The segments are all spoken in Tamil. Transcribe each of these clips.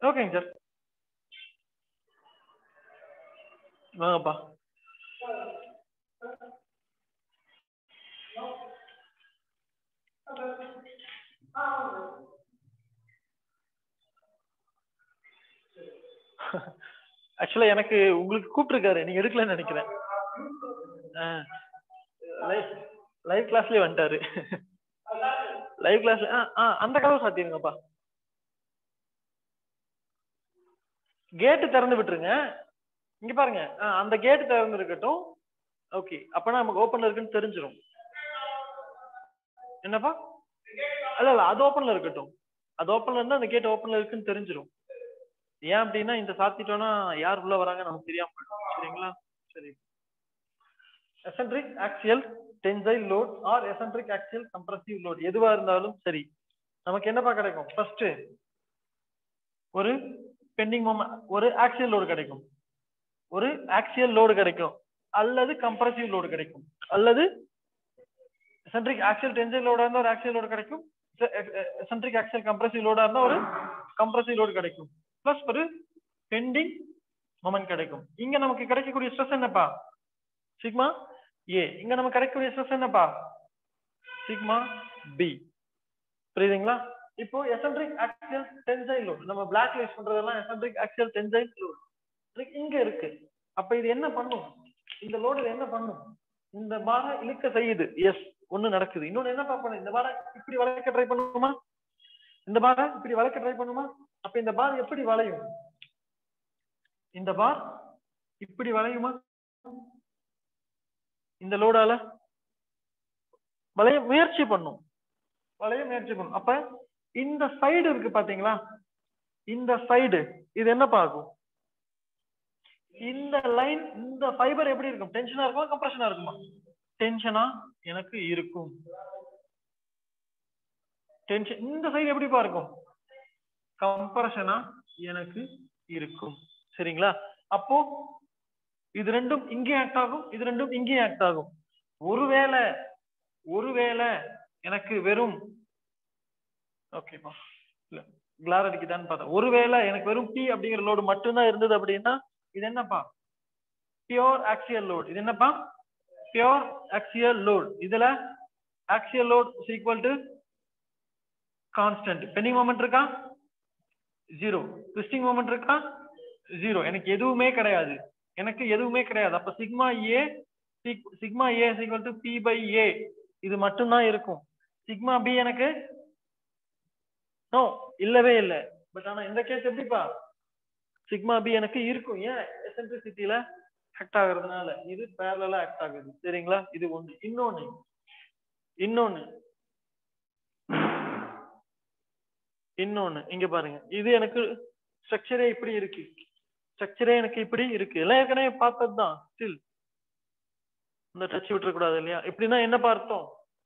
ஓகேங்க சார் வாங்கப்பா ஆக்சுவலா எனக்கு உங்களுக்கு கூப்பிட்டுருக்காரு நீங்க எடுக்கலன்னு நினைக்கிறேன் லைவ் லைவ் கிளாஸ்லயே வந்துட்டாரு லைவ் கிளாஸ்ல ஆ அந்த கதவை சாத்திருங்கப்பா கேட்டு திறந்து விட்டுருங்க இங்க பாருங்க ஆ, அந்த கேட்டு திறந்து இருக்கட்டும் ஓகே அப்பனா நமக்கு ஓப்பன்ல இருக்குன்னு தெரிஞ்சிரும் என்னப்பா இல்ல இல்ல அது ஓப்பன்ல இருக்கட்டும் அது ஓப்பன்ல இருந்தா அந்த கேட் ஓப்பன்ல இருக்குன்னு தெரிஞ்சிரும் ஏன் அப்படின்னா இந்த சாத்திட்டோம்னா யார் உள்ள வராங்க நமக்கு தெரியாம போயிடும் சரிங்களா சரி eccentric axial tensile load or eccentric axial compressive load எதுவா இருந்தாலும் சரி நமக்கு என்னப்பா கிடைக்கும் ஃபர்ஸ்ட் ஒரு பெண்டிங் மொமெண்ட் ஒரு ஆக்சியல் லோடு கிடைக்கும் ஒரு ஆக்சியல் லோடு கிடைக்கும் அல்லது கம்ப்ரசிவ் லோடு கிடைக்கும் அல்லது எசன்ட்ரிக் ஆக்சியல் டென்சைல் லோடா இருந்தா ஒரு ஆக்சியல் லோடு கிடைக்கும் எசன்ட்ரிக் ஆக்சியல் கம்ப்ரசிவ் லோடா இருந்தா ஒரு கம்ப்ரசிவ் லோடு கிடைக்கும் பிளஸ் ஒரு பெண்டிங் மொமெண்ட் கிடைக்கும் இங்க நமக்கு கிடைக்கக்கூடிய ஸ்ட்ரெஸ் என்னப்பா சிக்மா ஏ இங்க நமக்கு கிடைக்கக்கூடிய ஸ்ட்ரெஸ் என்னப்பா சிக்மா பி புரியுதுங்களா இப்போ எசன்ட்ரிக் ஆக்சியல் டென்சைல் லோட் நம்ம பிளாக் யூஸ் பண்றதெல்லாம் எசன்ட்ரிக் ஆக்சியல் டென்சைல் லோட் இங்க இருக்கு அப்ப இது என்ன பண்ணும் இந்த லோடு என்ன பண்ணும் இந்த பார இழுக்க செய்யுது எஸ் ஒண்ணு நடக்குது இன்னொன்னு என்ன பண்ணும் இந்த பார இப்படி வளைக்க ட்ரை பண்ணுமா இந்த பார இப்படி வளைக்க ட்ரை பண்ணுமா அப்ப இந்த பார் எப்படி வளையும் இந்த பார் இப்படி வளையுமா இந்த லோடால வளைய முயற்சி பண்ணும் வளைய முயற்சி பண்ணும் அப்ப இந்த சைடு இருக்கு பாத்தீங்களா இந்த சைடு இது என்ன பார்க்கும் இந்த லைன் இந்த ஃபைபர் எப்படி இருக்கும் டென்ஷனா இருக்குமா கம்ப்ரஷனா இருக்குமா டென்ஷனா எனக்கு இருக்கும் டென்ஷன் இந்த சைடு எப்படி இருக்கும் கம்ப்ரஷனா எனக்கு இருக்கும் சரிங்களா அப்போ இது ரெண்டும் இங்கே ஆக்ட் ஆகும் இது ரெண்டும் இங்கே ஆக்ட் ஆகும் ஒருவேளை ஒருவேளை எனக்கு வெறும் ஓகேப்பா இல்ல கிளார் அடிக்குதான்னு பார்த்தேன் ஒருவேளை எனக்கு வெறும் பி அப்படிங்கிற லோடு மட்டும்தான் இருந்தது அப்படின்னா இது என்னப்பா பியோர் ஆக்சியல் லோட் இது என்னப்பா பியோர் ஆக்சியல் லோட் இதுல axial load equal to constant bending moment இருக்கா ஜீரோ ட்விஸ்டிங் மொமெண்ட் இருக்கா ஜீரோ எனக்கு எதுவுமே கிடையாது எனக்கு எதுவுமே கிடையாது அப்ப sigma A sigma A equal to P by A இது மட்டும்தான் இருக்கும் சிக்மா பி எனக்கு நோ இல்லவே இல்லை பட் ஆனா இந்த கேஸ் எப்படிப்பா சிக்மா பி எனக்கு இருக்கும் ஏன் எசன்ட்ரிசிட்டியில ஆக்ட் ஆகுறதுனால இது பேரலா ஆக்ட் ஆகுது சரிங்களா இது ஒண்ணு இன்னொன்னு இன்னொன்னு இன்னொன்னு இங்க பாருங்க இது எனக்கு ஸ்ட்ரக்சரே இப்படி இருக்கு ஸ்ட்ரக்சரே எனக்கு இப்படி இருக்கு எல்லாம் ஏற்கனவே பார்த்தது தான் ஸ்டில் இந்த டச் விட்டுறக்கூடாது இல்லையா இப்படின்னா என்ன பார்த்தோம்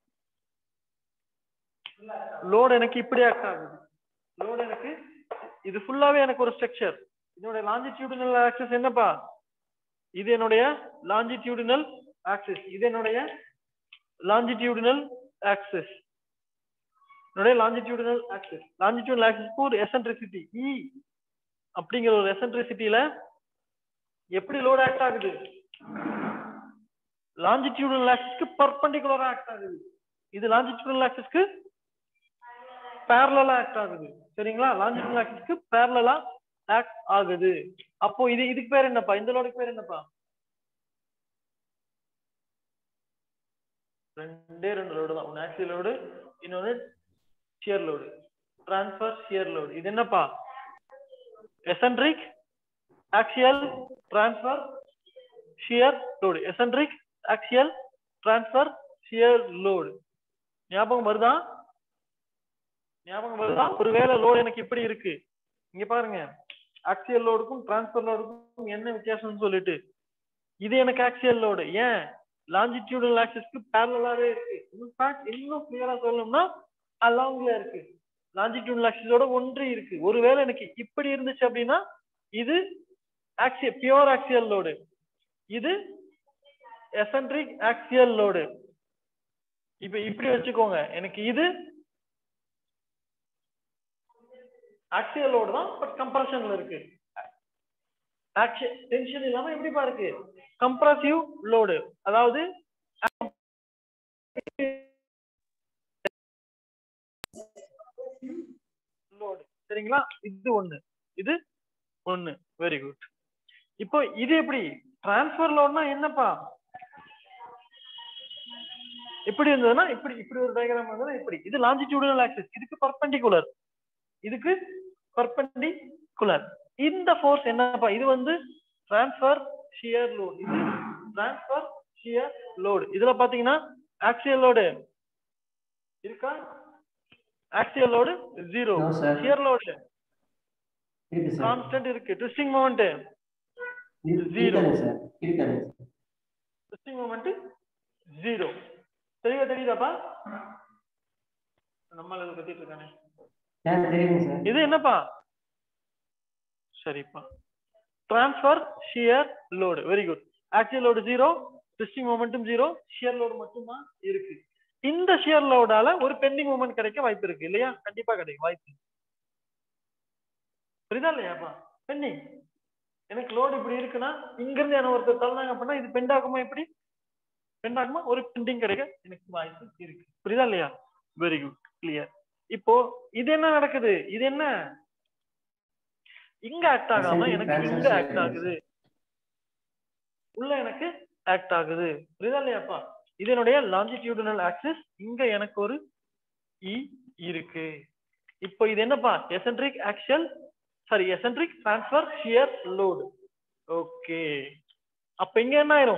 லோடு எனக்கு இப்படி ஆக்ட் ஆகுது லோடு எனக்கு இது ஃபுல்லாவே எனக்கு ஒரு ஸ்ட்ரக்சர் இதனுடைய லாஞ்சிடியூடினல் ஆக்சஸ் என்னப்பா இது என்னுடைய லாஞ்சிடியூடினல் ஆக்சஸ் இது என்னுடைய லாஞ்சிடியூடினல் ஆக்சஸ் என்னுடைய லாஞ்சிடியூடினல் ஆக்சஸ் லாஞ்சிடியூடினல் ஆக்சஸ்க்கு ஒரு எசன்ட்ரிசிட்டி இ அப்படிங்கிற ஒரு எசன்ட்ரிசிட்டியில எப்படி லோட் ஆக்ட் ஆகுது லாஞ்சிடியூடினல் ஆக்சஸ்க்கு பர்பண்டிகுலரா ஆக்ட் ஆகுது இது லாஞ்சிடியூடினல் ஆக்சஸ்க்கு பேரலா ஆக்ட் ஆகுது சரிங்களா லாஞ்சிடியூடினல் ஆக்சஸ்க்கு பேரலா ஆக்ட் ஆகுது அப்போ இது இதுக்கு பேர் என்னப்பா இந்த லோடுக்கு பேர் என்னப்பா ரெண்டே ரெண்டு லோடு தான் ஒன்னு ஆக்சியல் லோடு இன்னொன்னு shear load transfer shear load இது என்னப்பா eccentric axial transfer shear load eccentric axial transfer shear load ஞாபகம் வருதா ஞாபகம் வருதா ஒருவேளை லோடு எனக்கு இப்படி இருக்கு இங்க பாருங்க ஆக்சியல் லோடுக்கும் டிரான்ஸ்ஃபர் லோடுக்கும் என்ன வித்தியாசம்னு சொல்லிட்டு இது எனக்கு ஆக்சியல் லோடு ஏன் லாஞ்சிடியூடல் ஆக்சிஸ்க்கு பேரலாவே இருக்கு இன்ஃபேக்ட் இன்னும் கிளியரா சொல்லணும்னா அலாங்ல இருக்கு லாஞ்சிடியூடல் ஆக்சிஸோட ஒன்று இருக்கு ஒருவேளை எனக்கு இப்படி இருந்துச்சு அப்படின்னா இது ஆக்சிய பியோர் ஆக்சியல் லோடு இது எசன்ட்ரிக் ஆக்சியல் லோடு இப்ப இப்படி வச்சுக்கோங்க எனக்கு இது ஆக்சியல் லோடு தான் பட் கம்ப்ரஷன்ல இருக்கு டென்ஷன் இல்லாம எப்படிப்பா இருக்கு கம்ப்ரசிவ் லோடு அதாவது லோடு சரிங்களா இது ஒண்ணு இது ஒண்ணு வெரி குட் இப்போ இது எப்படி டிரான்ஸ்ஃபர் லோட்னா என்னப்பா எப்படி இருந்ததுன்னா இப்படி இப்படி ஒரு டயக்ராம் வந்ததுன்னா இப்படி இது லாஞ்சிடியூடல் ஆக்சிஸ் இதுக்கு பர்பெண்டிகுலர் இதுக்கு பர்பெண்டிகுலர் இந்த ஃபோர்ஸ் என்னப்பா இது வந்து டிரான்ஸ்ஃபர் ஷியர் லோட் இது டிரான்ஸ்ஃபர் ஷியர் லோடு இதுல பாத்தீங்கன்னா ஆக்சியல் லோடு இருக்கா axial load zero No, sir. Shear load இருக்கு சார் கான்ஸ்டன்ட் இருக்கு ட்விஸ்டிங் மூமெண்ட் zero. இருக்காது சார் இருக்காது ட்விஸ்டிங் மூமெண்ட் ஜீரோ தெளிவா தெரியுதாப்பா நம்மள கத்திட்டு இருக்கானே சார் தெரியுங்க சார் இது என்னப்பா சரிப்பா transfer shear load very good axial load zero twisting மொமெண்ட்டும் ஜீரோ ஷியர் லோடு மட்டும்தான் இருக்கு இந்த ஷியர் லோடால ஒரு பெண்டிங் மூமெண்ட் கிடைக்க வாய்ப்பு இருக்கு இல்லையா கண்டிப்பா கிடைக்கும் வாய்ப்பு புரியுதா இல்லையாப்பா பெண்டிங் எனக்கு லோடு இப்படி இருக்குன்னா இங்க இருந்து என்ன ஒருத்தர் தள்ளினாங்க அப்படின்னா இது பெண்ட் ஆகுமா எப்படி பெண்ட் ஆகுமா ஒரு பெண்டிங் கிடைக்க எனக்கு வாய்ப்பு இருக்கு புரியுதா இல்லையா வெரி குட் கிளியர் இப்போ இது என்ன நடக்குது இது என்ன இங்க ஆக்ட் ஆகாம Ascending எனக்கு இங்க transversal ஆக்ட் ஆகுது உள்ள எனக்கு ஆக்ட் ஆகுது புரியுதா இல்லையாப்பா இது என்னுடைய லாஞ்சிடியூடனல் ஆக்சிஸ் இங்க எனக்கு ஒரு இ இருக்கு இப்போ இது என்னப்பா eccentric axial sorry eccentric transfer shear load okay அப்ப இங்க என்ன ஆயிரும்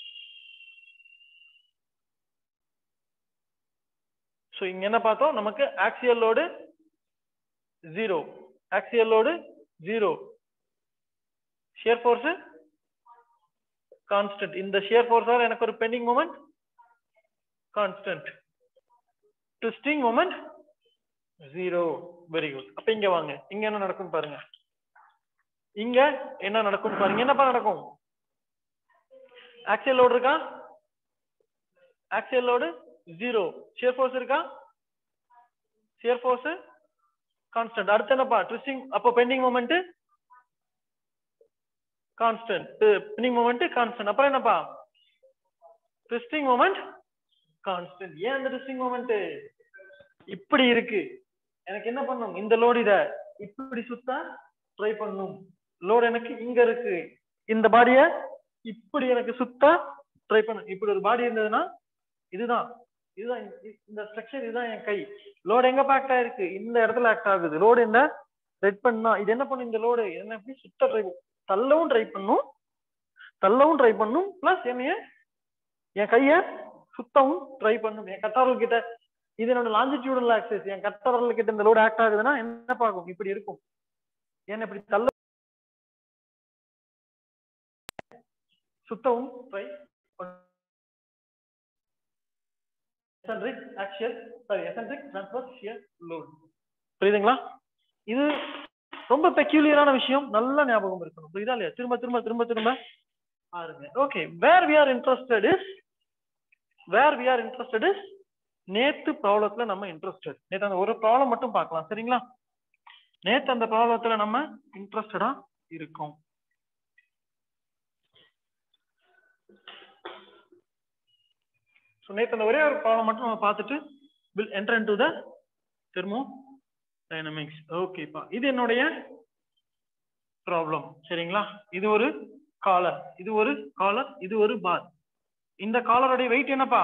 சோ இங்க என்ன பார்த்தோம் நமக்கு axial load zero axial load zero shear force constant இந்த ஷியர் ஃபோர்ஸால எனக்கு ஒரு bending moment constant twisting moment zero very good அப்ப இங்க வாங்க இங்க என்ன நடக்கும் பாருங்க இங்க என்ன நடக்கும் பாருங்க என்னப்பா நடக்கும் ஆக்சியல் லோடு இருக்கா axial load zero shear force இருக்கா ஷியர் ஃபோர்ஸ் கான்ஸ்டன்ட் அடுத்து என்னப்பா ட்விஸ்டிங் அப்போ bending moment constant bending moment constant அப்புறம் என்னப்பா ட்விஸ்டிங் மூமெண்ட் கான்ஸ்டன்ட் ஏன் அந்த ட்விஸ்டிங் மூமெண்ட் இப்படி இருக்கு எனக்கு என்ன பண்ணும் இந்த லோடு இத இப்படி சுத்த ட்ரை பண்ணும் லோடு எனக்கு இங்க இருக்கு இந்த பாடிய இப்படி எனக்கு சுத்த ட்ரை பண்ணும் இப்படி ஒரு பாடி இருந்ததுன்னா இதுதான் இதுதான் இந்த- இந்த ஸ்ட்ரக்சர் இதுதான் என் கை லோடு எங்க ஆக்ட் ஆயிருக்கு இந்த இடத்துல ஆக்ட் ஆகுது லோடு என்ன ரெட் பண்ணா இது என்ன பண்ணும் இந்த லோடு என்ன எப்படி சுத்த ட்ரை தள்ளவும் ட்ரை பண்ணும் தள்ளவும் ட்ரை பண்ணும் பிளஸ் என்னைய என் கைய சுத்தவும் ட்ரை பண்ணும் என் கட்டாரல் கிட்ட இது என்னோட லாஞ்சிடியூடல் ஆக்சஸ் என் கட்டாரல் கிட்ட இந்த லோடு ஆக்ட் ஆகுதுன்னா என்ன பார்க்கும் இப்படி இருக்கும் என்ன இப்படி தள்ள சுத்தவும் try eccentric axial sorry eccentric transfer shear load புரியுதுங்களா இது ரொம்ப பெக்யூலியரான விஷயம் நல்ல ஞாபகம் இருக்கணும் புரியுதா இல்லையா திரும்ப திரும்ப திரும்ப திரும்ப பாருங்க okay where we are interested is where we are interested is நேத்து ப்ராப்ளத்துல நம்ம இன்ட்ரெஸ்டட் நேத்து அந்த ஒரு ப்ராப்ளம் மட்டும் பார்க்கலாம் சரிங்களா நேத்து அந்த ப்ராப்ளத்துல நம்ம இன்ட்ரெஸ்டடா இருக்கோம் ஸோ நேற்று அந்த ஒரே ஒரு ப்ராப்ளம் மட்டும் நம்ம பார்த்துட்டு will enter into the thermodynamics ஓகேப்பா இது என்னுடைய ப்ராப்ளம் சரிங்களா இது ஒரு காலர் இது ஒரு காலர் இது ஒரு பார் இந்த காலருடைய வெயிட் என்னப்பா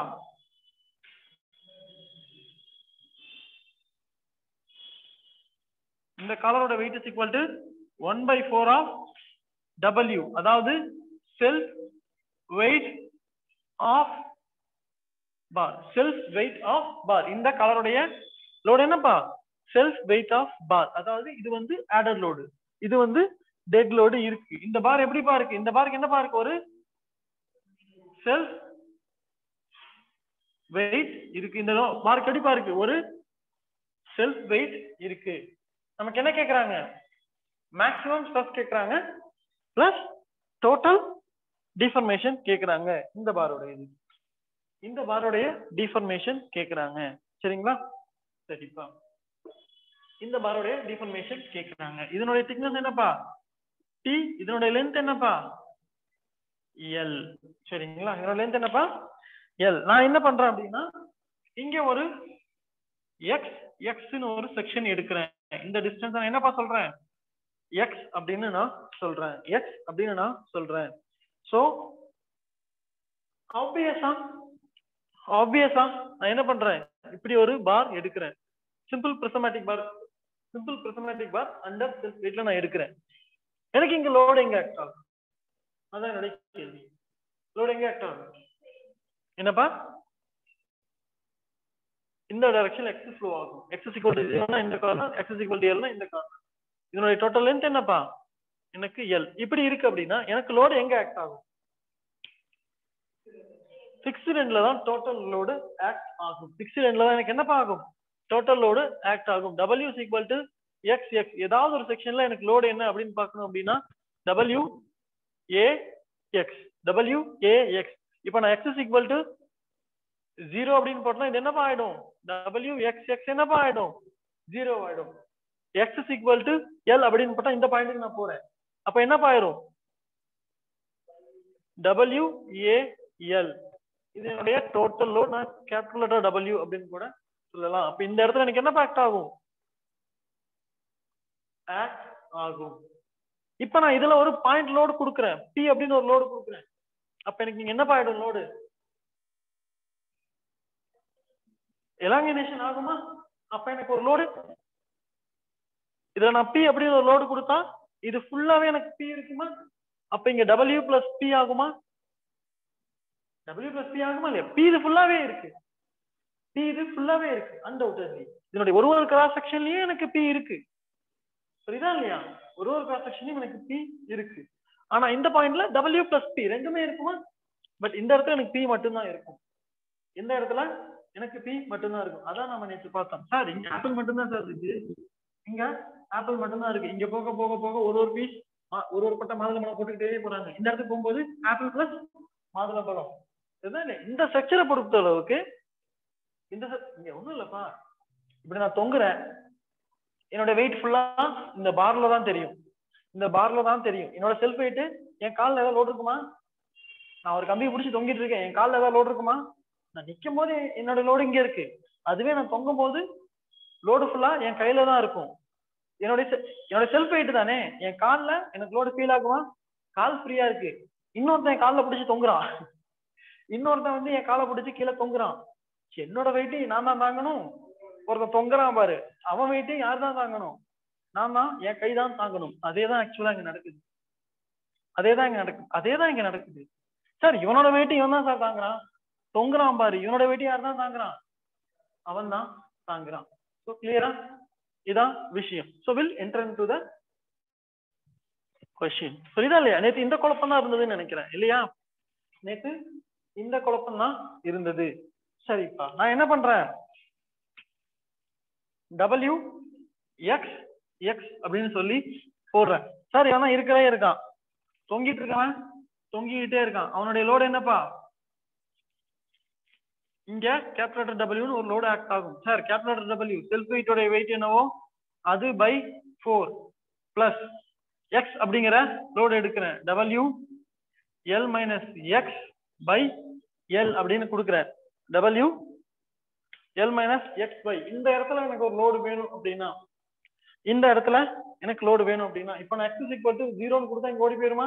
இந்த காலரோட weight is equal to one by four of W அதாவது self weight of bar self weight of bar இந்த கலருடைய லோடு என்னப்பா செல்ஃப் வெயிட் ஆஃப் பார் அதாவது இது வந்து ஆடர் லோடு இது வந்து டெட் லோடு இருக்கு இந்த பார் எப்படிப்பா இருக்கு இந்த பாருக்கு என்னப்பா இருக்கு ஒரு செல்ஃப் வெயிட் இருக்கு இந்த பாருக்கு எப்படிப்பா இருக்கு ஒரு செல்ஃப் வெயிட் இருக்கு நமக்கு என்ன கேக்குறாங்க மேக்ஸிமம் ஸ்ட்ரெஸ் கேக்குறாங்க பிளஸ் டோட்டல் டிஃபர்மேஷன் கேக்குறாங்க இந்த பாரோட இது இந்த பாரோடைய டிஃபர்மேஷன் கேக்குறாங்க சரிங்களா சரிப்பா இந்த பாரோடைய டிஃபர்மேஷன் கேக்குறாங்க இதனுடைய திக்னஸ் என்னப்பா டி இதனுடைய லென்த் என்னப்பா எல் சரிங்களா இதோட லென்த் என்னப்பா எல் நான் என்ன பண்றேன் அப்படின்னா இங்க ஒரு எக்ஸ் எக்ஸ்னு ஒரு செக்ஷன் எடுக்கிறேன் இந்த டிஸ்டன்ஸ் நான் என்னப்பா சொல்றேன் எக்ஸ் அப்படின்னு நான் சொல்றேன் எக்ஸ் அப்படின்னு நான் சொல்றேன் சோ ஆப்வியஸா ஆப்வியஸா நான் என்ன பண்றேன் இப்படி ஒரு பார் எடுக்கிறேன் simple prismatic bar simple prismatic bar under self வெயிட்ல நான் எடுக்கிறேன் எனக்கு இங்க லோடு எங்க ஆக்ட் ஆகும் அதான் என்னுடைய கேள்வி லோடு எங்க ஆக்ட் ஆகும் என்னப்பா இந்த டைரக்ஷன் எக்ஸ் ஃப்ளோ ஆகும் எக்ஸ் ஈக்குவல் டு ஜீரோனா இந்த கார்னர் எக்ஸ் ஈக்குவல் டு எல்னா இந்த கார்னர் இதனுடைய டோட்டல் லென்த் என்னப்பா எனக்கு எல் இப்படி இருக்கு அப்படின்னா எனக்கு லோடு எங்க ஆக்ட் ஆகும் ஃபிக்ஸ்டு எண்ட்ல தான் டோட்டல் லோடு ஆக்ட் ஆகும் ஃபிக்ஸ்டு எண்ட்ல தான் எனக்கு என்னப்பா ஆகும் டோட்டல் லோடு ஆக்ட் ஆகும் W equal to X X ஏதாவது ஒரு செக்ஷன்ல எனக்கு லோடு என்ன அப்படின்னு பார்க்கணும் அப்படின்னா W A X W A X இப்போ நான் எக்ஸ் ஈக்குவல் டு ஜீரோ அப்படின்னு போட்டா இது என்னப்பா ஆயிடும் டபிள்யூ எக்ஸ் எக்ஸ் என்னப்பா ஆயிடும் ஜீரோ ஆயிடும் எக்ஸ் ஈக்குவல் டு எல் அப்படின்னு போட்டா இந்த பாயிண்ட்டுக்கு நான் போறேன் அப்ப என்னப்பா ஆயிரும் டபிள்யூ ஏ எல் இது என்னுடைய டோட்டல் லோட் நான் கேபிட்டல் லெட்டர் டபிள்யூ அப்படின்னு கூட சொல்லலாம் அப்ப இந்த இடத்துல எனக்கு என்ன ஆக்ட் ஆகும் ஆக்ட் ஆகும் இப்ப நான் இதுல ஒரு பாயிண்ட் லோடு கொடுக்குறேன் பி அப்படின்னு ஒரு லோடு கொடுக்குறேன் அப்ப எனக்கு இங்க என்னப்பா ஆயிடும் லோடு எலாங்கினேஷன் ஆகுமா அப்ப எனக்கு ஒரு லோடு இதுல நான் பி அப்படின்னு ஒரு லோடு கொடுத்தா இது ஃபுல்லாவே எனக்கு பி இருக்குமா அப்ப இங்க டபிள்யூ பிளஸ் பி ஆகுமா டபிள்யூ பிளஸ் பி ஆகுமா இல்லையா பி இது ஃபுல்லாவே இருக்கு பி இது ஃபுல்லாவே இருக்கு அன்டவுட்டட்லி இதனுடைய ஒரு ஒரு கிராஸ் செக்ஷன்லயும் எனக்கு பி இருக்கு புரியுதா இல்லையா ஒரு ஒரு கிராஸ் செக்ஷன்லயும் எனக்கு பி இருக்கு ஆனா இந்த பாயிண்ட்ல டபிள்யூ பிளஸ் பி ரெண்டுமே இருக்குமா பட் இந்த இடத்துல எனக்கு பி மட்டும்தான் இருக்கும் இந்த இடத்துல எனக்கு பி மட்டும்தான் இருக்கும் அதான் நம்ம நேற்று பார்த்தோம் சார் இங்க ஆப்பிள் மட்டும்தான் சார் இருக்கு இங்க ஆப்பிள் மட்டும்தான் இருக்கு இங்க போக போக போக ஒரு ஒரு பீஸ் ஒரு ஒரு பட்ட மாதுளம்பழம் போட்டுக்கிட்டே போறாங்க இந்த இடத்துக்கு போகும்போது ஆப்பிள் பிளஸ் மாதுளம்பழம் இதுதான் இல்ல. இந்த ஸ்ட்ரக்சரை பொறுத்த அளவுக்கு இந்த se- இங்க ஒண்ணும் இல்லப்பா இப்படி நான் தொங்குறேன் என்னோட வெயிட் ஃபுல்லா இந்த பார்ல தான் தெரியும் இந்த பார்ல தான் தெரியும் என்னோட செல்ஃப் வெயிட் என் கால்ல ஏதாவது லோடு இருக்குமா நான் ஒரு கம்பியை பிடிச்சி தொங்கிட்டு இருக்கேன் என் கால்ல ஏதாவது லோடு இருக்குமா நான் நிக்கும் போது என்னோட லோடு இங்க இருக்கு அதுவே நான் தொங்கும் போது லோடு ஃபுல்லா என் கையில தான் இருக்கும் என்னோட se- என்னோட செல்ஃப் வெயிட் தானே என் கால்ல எனக்கு லோடு ஃபீல் ஆகுமா கால் ஃப்ரீயா இருக்கு இன்னொருத்தன் என் கால்ல பிடிச்சி தொங்குறான் இன்னொருத்தன் வந்து என் காலை பிடிச்சி கீழே தொங்குறான் என்னோட வெயிட்டு நான் தான் தாங்கணும் ஒருத்தன் தொங்குறான் பாரு அவன் வெயிட்டு யார் தான் தாங்கணும் நான் தான் என் கை தான் தாங்கணும் அதே தான் ஆக்சுவலா இங்க நடக்குது அதே தான் இங்க நடக்குது அதே தான் இங்க நடக்குது சார் இவனோட வெயிட்டு இவன் தான் சார் தாங்குறான் தொங்குறான் பாரு இவனோட வெயிட்டு யார் தான் தாங்குறான் அவன் தான் தாங்குறான் ஸோ கிளியரா இதான் விஷயம் so will enter to the question புரியுதா இல்லையா நேத்து இந்த குழப்பம் தான் இருந்ததுன்னு நினைக்கிறேன் இல்லையா நேத்து இந்த குழப்பம் தான் இருந்தது சரிப்பா நான் என்ன பண்றேன் டபிள்யூ எக்ஸ் எக்ஸ் அப்படின்னு சொல்லி போடுறேன் சார் இவன் தான் இருக்கவே இருக்கான் தொங்கிட்டு இருக்கவன் தொங்கிக்கிட்டே இருக்கான் அவனுடைய லோடு என்னப்பா இங்க கேப்டர் டபிள்யூன்னு ஒரு லோடு ஆக்ட் ஆகும் சார் கேப்டர் டபிள்யூ செல்ஃப் வெயிட்டோட வெயிட் என்னவோ அது பை ஃபோர் பிளஸ் எக்ஸ் அப்படிங்கிற லோடு எடுக்கிறேன் W L minus X by L அப்படின்னு கொடுக்குறேன் W L minus X by இந்த இடத்துல எனக்கு ஒரு லோடு வேணும் அப்படின்னா இந்த இடத்துல எனக்கு லோடு வேணும் அப்படின்னா இப்போ நான் எக்ஸ் ஈக்குவல் டு ஜீரோன்னு கொடுத்தா இங்க ஓடி போயிருமா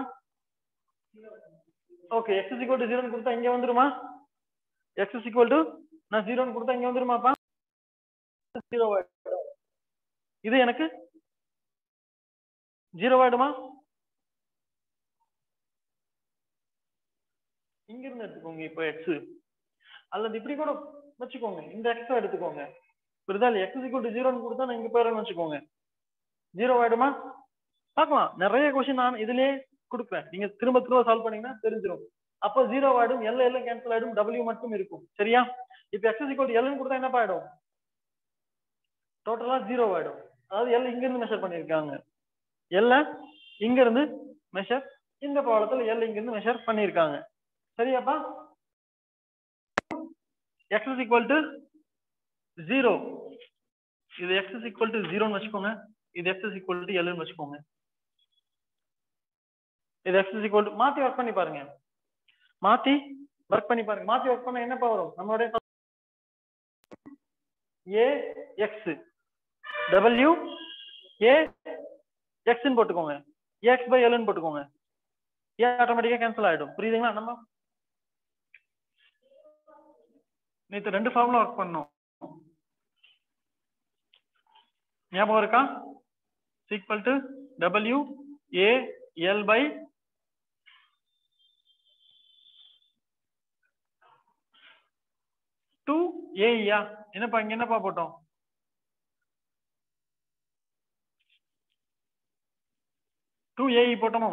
ஓகே எக்ஸ் ஈக்குவல் டு ஜீரோன்னு கொடுத்தா இங்க வந்துருமா எக்ஸ் ஈக்குவல் டு நான் ஜீரோன்னு கொடுத்தா இங்க வந்துருமாப்பா ஜீரோ இது எனக்கு ஜீரோ ஆயிடுமா இங்க இருந்து எடுத்துக்கோங்க இப்போ எக்ஸ் அல்லது இப்படி கூட வச்சுக்கோங்க இந்த எக்ஸ் எடுத்துக்கோங்க புரியுதா இல்லையா எக்ஸ் ஈக்குவல் டு ஜீரோன்னு கொடுத்தா நான் இங்க போயிடுறேன்னு வச்சுக்கோங்க ஜீரோ ஆயிடுமா பார்க்கலாம் நிறைய கொஸ்டின் நான் இதுலயே கொடுப்பேன் நீங்க திரும்ப திரும்ப சால்வ் பண்ணீங்கன்னா தெரிஞ்சிடும் அப்போ ஜீரோ ஆயிடும் எல் எல்லாம் கேன்சல் ஆயிடும் டபிள்யூ மட்டும் இருக்கும் சரியா இப்போ எக்ஸ் ஈக்குவல் எல்னு கொடுத்தா என்ன ஆயிடும் டோட்டலா ஜீரோ ஆயிடும் அதாவது எல் இங்க இருந்து மெஷர் பண்ணிருக்காங்க எல்ல இங்க இருந்து மெஷர் இந்த ப்ராப்ளத்துல எல் இங்க இருந்து மெஷர் பண்ணிருக்காங்க சரியாப்பா X is equal to zero இது x is equal to 0 னு வச்சுக்கோங்க இது x is equal to L னு வச்சுக்கோங்க இது x is equal to மாத்தி ஒர்க் பண்ணி பாருங்க மாத்தி ஒர்க் பண்ணி பாருங்க மாத்தி ஒர்க் பண்ணா என்னப்பா வரும் நம்மளுடைய a x w a x ன்னு போட்டுக்கோங்க x by L ன்னு போட்டுக்கோங்க a ஆட்டோமேட்டிக்கா கேன்சல் ஆயிடும் புரியுதுங்களா நம்ம நேத்து ரெண்டு ஃபார்முலா ஒர்க் பண்ணோம் ஞாபகம் இருக்கா equal to W A L by two ஏயா என்னப்பா இங்க என்னப்பா போட்டோம் டூ ஏஇ போட்டோமோ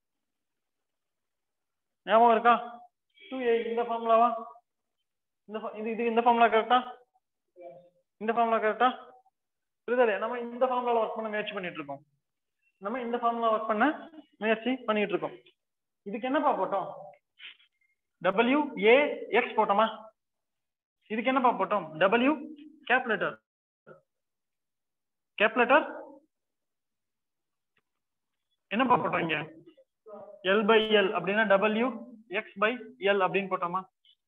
ஞாபகம் இருக்கா டூ ஏ இந்த ஃபார்முலாவா இந்த fa- இது இது இந்த ஃபார்முலா கரெக்டா இந்த ஃபார்முலா கரெக்டா புரியுதா நம்ம இந்த ஃபார்முலால ஒர்க் பண்ண முயற்சி பண்ணிட்டு இருக்கோம் நம்ம இந்த ஃபார்முலா ஒர்க் பண்ண முயற்சி பண்ணிட்டு இருக்கோம் இதுக்கு என்னப்பா போட்டோம் W A X போட்டோமா இதுக்கு என்னப்பா போட்டோம் W cap letter cap letter என்னப்பா போட்டோம் இங்க L by L அப்படின்னா W X by L அப்படின்னு போட்டோமா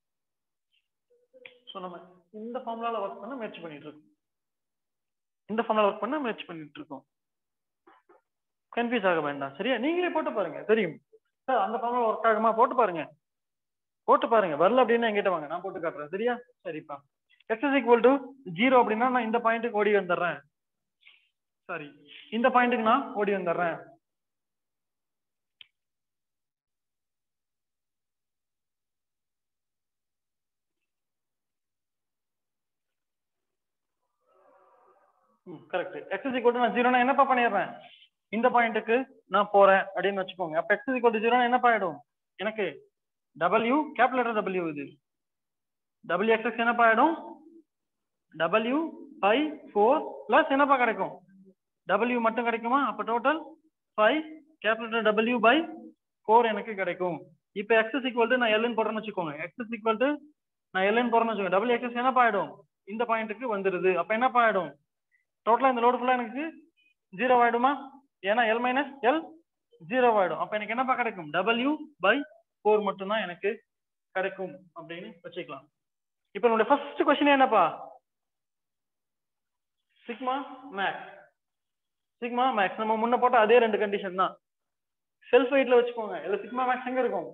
ஸோ நம்ம இந்த ஃபார்முலால ஒர்க் பண்ண முயற்சி பண்ணிட்டு இருக்கோம் இந்த ஃபார்முலா ஒர்க் பண்ண முயற்சி பண்ணிட்டு இருக்கோம் கன்ஃபியூஸ் ஆக வேண்டாம் சரியா நீங்களே போட்டு பாருங்க தெரியும் சார் அந்த ஃபார்முலா ஒர்க் ஆகுமா போட்டு பாருங்க போட்டு பாருங்க வரல அப்படின்னா என்கிட்ட வாங்க நான் போட்டு காட்டுறேன் சரியா சரிப்பா X is equal to zero அப்படின்னா நான் இந்த பாயிண்ட்டுக்கு ஓடி வந்துடுறேன் சாரி இந்த பாயிண்ட்டுக்கு நான் ஓடி வந்துடுறேன் correct X is equal to நான் ஜீரோனா என்னப்பா பண்ணிடுறேன் இந்த பாயிண்ட்டுக்கு நான் போறேன் அப்படின்னு வச்சுக்கோங்க அப்ப எக்ஸ் இஸ் ஈக்குவல் டு ஜீரோனா என்னப்பா ஆயிடும் எனக்கு டபிள்யூ கேப் லெட்டர் டபிள்யூ இது டபிள்யூ எக்ஸ் என்னப்பா ஆயிடும் டபிள்யூ ஃபைவ் ஃபோர் பிளஸ் என்னப்பா கிடைக்கும் டபிள்யூ மட்டும் கிடைக்குமா அப்ப total five cap letter W by four எனக்கு கிடைக்கும் இப்போ எக்ஸ் இஸ் ஈக்குவல் டு நான் எல்னு போடுறேன்னு வச்சுக்கோங்க எக்ஸ் இஸ் ஈக்குவல் டு நான் எல்னு போடுறேன்னு வச்சுக்கோங்க டபிள்யூ எக்ஸ் என்னப்பா ஆயிடும் இந்த பாயிண்ட்டுக்கு வந்துருது அப்ப என்னப்பா ஆயிடும் டோட்டலா இந்த லோடு ஃபுல்லா எனக்கு ஜீரோ ஆயிடுமா ஏன்னா எல் மைனஸ் எல் ஜீரோ ஆயிடும் அப்ப எனக்கு என்னப்பா கிடைக்கும் டபிள்யூ பை ஃபோர் மட்டும்தான் எனக்கு கிடைக்கும் அப்படின்னு வச்சுக்கலாம் இப்போ என்னோட ஃபர்ஸ்ட் கொஸ்டின் என்னப்பா சிக்மா மேக்ஸ் சிக்மா மேக்ஸ் நம்ம முன்ன போட்ட அதே ரெண்டு கண்டிஷன் தான் செல்ஃப் வெயிட்ல வச்சுக்கோங்க இல்ல சிக்மா மேக்ஸ் எங்க இருக்கும்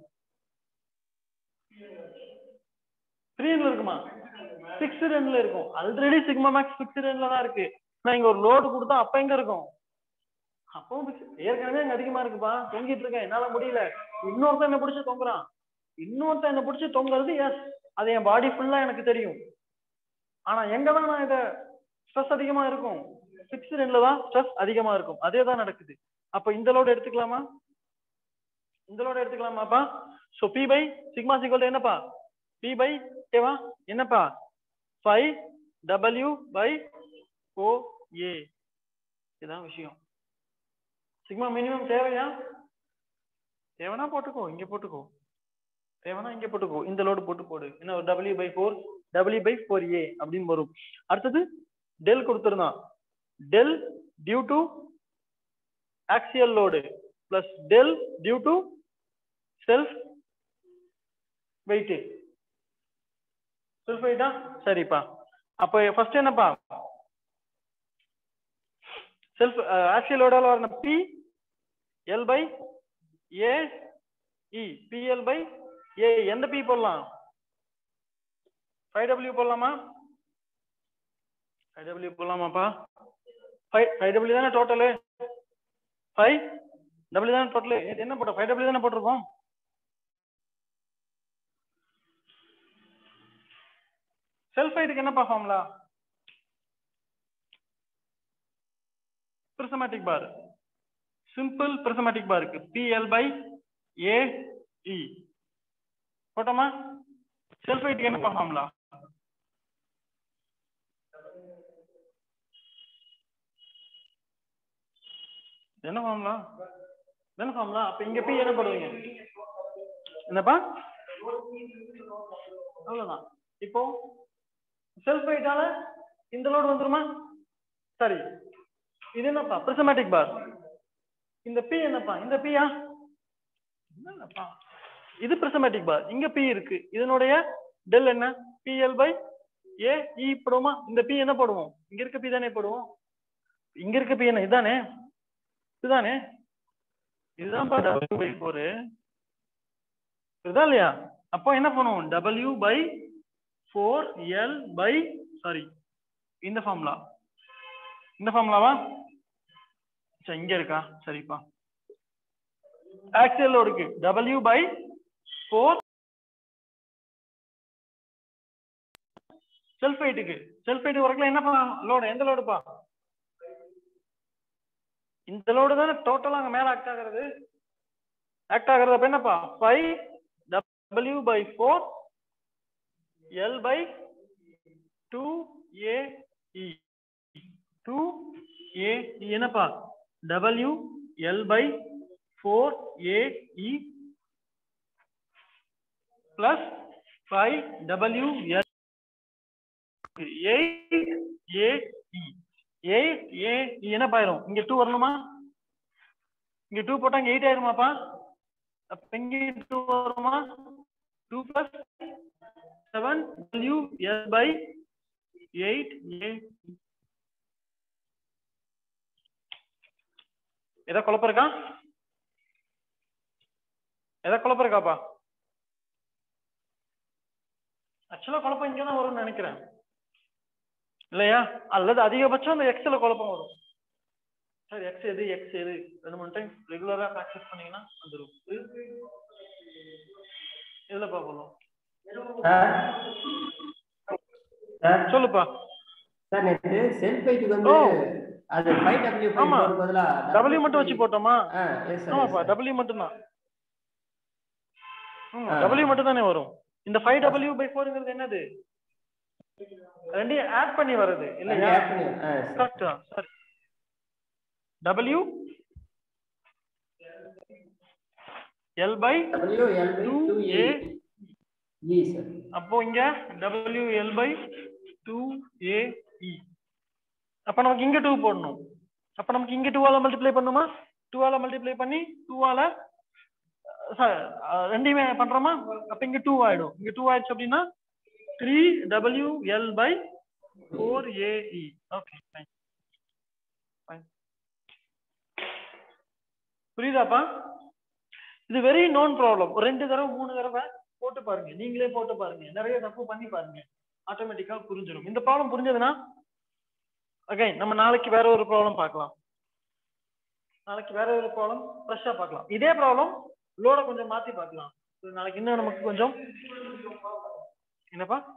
த்ரீ இருக்குமா சிக்ஸ் ரெண்டுல இருக்கும் ஆல்ரெடி சிக்மா மேக்ஸ் சிக்ஸ் ரெண்டுல தான் இருக்கு நான் இங்க ஒரு லோடு கொடுத்தா அப்ப எங்க இருக்கும் அப்பவும் fix- ஏற்கனவே அங்க அதிகமா இருக்குப்பா தொங்கிட்டு இருக்கேன் என்னால முடியல இன்னொருத்தன் என்ன பிடிச்சு தொங்குறான் இன்னொருத்தன் என்ன பிடிச்சு தொங்குறது எஸ் அது என் பாடி ஃபுல்லா எனக்கு தெரியும் ஆனா எங்க தான் நான் இத ஸ்ட்ரெஸ் அதிகமா இருக்கும் சிக்ஸ் ரெண்டுல தான் ஸ்ட்ரெஸ் அதிகமா இருக்கும் அதே தான் நடக்குது அப்ப இந்த லோடு எடுத்துக்கலாமா இந்த லோடு எடுத்துக்கலாமாப்பா சோ பி பை சிக்மா சிக்வல் என்னப்பா பி பை ஓகேவா என்னப்பா five W by O A இதுதான் விஷயம் சிக்மா மினிமம் தேவையா தேவைன்னா போட்டுக்கோ இங்க போட்டுக்கோ தேவைன்னா இங்க போட்டுக்கோ இந்த லோடு போட்டு போடு என்ன ஒரு W by four W by four A அப்படின்னு வரும் அடுத்தது டெல் கொடுத்துருந்தான் del due to axial load plus del due to self weight self வெயிட்டா சரிப்பா அப்ப ஃபர்ஸ்ட் என்னப்பா செல்ஃப் ஆக்சியல் லோடால வரணும் P L by A E PL by A எந்த பி போடலாம் ஃபைவ் டபிள்யூ போடலாமா ஃபைவ் டபிள்யூ போடலாமாப்பா ஃபைவ் ஃபைவ் டபிள்யூ தானே டோட்டலு ஃபைவ் டபிள்யூ தானே டோட்டலு என்ன போட்டோம் ஃபைவ் டபிள்யூ தானே போட்டிருக்கோம் செல்ஃப் ஹைட்டுக்கு என்னப்பா formula prismatic bar simple prismatic bar இருக்கு பிஎல் பை ஏ இ போட்டோமா செல்ஃப் ஹைட்டுக்கு என்னப்பா ஃபார்முலா என்ன ஃபார்முலா என்ன ஃபார்முலா அப்ப இங்க பி என்ன போடுவீங்க என்னப்பா அவ்வளவுதான் இப்போ செல்ஃப் வெயிட்டால இந்த லோடு வந்துருமா சரி இது என்னப்பா பிரிசமேட்டிக் பார் இந்த பி என்னப்பா இந்த பியா என்னப்பா இது பிரிசமேட்டிக் பார் இங்க பி இருக்கு இதனுடைய டெல் என்ன பிஎல் பை ஏ இ போடுவோமா இந்த பி என்ன போடுவோம் இங்க இருக்க பி தானே போடுவோம் இங்க இருக்க பி என்ன இதுதானே இதுதானே இதுதான் டபிள்யூ பை ஃபோரு இதுதான் இல்லையா அப்போ என்ன பண்ணுவோம் W by four L by sorry இந்த ஃபார்முலா இந்த ஃபார்முலாவா சரி இங்க இருக்கா சரிப்பா ஆக்சியல் லோடுக்கு டபிள்யூ பை ஃபோர் செல்ஃப் வெயிட்டுக்கு செல்ஃப் வெயிட் வரைக்கும் என்னப்பா லோடு எந்த லோடுப்பா இந்த லோடு தானே டோட்டலா அங்க மேல ஆக்ட் ஆகுறது ஆக்ட் ஆகுறது அப்ப என்னப்பா five W by four L by two A E two A என்னப்பா W L by four A E plus five W L eight A E eight A என்ன பாயிரும் இங்க டூ வரணுமா இங்க டூ போட்டா இங்க எயிட் ஆயிருமாப்பா அப்ப இங்க டூ வருமா two plus seven W L by eight A எதா குழப்பம் இருக்கா எதா குழப்பம் இருக்காப்பா ஆக்சுவலா குழப்பம் இங்க தான் வரும்னு நினைக்கிறேன் இல்லையா அல்லது அதிகபட்சம் அந்த எக்ஸ்ல குழப்பம் வரும் சரி எக்ஸ் எது எக்ஸ் எது ரெண்டு மூணு டைம் ரெகுலரா ப்ராக்டிஸ் பண்ணீங்கன்னா வந்துடும் இதுல பார்ப்போம் சார் சார் சொல்லுப்பா சார் நேற்று செல்ஃப் வெயிட்டுக்கு வந்து ஓ. அது ஃபைவ் டபிள்யூ ஆமா. ஃபைவ் பதிலா டபிள்யூ மட்டும் வச்சு போட்டோமா ஆ எஸ் சார் ஆமாப்பா டபிள்யூ மட்டும் தான் ஆ. டபிள்யூ மட்டும் தானே வரும் இந்த ஃபைவ் டபிள்யூ பை ஃபோர்ங்கிறது என்னது ரெண்டையும் ஆட் பண்ணி வருது இல்லையா கரெக்ட் சரி W L by W L by two two A A E sir அப்போ இங்க W L by two A E அப்ப நமக்கு இங்க டூ போடணும் அப்ப நமக்கு இங்க டூ ஆல மல்டிப்ளை பண்ணுமா டூ ஆல மல்டிப்ளை பண்ணி டூ ஆல ரெண்டையுமே பண்றோமா அப்ப இங்க டூ ஆயிடும் இங்க டூ ஆயிடுச்சு அப்படின்னா three W L by four AE okay fine fine புரியுதாப்பா இது வெரி நோன் ப்ராப்ளம் ஒரு ரெண்டு தடவை மூணு தடவை போட்டு பாருங்க நீங்களே போட்டு பாருங்க நிறைய தப்பு பண்ணி பாருங்க ஆட்டோமேட்டிக்கா புரிஞ்சிடும் இந்த ப்ராப்ளம் புரிஞ்சதுன்னா அகைன் நம்ம நாளைக்கு வேற ஒரு ப்ராப்ளம் பார்க்கலாம் நாளைக்கு வேற ஒரு ப்ராப்ளம் ஃப்ரெஷ்ஷா பார்க்கலாம் இதே ப்ராப்ளம் லோட கொஞ்சம் மாத்தி பார்க்கலாம் இது நாளைக்கு இன்னும் நமக்கு கொஞ்சம் என்னப்பா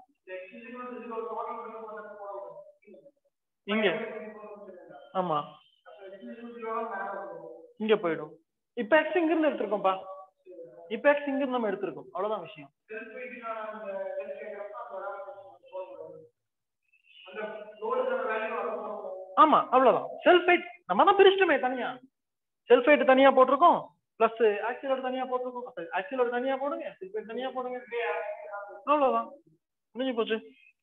இங்க ஆமா இங்க போயிடும் இப்ப எக்ஸ் இங்க இருந்து எடுத்திருக்கோம்ப்பா இப்ப எக்ஸ் இங்க இருந்து நம்ம எடுத்திருக்கோம் அவ்வளவுதான் விஷயம் ஆமா அவ்வளவுதான் செல்ஃப் வெயிட் நம்ம தான் பிரிச்சிட்டோமே தனியா செல்ஃப் வெயிட் தனியா போட்டிருக்கோம் பிளஸ் ஆக்சிலோட தனியா போட்டிருக்கோம் ஆக்சிலோட தனியா போடுங்க செல்ஃப் வெயிட் தனியா போடுங்க அவ்வளவுதான் முடிஞ்சு போச்சு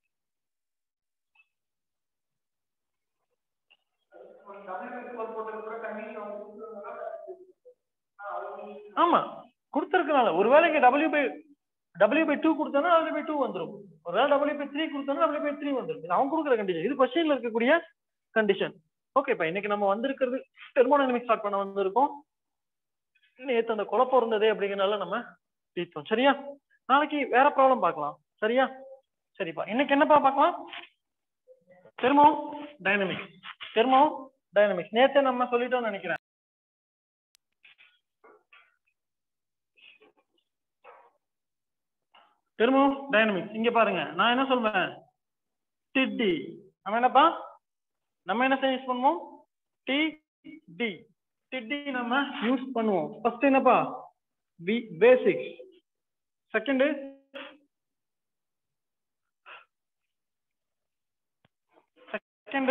ஆமா கொடுத்துருக்கனால ஒருவேளை இங்க W by W by two கொடுத்தா டபிள்யூ பை டூ வந்துரும் ஒருவேளை டபிள்யூ பை த்ரீ கொடுத்தா டபிள்யூ பை த்ரீ வந்துரும் இது அவன் கொடுக்குற கண்டிஷன் இது கொஸ்டின்ல இருக்கக்கூடிய கண்டிஷன் ஓகேப்பா இன்னைக்கு நம்ம வந்திருக்கிறது தெர்மோடைனமிக் ஸ்டார்ட் பண்ண வந்திருக்கோம் நேத்து அந்த குழப்பம் இருந்ததே அப்படிங்கறனால நம்ம தீர்த்தோம் சரியா நாளைக்கு வேற ப்ராப்ளம் பார்க்கலாம் சரியா சரிப்பா இன்னைக்கு என்னப்பா பார்க்கலாம் தெர்மோ டைனமிக்ஸ் தெர்மோ டைனமிக்ஸ் நேத்தே நம்ம சொல்லிட்டோம்னு நினைக்கிறேன் தெர்மோ டைனமிக்ஸ் இங்க பாருங்க நான் என்ன சொல்றேன் டிடி நம்ம என்னப்பா நம்ம என்ன யூஸ் பண்ணுவோம் டி டி டிடி நம்ம யூஸ் பண்ணுவோம் ஃபர்ஸ்ட் என்னப்பா B basic second second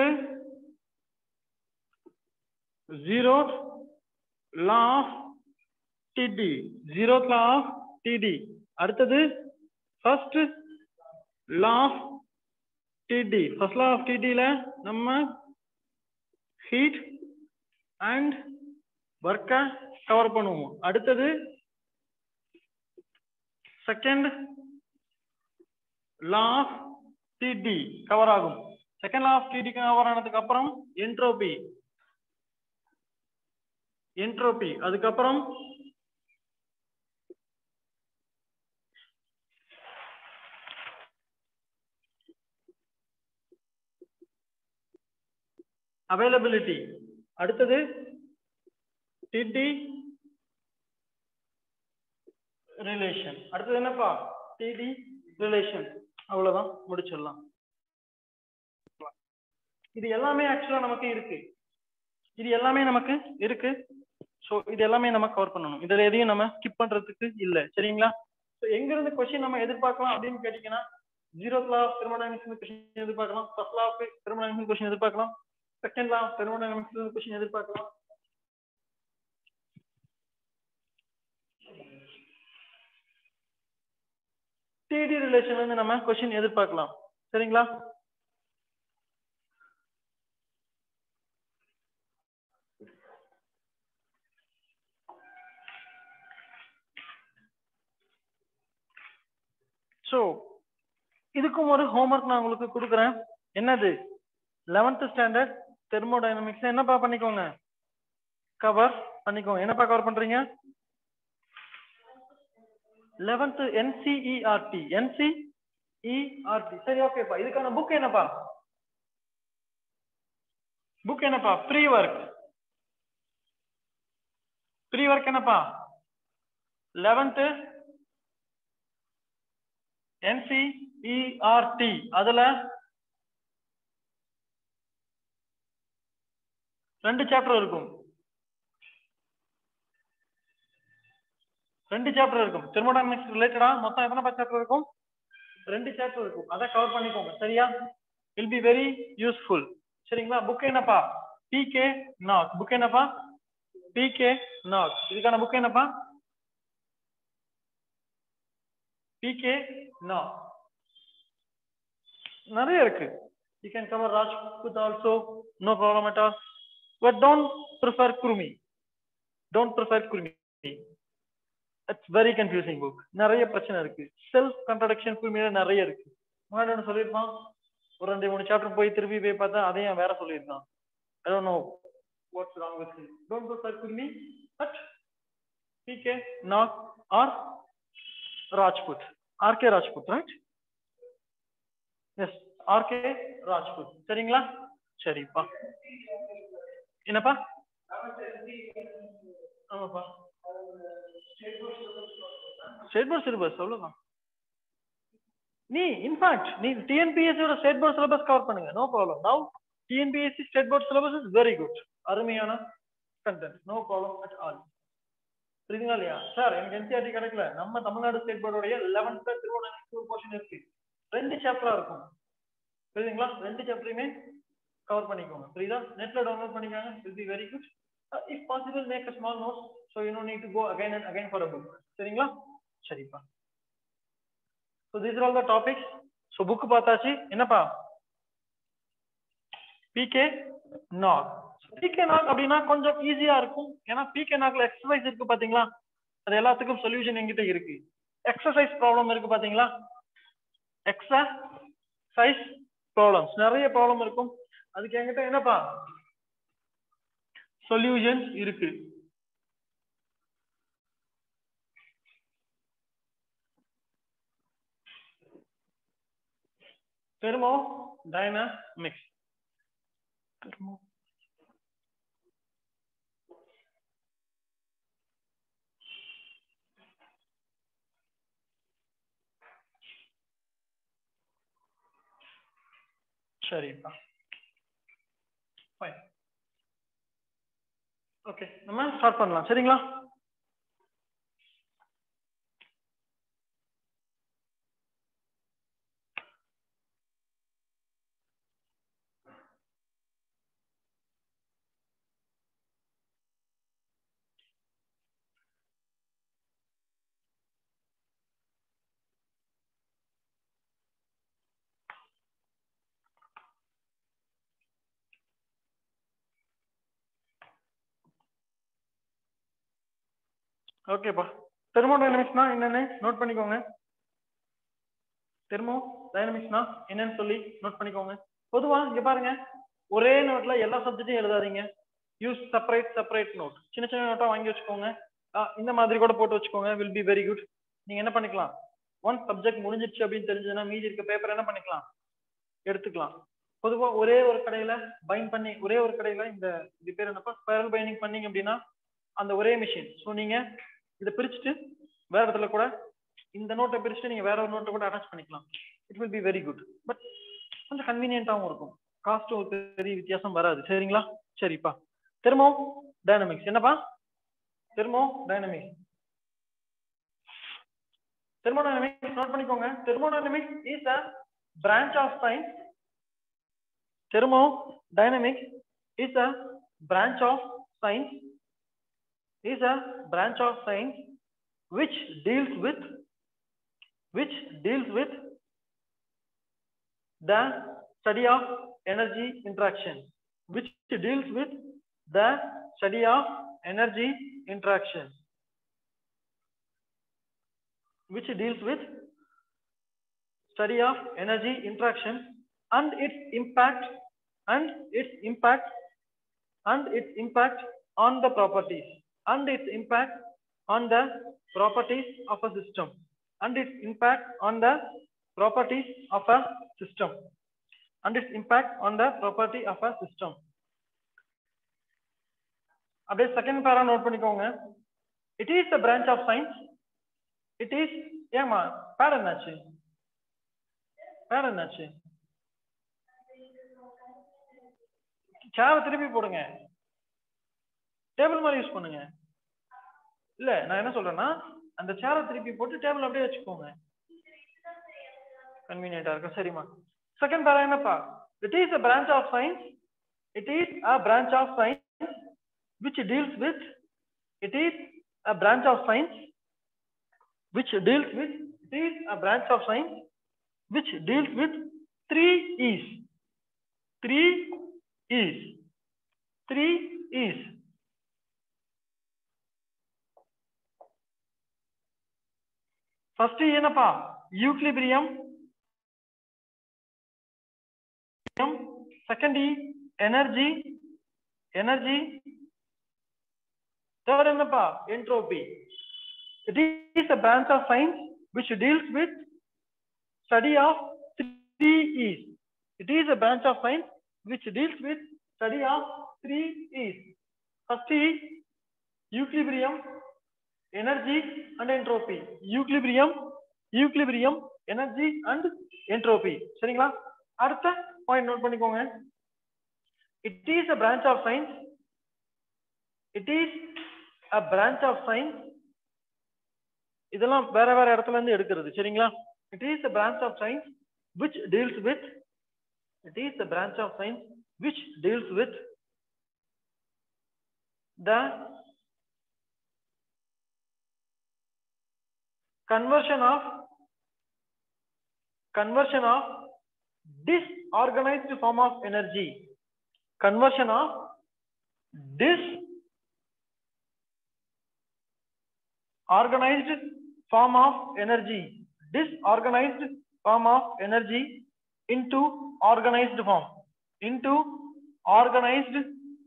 zero law of TD zero law of TD அடுத்தது first law of TD first law of டிடில நம்ம ஹீட் அண்ட் ஒர்க்கை கவர் பண்ணுவோம் அடுத்தது second law of TD cover ஆகும் second law of TD cover ஆனதுக்கு அப்புறம் என்ட்ரோபி என்ட்ரோபி அதுக்கப்புறம் அவைலபிலிட்டி அடுத்தது டிடி ரிலேஷன் அடுத்தது என்னப்பா டிடி ரிலேஷன் அவ்வளவுதான் முடிச்சிடலாம் இது எல்லாமே ஆக்சுவலா நமக்கு இருக்கு இது எல்லாமே நமக்கு இருக்கு ஸோ இது எல்லாமே நம்ம கவர் பண்ணணும் இதுல எதையும் நம்ம ஸ்கிப் பண்றதுக்கு இல்ல சரிங்களா ஸோ எங்க இருந்து கொஸ்டின் நம்ம எதிர்பார்க்கலாம் அப்படின்னு கேட்டீங்கன்னா zero law of thermodynamics question எதிர்பார்க்கலாம் first law of thermodynamics question எதிர்பார்க்கலாம் second law of thermodynamics question எதிர்பார்க்கலாம் டிடி ரிலேஷன் வந்து நம்ம கொஸ்டின் எதிர்பார்க்கலாம் சரிங்களா ஸோ இதுக்கும் ஒரு ஹோம்ஒர்க் நான் உங்களுக்கு கொடுக்குறேன் என்னது லெவன்த் ஸ்டாண்டர்ட் தெர்மோடைனமிக்ஸ் என்னப்பா பண்ணிக்கோங்க கவர் பண்ணிக்கோங்க என்னப்பா கவர் பண்றீங்க லெவன்த் என்சிஇஆர்டி என்சிஇஆர்டி சரி ஓகேப்பா இதுக்கான புக் என்னப்பா புக் என்னப்பா ப்ரீ ஒர்க் ப்ரீ ஒர்க் என்னப்பா லெவன்த் என்சிஇஆர்டி அதுல ரெண்டு சாப்டர் இருக்கும் ரெண்டு சாப்டர் இருக்கும் தெர்மோடைனமிக்ஸ் ரிலேட்டடா மொத்தம் எத்தனை சாப்டர் இருக்கும் ரெண்டு சாப்டர் இருக்கும் அதை கவர் பண்ணிக்கோங்க சரியா வில் பி வெரி யூஸ்ஃபுல் சரிங்களா புக் என்னப்பா பிகே நாக் புக் என்னப்பா பிகே நாக் இதுக்கான புக் என்னப்பா பிகே நாக் நிறைய இருக்கு you can cover Rajput also no problem at all but don't prefer Khurmi don't prefer Khurmi it's very confusing book நிறைய பிரச்சனை இருக்கு செல்ஃப் கன்ட்ரடக்ஷன் குருமியில நிறைய இருக்கு முன்னாடி ஒன்று சொல்லியிருப்பான் ஒரு ரெண்டு மூணு சாப்டர் போய் திருப்பி போய் பார்த்தா அதையும் வேற சொல்லியிருக்கான் I don't know what's wrong with don't prefer Khurmi but PK Nag or Rajput RK Rajput right yes RK Rajput சரிங்களா சரிப்பா என்னப்பா ஆமாப்பா ஸ்டேட் போர்ட் சிலபஸ் அவ்வளவுதான் நீ இன்ஃபேக்ட் நீ டிஎன்பிஎஸ்சியோட ஸ்டேட் போர்ட் சிலபஸ் கவர் பண்ணுங்க no problem now TNPSC state board syllabus is very good அருமையான content no problem at all புரியுதுங்களா இல்லையா சார் எனக்கு என்சிஆர்டி கிடைக்கல நம்ம தமிழ்நாடு ஸ்டேட் போர்டோடைய லெவன்த் திருவண்ணாமலை போர்ஷன் இருக்கு ரெண்டு சாப்டரா இருக்கும் புரியுதுங்களா ரெண்டு சாப்டரையுமே கவர் பண்ணிக்கோங்க புரியுதா நெட்ல டவுன்லோட் பண்ணிக்கோங்க will be very good if possible make a small notes so you no need to go again and again for a book சரிங்களா சரிப்பா so these all the topics so book பார்த்தாச்சு என்னப்பா பிகே நாக் பிகே நாக் அப்படின்னா கொஞ்சம் ஈஸியா இருக்கும் ஏன்னா பிகே நாக்ல எக்ஸசைஸ் இருக்கு பாத்தீங்களா அது எல்லாத்துக்கும் சொல்யூஷன் என்கிட்ட இருக்கு எக்ஸசைஸ் ப்ராப்ளம் இருக்கு பாத்தீங்களா எக்ஸசைஸ் ப்ராப்ளம்ஸ் நிறைய ப்ராப்ளம் இருக்கும் அதுக்கு என்கிட்ட என்னப்பா சொல்யூஷன் இருக்கு தெர்மோ டைனமிக்ஸ் தெர்மோ சரிப்பா ஃபைன் ஓகே நம்ம ஸ்டார்ட் பண்ணலாம் சரிங்களா ஓகேப்பா தெர்மோடைனமிக்ஸ்னா என்னன்னு நோட் பண்ணிக்கோங்க தெர்மோ டைனமிக்ஸ்னா என்னன்னு சொல்லி நோட் பண்ணிக்கோங்க பொதுவா இங்க பாருங்க ஒரே நோட்ல எல்லா சப்ஜெக்ட்டையும் எழுதாதீங்க யூஸ் செப்பரேட் செப்பரேட் நோட் சின்ன சின்ன நோட்டா வாங்கி வச்சுக்கோங்க ஆஹ் இந்த மாதிரி கூட போட்டு வச்சுக்கோங்க வில் பி வெரி குட் நீங்க என்ன பண்ணிக்கலாம் ஒன் சப்ஜெக்ட் முடிஞ்சிருச்சு அப்படின்னு தெரிஞ்சதுன்னா மீதி இருக்க பேப்பர் என்ன பண்ணிக்கலாம் எடுத்துக்கலாம் பொதுவா ஒரே ஒரு கடையில பைண்ட் பண்ணி ஒரே ஒரு கடையில இந்த இது பேர் என்னப்பா ஸ்பைரல் பைண்டிங் பண்ணீங்க அப்படின்னா அந்த ஒரே மிஷின் ஸோ நீங்க இதை பிரிச்சுட்டு வேற இடத்துல கூட இந்த நோட்டை பிரிச்சுட்டு நீங்க வேற ஒரு நோட்டை கூட அட்டாச் பண்ணிக்கலாம் it will be very good but கொஞ்சம் கன்வீனியன்ட்டாகவும் இருக்கும் காஸ்ட்டும் பெரிய வித்தியாசம் வராது சரிங்களா சரிப்பா தெர்மோ டைனமிக்ஸ் என்னப்பா தெர்மோ டைனமிக்ஸ் thermodynamics நோட் பண்ணிக்கோங்க thermodynamics is a branch of science thermodynamics is a branch of science is a branch of science which deals with which deals with the study of energy interaction which deals with the study of energy interaction which deals with study of energy interaction and its impact and its impact and its impact on the properties and its impact on the properties of a system and its impact on the properties of a system and its impact on the property of a system அப்படியே செகண்ட் பேரா நோட் பண்ணிக்கோங்க it is a branch of science it is ஏமா பேட் என்னாச்சு பேட் என்னாச்சு சேவை திருப்பி போடுங்க டேபிள் மாதிரி யூஸ் பண்ணுங்க இல்ல நான் என்ன சொல்றேன்னா அந்த சேரை திருப்பி போட்டு டேபிள் அப்படியே வச்சுக்கோங்க கன்வீனியன்டா இருக்கும் சரிம்மா செகண்ட் பேரா என்னப்பா it is a branch of science it is a branch of science which deals with it is a branch of science which deals with it is a branch of science which deals with three E's. Three E's. Three E's. First ಏನಪ್ಪಾ equilibrium second E energy energy third என்னப்பா entropy it is a branch of science which deals with study of three E's. It is a branch of science which deals with study of three E's. First E, equilibrium, energy and entropy. Equilibrium, equilibrium, energy and entropy. சரிங்களா அடுத்த பாயிண்ட் நோட் பண்ணிக்கோங்க it is a branch of science it is a branch of science இதெல்லாம் வேற வேற இடத்துல இருந்து எடுக்கிறது சரிங்களா it is a branch of science which deals with it is a branch of science which deals with the conversion of conversion of disorganized form of energy conversion of dis organized form of energy disorganized form of energy into organized form into organized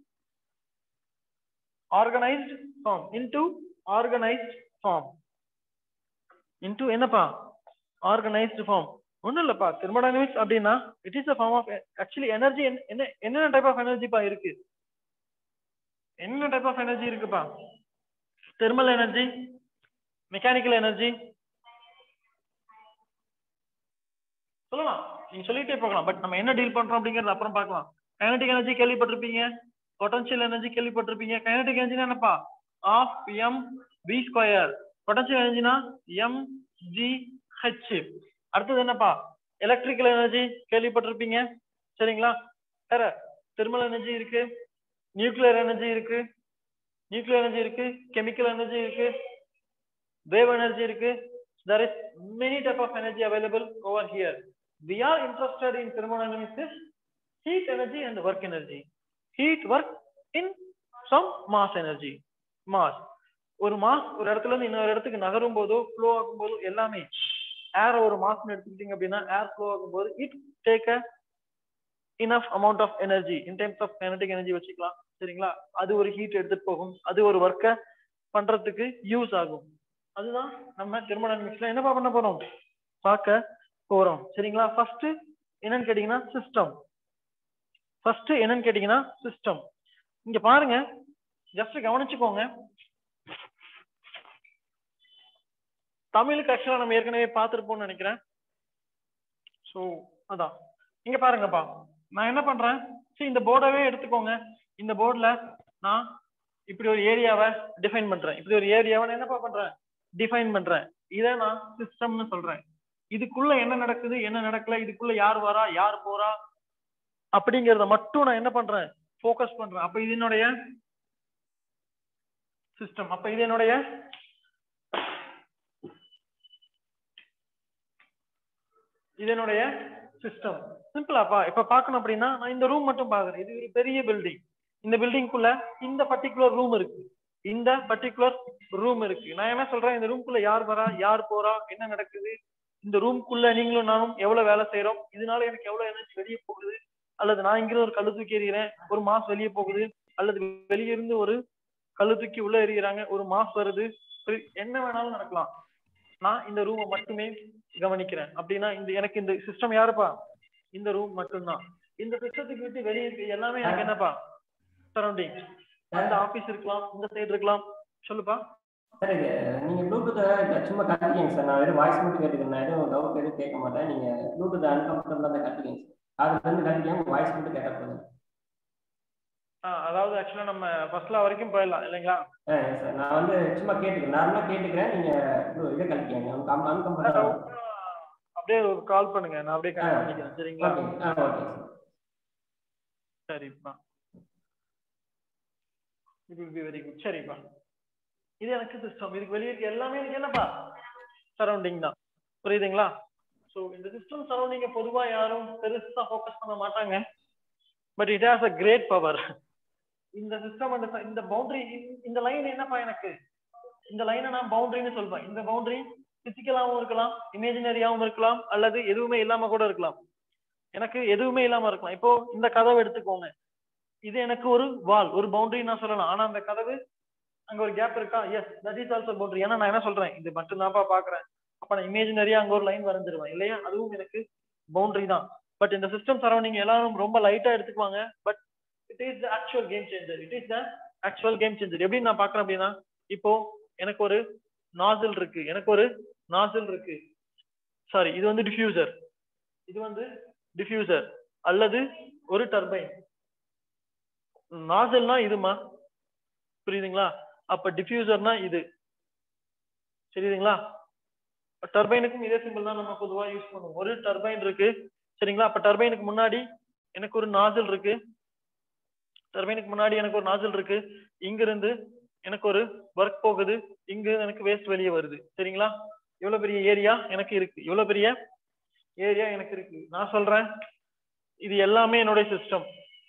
organized form into organized form into என்னப்பா organized form ஒண்ணும் இல்லப்பா thermodynamics அப்படின்னா it is a form of actually energy என்ன என்னென்ன டைப் ஆஃப் எனர்ஜிப்பா இருக்கு என்ன டைப் ஆஃப் எனர்ஜி இருக்குப்பா தெர்மல் எனர்ஜி மெக்கானிக்கல் எனர்ஜி சொல்லலாம் நீங்க சொல்லிட்டே போகலாம் பட் நம்ம என்ன டீல் பண்றோம் அப்படிங்கறது அப்புறம் பார்க்கலாம் கைனடிக் எனர்ஜி கேள்விப்பட்டிருப்பீங்க பொட்டன்ஷியல் எனர்ஜி கேள்விப்பட்டிருப்பீங்க கைனடிக் எனர்ஜினா என்னப்பா half m v square potential எனர்ஜினா எம் ஜி ஹெச் அடுத்தது என்னப்பா எலக்ட்ரிக்கல் எனர்ஜி கேள்விப்பட்டிருப்பீங்க சரிங்களா வேற தெர்மல் எனர்ஜி இருக்கு நியூக்ளியர் எனர்ஜி இருக்கு நியூக்ளியர் எனர்ஜி இருக்கு கெமிக்கல் எனர்ஜி இருக்கு wave energy இருக்கு there is many type of energy available over here we are interested in thermodynamics is heat energy and work energy heat work in some mass energy mass ஒரு மாஸ் ஒரு இடத்துல இருந்து இன்னொரு இடத்துக்கு நகரும் போதோ ஃப்ளோ ஆகும் போதோ எல்லாமே ஏர் ஒரு மாஸ்னு எடுத்துக்கிட்டீங்க அப்படின்னா ஏர் ஃப்ளோ ஆகும்போது it take a enough amount of energy in times of kinetic energy வச்சுக்கலாம் சரிங்களா அது ஒரு ஹீட் எடுத்துட்டு போகும் அது ஒரு ஒர்க்கை பண்றதுக்கு யூஸ் ஆகும் அதுதான் நம்ம தெர்மோடைனமிக்ஸ்ல என்னப்பா பண்ண போறோம் பார்க்க போறோம் சரிங்களா ஃபர்ஸ்ட் என்னன்னு கேட்டீங்கன்னா சிஸ்டம் ஃபர்ஸ்ட் என்னன்னு கேட்டீங்கன்னா சிஸ்டம் இங்க பாருங்க ஜஸ்ட் கவனிச்சுக்கோங்க தமிழுக்கு ஆக்சுவலா நம்ம ஏற்கனவே பார்த்துருப்போம்னு நினைக்கிறேன் ஸோ அதான் இங்க பாருங்கப்பா நான் என்ன பண்றேன் சரி இந்த போர்டவே எடுத்துக்கோங்க இந்த போர்டில் நான் இப்படி ஒரு ஏரியாவை டிஃபைன் பண்றேன் இப்படி ஒரு ஏரியாவை நான் என்னப்பா பண்றேன் டிஃபைன் பண்றேன் இதை நான் சிஸ்டம்னு சொல்றேன் இதுக்குள்ள என்ன நடக்குது என்ன நடக்கல இதுக்குள்ள யார் வரா யார் போறா அப்படிங்கறத மட்டும் நான் என்ன பண்றேன் ஃபோக்கஸ் பண்றேன் அப்ப இது என்னுடைய சிஸ்டம் அப்ப இது என்னுடைய இது என்னுடைய சிஸ்டம் சிம்பிளாப்பா இப்ப பார்க்கணும் அப்படின்னா நான் இந்த ரூம் மட்டும் பாக்குறேன் இது ஒரு பெரிய பில்டிங் இந்த பில்டிங்குள்ள இந்த பர்டிகுலர் ரூம் இருக்கு இந்த பர்டிகுலர் ரூம் இருக்கு நான் என்ன சொல்றேன் இந்த ரூம்குள்ள யார் வரா யார் போறா என்ன நடக்குது இந்த ரூம்குள்ள நீங்களும் நானும் எவ்வளவு வேலை செய்யறோம் இதனால எனக்கு எவ்வளவு எனர்ஜி வெளியே போகுது அல்லது நான் இங்கிருந்து ஒரு கல்லு தூக்கி எறிகிறேன் ஒரு மாஸ் வெளியே போகுது அல்லது வெளியே இருந்து ஒரு கல்லு தூக்கி உள்ள எறிகிறாங்க ஒரு மாஸ் வருது என்ன வேணாலும் நடக்கலாம் நான் இந்த ரூமை மட்டுமே கவனிக்கிறேன் அப்படின்னா இந்த எனக்கு இந்த சிஸ்டம் யாருப்பா இந்த ரூம் மட்டும்தான் இந்த சிஸ்டத்துக்கு விட்டு வெளியே இருக்கு எல்லாமே எனக்கு என்னப்பா சரௌண்டிங் அந்த ஆபீஸ் இருக்கலாம் இந்த சைடு இருக்கலாம் சொல்லுப்பா சார் இது நீங்க ப்ளூடூத் சும்மா கட்டிக்கிங்க சார் நான் வெறும் வாய்ஸ் மட்டும் கேட்டுக்கிறேன் நான் எதுவும் டவுட் எதுவும் கேட்க மாட்டேன் நீங்க ப்ளூடூத் அன்கம்ஃபர்டபுளாக தான் கட்டிக்கிங்க சார் அது வந்து கட்டிக்காம வாய்ஸ் மட்டும் கேட்டால் போதும் அதாவது ஆக்சுவலா நம்ம ஃபர்ஸ்ட்ல வரைக்கும் போயிடலாம் இல்லைங்களா ஆ சார் நான் வந்து சும்மா கேட்டுக்கிறேன் நார்மலாக கேட்டுக்கிறேன் நீங்க இதை கட்டிக்கங்க அன்கம்ஃபர்டபுள் அப்படியே ஒரு கால் பண்ணுங்க நான் அப்படியே கனெக்ட் பண்ணிக்கிறேன் சரிங்களா ஓகே ஆ ஓகே சார் சரிப்பா இது வில் பி வெரி குட் சரிப்பா இது எனக்கு சிஸ்டம் இதுக்கு வெளியே இருக்க எல்லாமே எனக்கு என்னப்பா சரௌண்டிங் தான் புரியுதுங்களா ஸோ இந்த சிஸ்டம் சரௌண்டிங்க பொதுவா யாரும் பெருசா ஃபோக்கஸ் பண்ண மாட்டாங்க but it has a great power இந்த சிஸ்டம் அந்த இந்த பவுண்டரி இந்த லைன் என்னப்பா எனக்கு இந்த லைனை நான் பவுண்டரின்னு சொல்வேன் இந்த பவுண்டரி பிசிக்கலாவும் இருக்கலாம் இமேஜினரியாவும் இருக்கலாம் அல்லது எதுவுமே இல்லாம கூட இருக்கலாம் எனக்கு எதுவுமே இல்லாம இருக்கலாம் இப்போ இந்த கதவை எடுத்துக்கோங்க இது எனக்கு ஒரு வால் ஒரு பவுண்டரி நான் சொல்லலாம் ஆனா அந்த கதவு அங்க ஒரு கேப் இருக்கா yes that is also boundary ஏன்னா நான் என்ன சொல்றேன் இது மட்டும் தான்ப்பா பாக்குறேன் அப்ப நான் இமேஜினரியா அங்க ஒரு லைன் வரைஞ்சிருவேன் இல்லையா அதுவும் எனக்கு பவுண்டரி தான் பட் இந்த சிஸ்டம் சரௌண்டிங் எல்லாரும் ரொம்ப லைட்டா எடுத்துக்குவாங்க but it is the actual game changer it is the actual game changer எப்படி நான் பாக்குறேன் அப்படின்னா இப்போ எனக்கு ஒரு நாசில் இருக்கு எனக்கு ஒரு நாசில் இருக்கு சாரி இது வந்து டிஃப்யூசர் இது வந்து டிஃப்யூசர் அல்லது ஒரு டர்பைன் நாசில்னா இதுமா புரியுதுங்களா அப்ப டிஃப்யூசர்னா இது சரிதுங்களா டர்பைனுக்கும் இதே சிம்பிள் தான் நம்ம பொதுவா யூஸ் பண்ணுவோம் ஒரு டர்பைன் இருக்கு சரிங்களா அப்ப டர்பைனுக்கு முன்னாடி எனக்கு ஒரு நாசில் இருக்கு டர்பைனுக்கு முன்னாடி எனக்கு ஒரு நாசில் இருக்கு இங்க இருந்து எனக்கு ஒரு ஒர்க் போகுது இங்க எனக்கு வேஸ்ட் வெளியே வருது சரிங்களா இவ்வளவு பெரிய ஏரியா எனக்கு இருக்கு இவ்வளவு பெரிய ஏரியா எனக்கு இருக்கு நான் சொல்றேன் இது எல்லாமே என்னுடைய சிஸ்டம்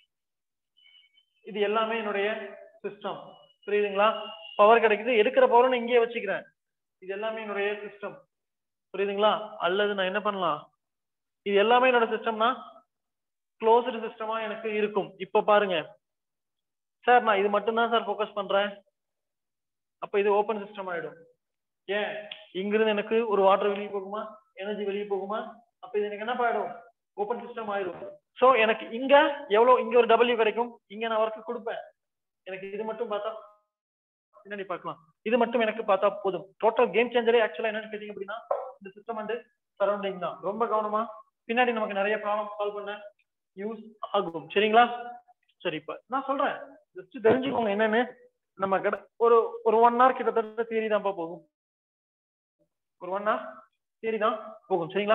இது எல்லாமே என்னுடைய சிஸ்டம் புரியுதுங்களா பவர் கிடைக்குது எடுக்கிற பவர் நான் இங்கேயே வச்சுக்கிறேன் இது எல்லாமே என்னுடைய சிஸ்டம் புரியுதுங்களா அல்லது நான் என்ன பண்ணலாம் இது எல்லாமே என்னோட சிஸ்டம்னா க்ளோஸ்டு சிஸ்டமா எனக்கு இருக்கும் இப்ப பாருங்க சார் நான் இது மட்டும் தான் சார் ஃபோக்கஸ் பண்றேன் அப்ப இது ஓப்பன் சிஸ்டம் ஆயிடும் ஏன் இங்கிருந்து எனக்கு ஒரு வாட்டர் வெளியே போகுமா எனர்ஜி வெளியே போகுமா அப்ப இது எனக்கு என்ன ஆயிடும் ஓப்பன் சிஸ்டம் ஆயிடும் சோ எனக்கு இங்க எவ்வளவு இங்க ஒரு டபிள்யூ கிடைக்கும் இங்க நான் ஒர்க் கொடுப்பேன் எனக்கு இது மட்டும் பார்த்தா பின்னாடி பார்க்கலாம் இது மட்டும் எனக்கு பார்த்தா போதும் டோட்டல் கேம் சேஞ்சரே ஆக்சுவலா என்னன்னு கேட்டீங்க அப்படின்னா இந்த சிஸ்டம் வந்து சரௌண்டிங் தான் ரொம்ப கவனமா பின்னாடி நமக்கு நிறைய ப்ராப்ளம் சால்வ் பண்ண யூஸ் ஆகும் சரிங்களா சரி இப்ப நான் சொல்றேன் ஜஸ்ட் தெரிஞ்சுக்கோங்க என்னன்னு நம்ம கிட்ட ஒரு ஒரு ஒன் ஹவர் கிட்டத்தட்ட தியரி தான்ப்பா போகும் ஒரு ஒன் ஹவர் தியரி தான் போகும் சரிங்களா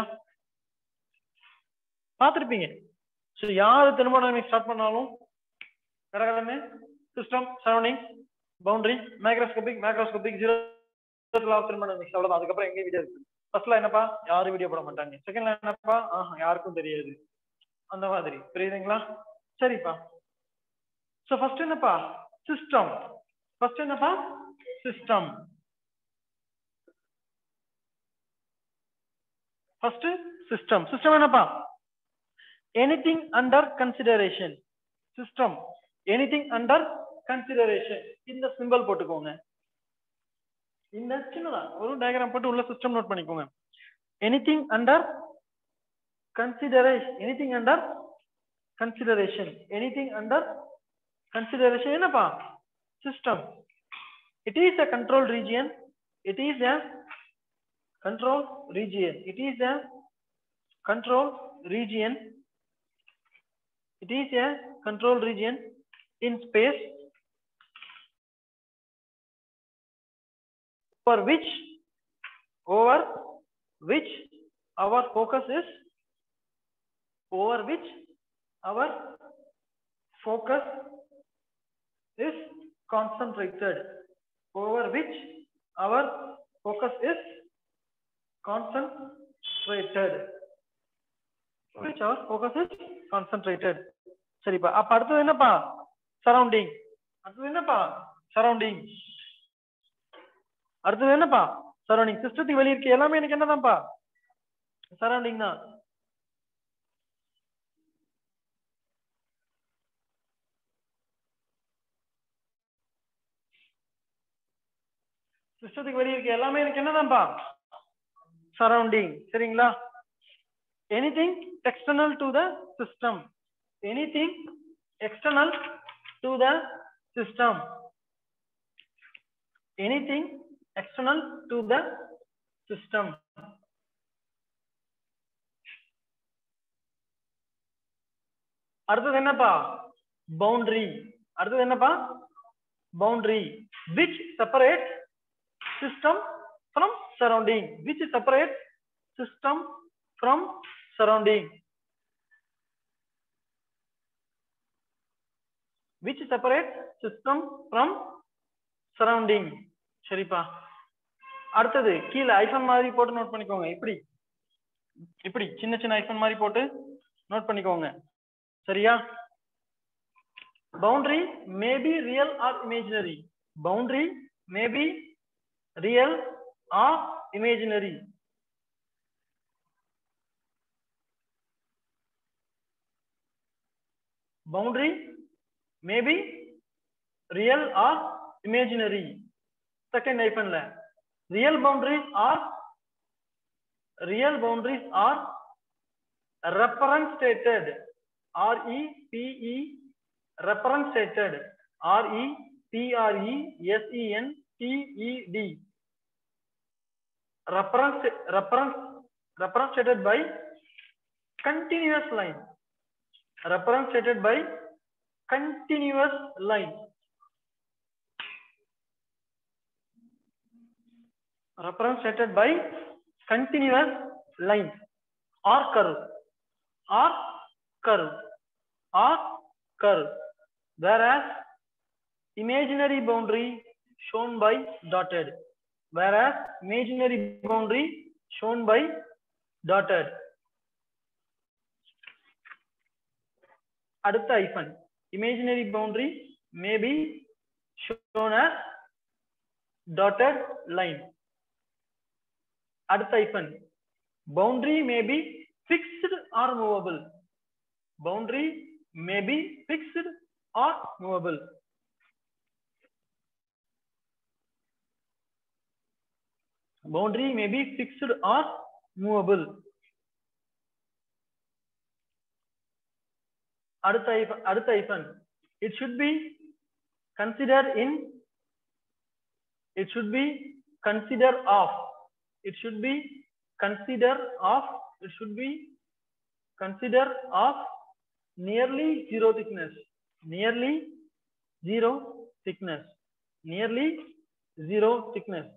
பார்த்துருப்பீங்க ஸோ யாரு தெர்மோடைனமிக் ஸ்டார்ட் பண்ணாலும் கடகடன்னு system surrounding boundary microscopic macroscopic zero thermodynamics அவ்வளவுதான் அதுக்கப்புறம் எங்க வீடியோ இருக்கு ஃபர்ஸ்ட்ல என்னப்பா யாரும் வீடியோ போட மாட்டாங்க செகண்ட்ல என்னப்பா ஆஹ் யாருக்கும் தெரியாது அந்த மாதிரி புரியுதுங்களா சரிப்பா ஸோ ஃபர்ஸ்ட் என்னப்பா சிஸ்டம் ஃபர்ஸ்ட் என்னப்பா சிஸ்டம் ஃபர்ஸ்ட் சிஸ்டம் சிஸ்டம் என்னப்பா anything under consideration system anything under consideration இந்த சிம்பிள் போட்டுக்கோங்க இந்த சின்னதா ஒரு டயக்ராம் போட்டு உள்ள சிஸ்டம் நோட் பண்ணிக்கோங்க anything under consideration anything under consideration anything under consideration என்னப்பா system it is a control region it is a control region it is a control region it is a control region in space for which over which our focus is over which our focus is concentrated over which our focus is concentrated which our focus is concentrated சரிப்பா அப்ப அடுத்தது என்னப்பா சரௌண்டிங் அடுத்தது என்னப்பா சரௌண்டிங் அடுத்தது என்னப்பா சரௌண்டிங் சிஸ்டத்துக்கு வெளியே இருக்க எல்லாமே எனக்கு என்னதான்ப்பா சரௌண்டிங் தான் சிஸ்டத்துக்கு வெளியே இருக்க எல்லாமே எனக்கு என்னதான்ப்பா சரௌண்டிங் சரிங்களா anything external to the system anything external to the system anything external to the system அடுத்தது என்னப்பா பவுண்டரி அடுத்தது என்னப்பா boundary which separate system from surrounding which separate system from surrounding which separate system from surrounding சரிப்பா அடுத்தது கீழே ஐஃபன் மாதிரி போட்டு நோட் பண்ணிக்கோங்க இப்படி இப்படி சின்ன சின்ன ஐஃபன் மாதிரி போட்டு நோட் பண்ணிக்கோங்க சரியா boundary may be real or imaginary boundary may be real or imaginary boundary may be real or imaginary second hyphen la real boundaries are real boundaries are reference-stated r e p e reference-stated r e p r e s e n t e d reference reference reference stated by continuous line reference stated by continuous line reference stated by continuous line or curve or curve or curve whereas imaginary boundary shown by dotted whereas imaginary boundary shown by dotted அடுத்த ஐஃபன் imaginary boundary may be shown as dotted line அடுத்த ஐஃபன் boundary may be fixed or movable boundary may be fixed or movable boundary may be fixed or movable அடுத்த hyphen- அடுத்த hyphen it should be considered in it should be consider of it should be consider of it should be consider of nearly zero thickness nearly zero thickness nearly zero thickness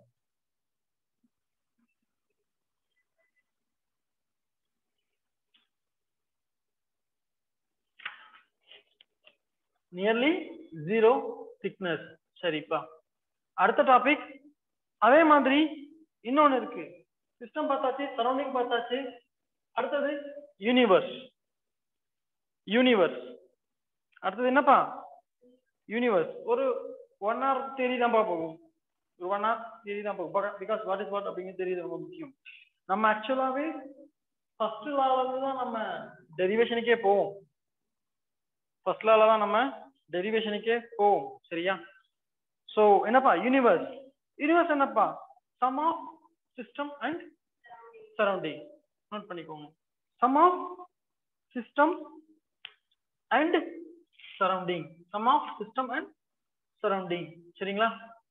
nearly zero thickness சரிப்பா அடுத்த டாபிக் அதே மாதிரி இன்னொன்னு இருக்கு சிஸ்டம் பார்த்தாச்சு சரௌண்டிங் பார்த்தாச்சு அடுத்தது யூனிவர்ஸ் யூனிவர்ஸ் அடுத்தது என்னப்பா யூனிவர்ஸ் ஒரு ஒன் ஹவர் தேதி தான்ப்பா போகும் உருவானா தெரியுதா பிகாஸ் வாட் இஸ் வாட் அப்படிங்கிறது தெரியுது ரொம்ப முக்கியம் நம்ம ஆக்சுவலாவே ஃபர்ஸ்ட் லால இருந்து தான் நம்ம டெரிவேஷனுக்கே போவோம் ஃபர்ஸ்ட் லால தான் நம்ம டெரிவேஷனுக்கே போவோம் சரியா சோ என்னப்பா யூனிவர்ஸ் யூனிவர்ஸ் என்னப்பா sum of system and surrounding note பண்ணிக்கோங்க sum of system and surrounding sum of system and surrounding சரிங்களா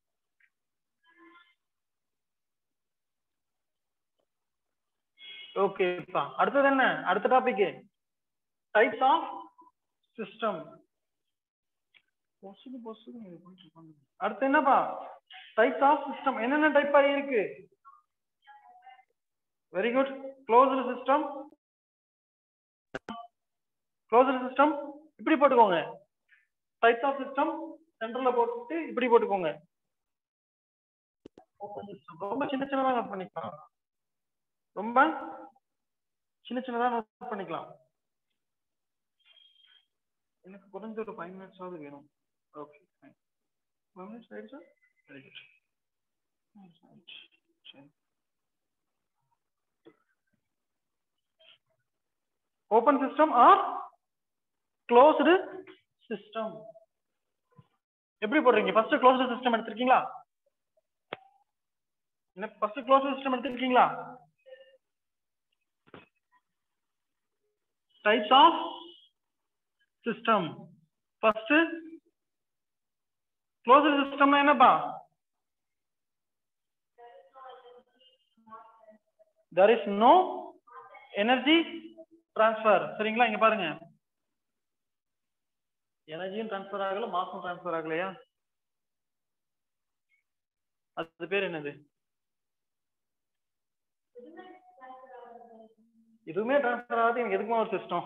ஓகேப்பா அடுத்தது என்ன அடுத்த டாபிக் டைப்ஸ் ஆஃப் சிஸ்டம் பொசுக்கு பொசுக்கு நீங்க போயிட்டு இருப்பாங்க. அடுத்து என்னப்பா டைப்ஸ் ஆஃப் சிஸ்டம் என்னென்ன டைப் இருக்கு very good closed system closed system இப்படி போட்டுக்கோங்க டைப்ஸ் ஆஃப் சிஸ்டம் சென்டர்ல போட்டு இப்படி போட்டுக்கோங்க Open system. ரொம்ப சின்ன சின்னதா நோட் பண்ணிக்கலாம் ரொம்ப சின்ன சின்னதா நோட் பண்ணிக்கலாம் எனக்கு குறைஞ்ச ஒரு ஃபைவ் மினிட்ஸ் ஆகுது வேணும் ஓகே ஃபைன் ஃபைவ் மினிட்ஸ் ஆயிடுச்சா வெரி குட் சரி open system or closed system எப்படி போடுறீங்க ஃபர்ஸ்ட் க்ளோஸ்டு சிஸ்டம் எடுத்திருக்கீங்களா என்ன ஃபர்ஸ்ட் க்ளோஸ்டு சிஸ்டம் எடுத்திருக்கீங்களா types of system first closed சிஸ்டம்னா என்னப்பா there is no energy transfer சரிங்களா இங்க பாருங்க எனர்ஜியும் ட்ரான்ஸ்ஃபர் ஆகல மாசும் ட்ரான்ஸ்ஃபர் ஆகலையா அது பேர் என்னது எதுவுமே ட்ரான்ஸ்ஃபர் ஆகாது எனக்கு எதுக்குமா ஒரு சிஸ்டம்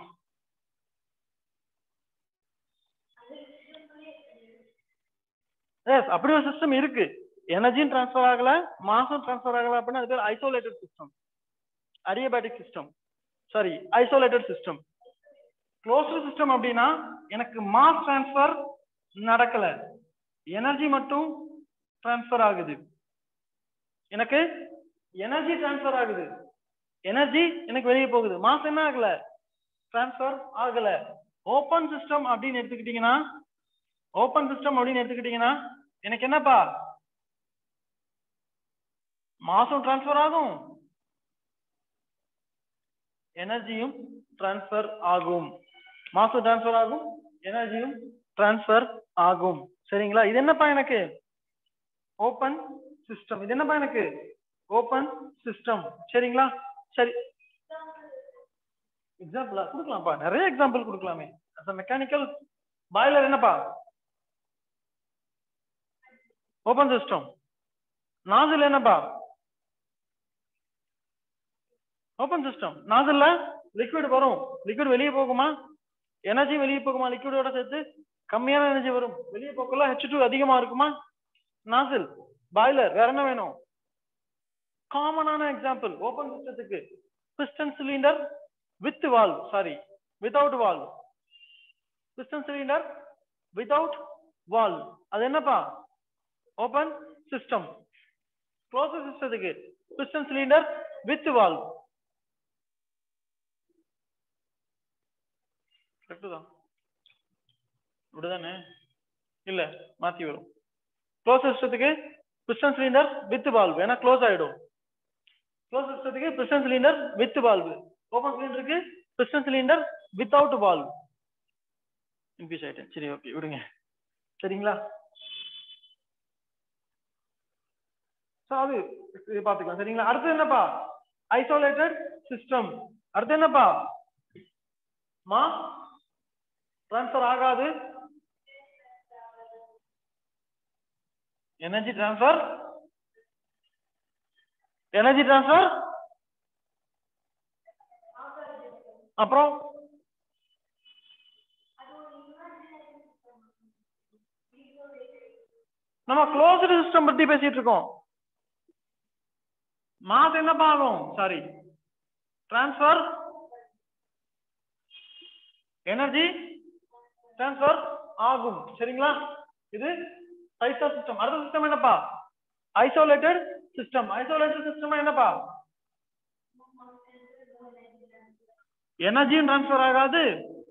எஸ் அப்படி ஒரு சிஸ்டம் இருக்கு எனர்ஜியும் ட்ரான்ஸ்ஃபர் ஆகல மாசும் ட்ரான்ஸ்ஃபர் ஆகல அப்படின்னா அது பேர் isolated system adiabatic system sorry isolated system closed system அப்படின்னா எனக்கு மாஸ் ட்ரான்ஸ்ஃபர் நடக்கல எனர்ஜி மட்டும் ட்ரான்ஸ்ஃபர் ஆகுது எனக்கு எனர்ஜி ட்ரான்ஸ்ஃபர் ஆகுது எனர்ஜி எனக்கு வெளியே போகுது மாஸ் என்ன ஆகல ட்ரான்ஸ்ஃபர் ஆகல ஓப்பன் சிஸ்டம் அப்படின்னு எடுத்துக்கிட்டீங்கன்னா ஓப்பன் சிஸ்டம் அப்படின்னு எடுத்துக்கிட்டீங்கன்னா எனக்கு என்னப்பா மாசும் ட்ரான்ஸ்ஃபர் ஆகும் எனர்ஜியும் ட்ரான்ஸ்ஃபர் ஆகும் மாசம் ட்ரான்ஸ்ஃபர் ஆகும் எனர்ஜியும் ட்ரான்ஸ்ஃபர் ஆகும் சரிங்களா இது என்னப்பா எனக்கு ஓப்பன் சிஸ்டம் இது என்னப்பா எனக்கு ஓப்பன் சிஸ்டம் சரிங்களா சரி எக்ஸாம்பிளா கொடுக்கலாம்ப்பா நிறைய எக்ஸாம்பிள் கொடுக்கலாமே மெக்கானிக்கல் பாய்லர் என்னப்பா ஓப்பன் சிஸ்டம் நாசில் என்னப்பா ஓப்பன் சிஸ்டம் நாசில்ல லிக்விட் வரும் லிக்விட் வெளியே போகுமா எனர்ஜி வெளியே போகுமா லிக்விடோட சேர்த்து கம்மியான எனர்ஜி வரும் வெளியே போக்கல ஹெச் டூ அதிகமா இருக்குமா நாசில் பாய்லர் வேற என்ன வேணும் காமனான எக்ஸாம்பிள் ஓப்பன் சிஸ்டத்துக்கு piston cylinder with valve sorry without valve piston cylinder without valve அது என்னப்பா ஓப்பன் சிஸ்டம் க்ளோஸ் சிஸ்டத்துக்கு piston cylinder with valve correct தான் இப்படிதானே இல்ல மாத்தி வரும் க்ளோஸ் சிஸ்டத்துக்கு பிஸ்டன் சிலிண்டர் வித் வால்வ் ஏன்னா க்ளோஸ் ஆயிடும் க்ளோஸ் சிஸ்டத்துக்கு piston cylinder with valve open சிலிண்டருக்கு piston cylinder without valve increase ஆயிட்டேன் சரி ஓகே விடுங்க சரிங்களா So, அது இது பாத்துக்கலாம் சரிங்களா அடுத்து என்னப்பா ஐசோலேட்டட் சிஸ்டம் அடுத்து என்னப்பா மா ட்ரான்ஸ்ஃபர் ஆகாது எனர்ஜி ட்ரான்ஸ்ஃபர் எனர்ஜி ட்ரான்ஸ்ஃபர் அப்புறம் நம்ம க்ளோஸ்டு சிஸ்டம் பத்தி பேசிட்டு இருக்கோம் மாஸ் என்ன ஆகும் சாரி ட்ரான்ஸ்ஃபர் எனர்ஜி ட்ரான்ஸ்ஃபர் ஆகும் சரிங்களா இது டைப்ஸ் ஆஃப் சிஸ்டம் அடுத்த சிஸ்டம் என்னப்பா ஐசோலேட்டட் சிஸ்டம் ஐசோலேட்டட் சிஸ்டம் என்னப்பா எனர்ஜியும் டிரான்ஸ்ஃபர் ஆகாது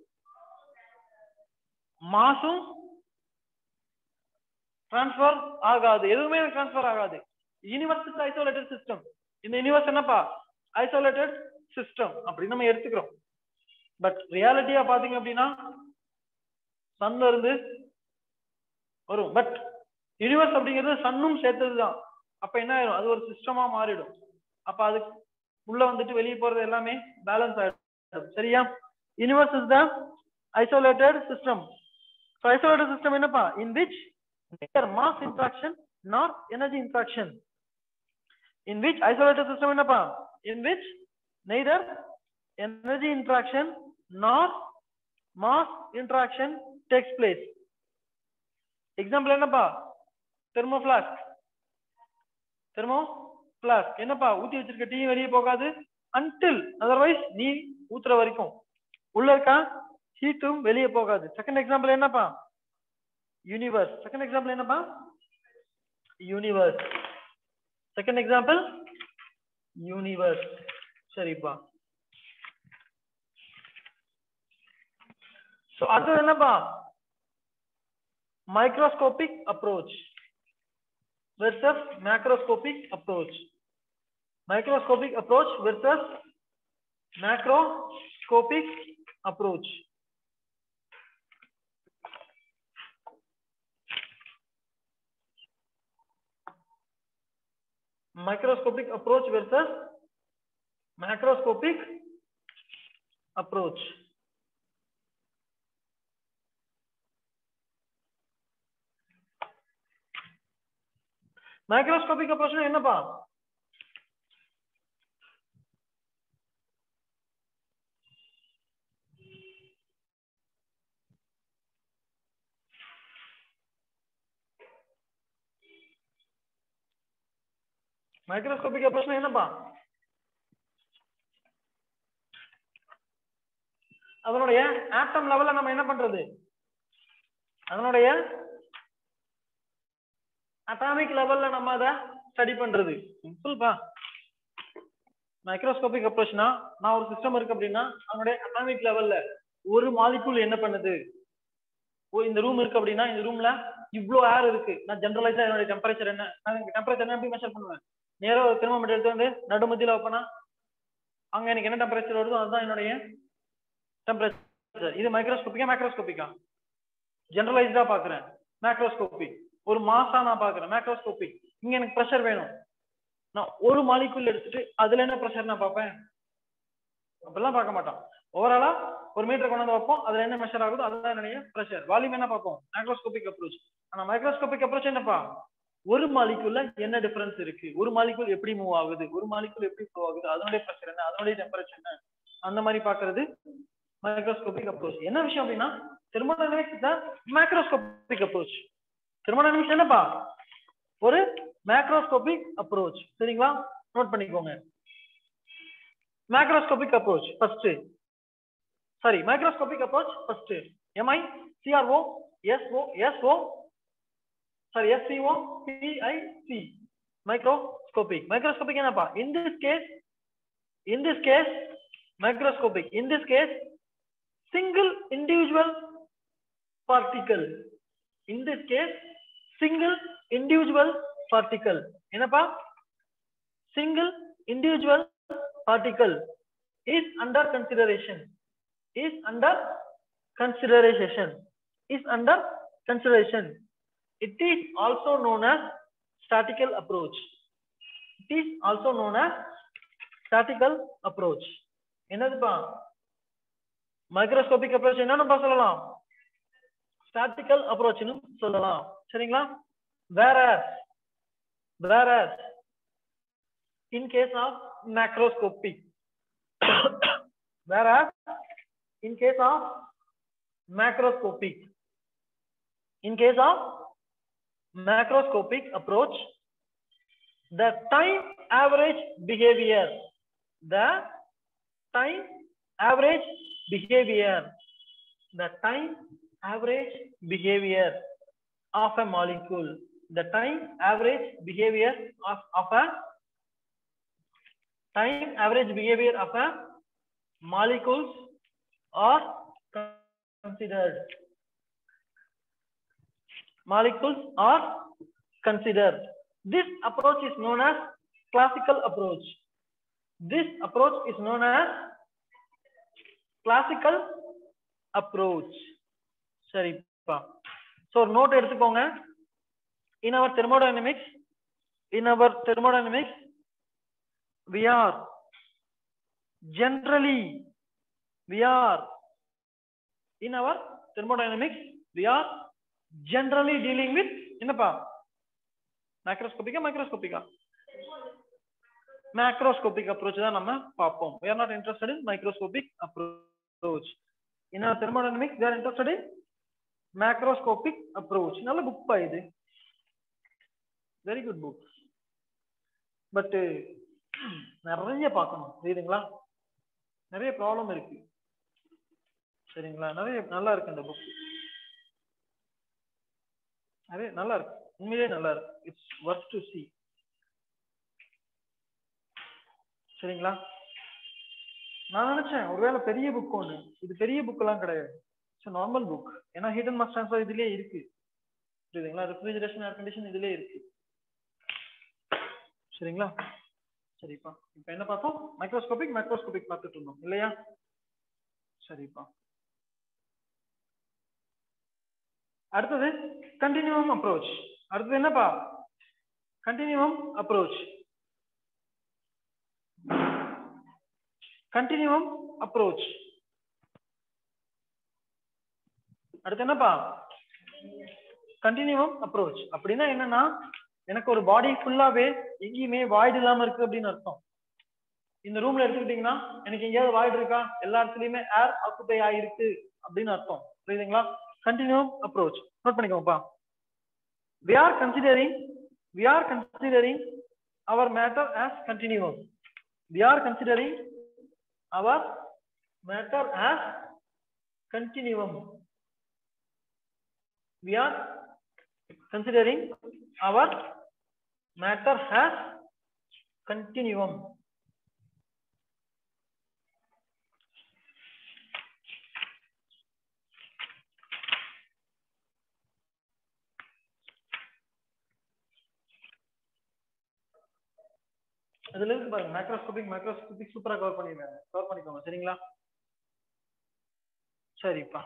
மாசும் டிரான்ஸ்ஃபர் ஆகாது எதுவுமே டிரான்ஸ்ஃபர் ஆகாது யூனிவர்ஸ் ஐசோலேட்டட் சிஸ்டம் இந்த யூனிவர்ஸ் என்னப்பா ஐசோலேட்டட் சிஸ்டம் அப்படின்னு நம்ம எடுத்துக்கிறோம் பட் ரியாலிட்டியா பாத்தீங்க அப்படின்னா சன்ல இருந்து வரும் பட் யூனிவர்ஸ் அப்படிங்கிறது சன்னும் சேர்த்ததுதான் அப்ப என்ன ஆயிடும் அது ஒரு சிஸ்டமா மாறிடும் அப்ப அது உள்ள வந்துட்டு வெளியே போறது எல்லாமே பேலன்ஸ் ஆயிடும் சரியா universe is the isolated system isolated system என்னப்பா in which neither mass interaction nor energy interaction in which isolated system என்னப்பா in which neither energy interaction nor mass interaction takes place example என்னப்பா தெர்மோ ஃபிளாஸ்க் தெர்மோ ஃபிளாஸ்க் என்னப்பா ஊத்தி வச்சிருக்க டீ வெளியே போகாது until அதர்வைஸ் நீ ஊத்துற வரைக்கும் உள்ள இருக்கா ஹீட்டும் வெளியே போகாது செகண்ட் எக்ஸாம்பிள் என்னப்பா யூனிவர்ஸ் செகண்ட் எக்ஸாம்பிள் என்னப்பா யூனிவர்ஸ் செகண்ட் எக்ஸாம்பிள் யூனிவர்ஸ் சரிப்பா சோ அடுத்தது என்னப்பா microscopic approach versus macroscopic approach microscopic approach versus macroscopic approach microscopic approach versus macroscopic approach microscopic approach என்னப்பா மைக்ரோஸ்கோபிக் அப்ரோச் என்னப்பா அதனுடைய ஆட்டம் லெவல்ல நம்ம என்ன பண்றது அதனுடைய அட்டாமிக் லெவல்ல நம்ம அதை ஸ்டடி பண்றது சிம்பிள்பா மைக்ரோஸ்கோபிக் அப்ரோச்னா நான் ஒரு சிஸ்டம் இருக்கு அப்படின்னா அதனுடைய அட்டாமிக் லெவல்ல ஒரு மாலிகூல் என்ன பண்ணுது ஓ இந்த ரூம் இருக்கு அப்படின்னா இந்த ரூம்ல இவ்ளோ ஏர் இருக்கு நான் ஜென்ரலைஸா என்னுடைய டெம்பரேச்சர் என்ன நான் டெம்பரேச்சர் என்ன எப்படி மெஷர் பண்ணுவேன் நேரா ஒரு தெர்மோமீட்டர் எடுத்து வந்து நடுமத்தியில வைப்பனா அங்க எனக்கு என்ன டெம்பரேச்சர் வருதோ அதுதான் என்னுடைய டெம்பரேச்சர் இது மைக்ரோஸ்கோபிக்கா மேக்ரோஸ்கோபிக்கா ஜென்ரலைஸ்டா பாக்குறேன் மேக்ரோஸ்கோபிக் ஒரு மாசா நான் பாக்குறேன் மேக்ரோஸ்கோபிக் இங்க எனக்கு ப்ரெஷர் வேணும் நான் ஒரு மாலிகுல் எடுத்துட்டு அதுல என்ன ப்ரெஷர் நான் பார்ப்பேன் அப்படிலாம் பார்க்க மாட்டோம் ஓவராலா ஒரு மீட்டர் கொண்டு வந்து வைப்போம் அதுல என்ன மெஷர் ஆகுதோ அதுதான் என்னுடைய ப்ரெஷர் வால்யூம் என்ன பார்ப்போம் மேக்ரோஸ்கோபிக் அப்ரோச் ஆனா மைக்ரோஸ்கோபிக் அப்ரோச் என்னப்பா ஒரு மாலிகுல்ல என்ன டிஃபரன்ஸ் இருக்கு ஒரு மாலிகுல் எப்படி மூவ் ஆகுது ஒரு மாலிகுல் எப்படி ஃப்ளோ ஆகுது அதனுடைய ப்ரெஷர் என்ன அதனுடைய டெம்பரேச்சர் என்ன அந்த மாதிரி பாக்குறது மைக்ரோஸ்கோபிக் அப்ரோச் என்ன விஷயம் அப்படின்னா தெர்மோடைனமிக்ஸ் தான் மேக்ரோஸ்கோபிக் அப்ரோச் தெர்மோடைனமிக்ஸ் என்னப்பா ஒரு மேக்ரோஸ்கோபிக் அப்ரோச் சரிங்களா நோட் பண்ணிக்கோங்க macroscopic approach first sorry microscopic approach first MI CRO SO SO sorry SCO PIC microscopic microscopic என்னப்பா in this case in this case microscopic in this case single individual particle in this case single individual particle என்னப்பா single individual particle is under consideration is under consideration is under consideration it is also known as statical approach it is also known as statical approach என்னதுப்பா மைக்ரோஸ்கோபிக் அப்ரோச் என்னன்னு சொல்லலாம் ஸ்டாட்டிக்கல் அப்ரோச்னு சொல்லலாம் சரிங்களா வேற வேற இன் கேஸ் ஆஃப் மேக்ரோஸ்கோபிக் வேற in case of macroscopic in case of macroscopic approach the time average behavior the time average behavior the time average behavior of a molecule the time average behavior of, of a time average behavior of a molecules are considered molecules are considered this approach is known as classical approach this approach is known as classical approach சரிப்பா ஸோ ஒரு நோட் எடுத்துக்கோங்க in our thermodynamics in our thermodynamics we are generally we are in our thermodynamics we are generally dealing with என்னப்பா மேக்ரோஸ்கோபிக்கா மைக்ரோஸ்கோபிக்கா மேக்ரோஸ்கோபிக் அப்ரோச் தான் நம்ம பார்ப்போம் we are not interested in microscopic approach in our thermodynamics we are interested in macroscopic approach நல்ல புக் பா இது வெரி குட் புக் பட் நிறைய பார்க்கணும் புரியுதுங்களா நிறைய ப்ராப்ளம் இருக்கு சரிங்களா நிறைய நல்லா இருக்கு இந்த புக் நிறைய நல்லா இருக்கு உண்மையிலே நல்லா இருக்கு இட்ஸ் ஒர்க் டு சி சரிங்களா நான் நினைச்சேன் ஒருவேளை பெரிய புக் ஒன்று இது பெரிய புக் எல்லாம் கிடையாது இட்ஸ் நார்மல் புக் ஏன்னா ஹீட் அண்ட் மாஸ் ட்ரான்ஸ்ஃபர் இதுலயே இருக்கு புரியுதுங்களா ரெஃப்ரிஜரேஷன் ஏர் கண்டிஷன் இதுலயே இருக்கு சரிங்களா சரிப்பா இப்போ என்ன பார்த்தோம் மைக்ரோஸ்கோபிக் மைக்ரோஸ்கோபிக் பார்த்துட்டு இருந்தோம் இல்லையா சரிப்பா அடுத்தது கண்டினியூவம் அப்ரோச் அடுத்தது என்னப்பா கண்டினியூவம் அப்ரோச் கண்டினியூவம் அப்ரோச் அடுத்து என்னப்பா கண்டினியூவம் அப்ரோச் அப்படின்னா என்னன்னா எனக்கு ஒரு பாடி ஃபுல்லாவே எங்கேயுமே வாய்டு இல்லாம இருக்கு அப்படின்னு அர்த்தம் இந்த ரூம்ல எடுத்துக்கிட்டீங்கன்னா எனக்கு எங்கேயாவது வாய்டு இருக்கா எல்லா இடத்துலயுமே ஏர் ஆக்குபை ஆயிருக்கு அப்படின்னு அர்த்தம் புரியுதுங்களா கண்டினியூம் அப்ரோச் நோட் பண்ணிக்கோங்கப்பா we are considering we are considering our matter as continuum we are considering our matter as continuum we are considering our matter as continuum அதுல இருக்கு பாருங்க மேக்ரோஸ்கோபிக் மைக்ரோஸ்கோபிக் சூப்பரா கவர் பண்ணிருக்காங்க கவர் பண்ணிக்கோங்க சரிங்களா சரிப்பா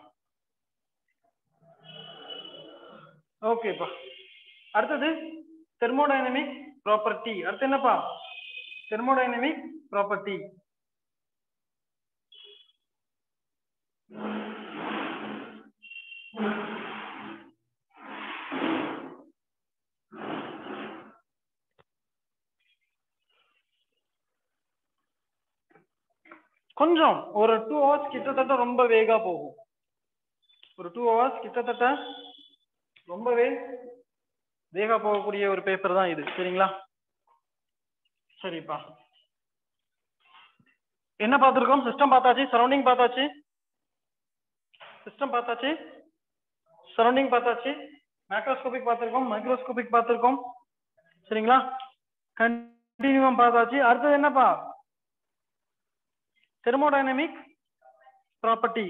ஓகேப்பா அடுத்தது தெர்மோடைனமிக் ப்ராப்பர்ட்டி அடுத்து என்னப்பா தெர்மோடைனமிக் ப்ராப்பர்ட்டி கொஞ்சம் ஒரு டூ ஹவர்ஸ் கிட்டத்தட்ட ரொம்ப வேகா போகும் ஒரு டூ ஹவர்ஸ் கிட்டத்தட்ட ரொம்பவே வேகா போகக்கூடிய ஒரு பேப்பர் தான் இது சரிங்களா சரிப்பா என்ன பார்த்துருக்கோம் சிஸ்டம் பார்த்தாச்சு சரௌண்டிங் பார்த்தாச்சு சிஸ்டம் பார்த்தாச்சு சரௌண்டிங் பார்த்தாச்சு மேக்ரோஸ்கோபிக் பார்த்துருக்கோம் மைக்ரோஸ்கோபிக் பார்த்துருக்கோம் சரிங்களா கண்டினியூவம் பார்த்தாச்சு அடுத்தது என்னப்பா தெர்மோடைனமிக் ப்ராப்பர்ட்டி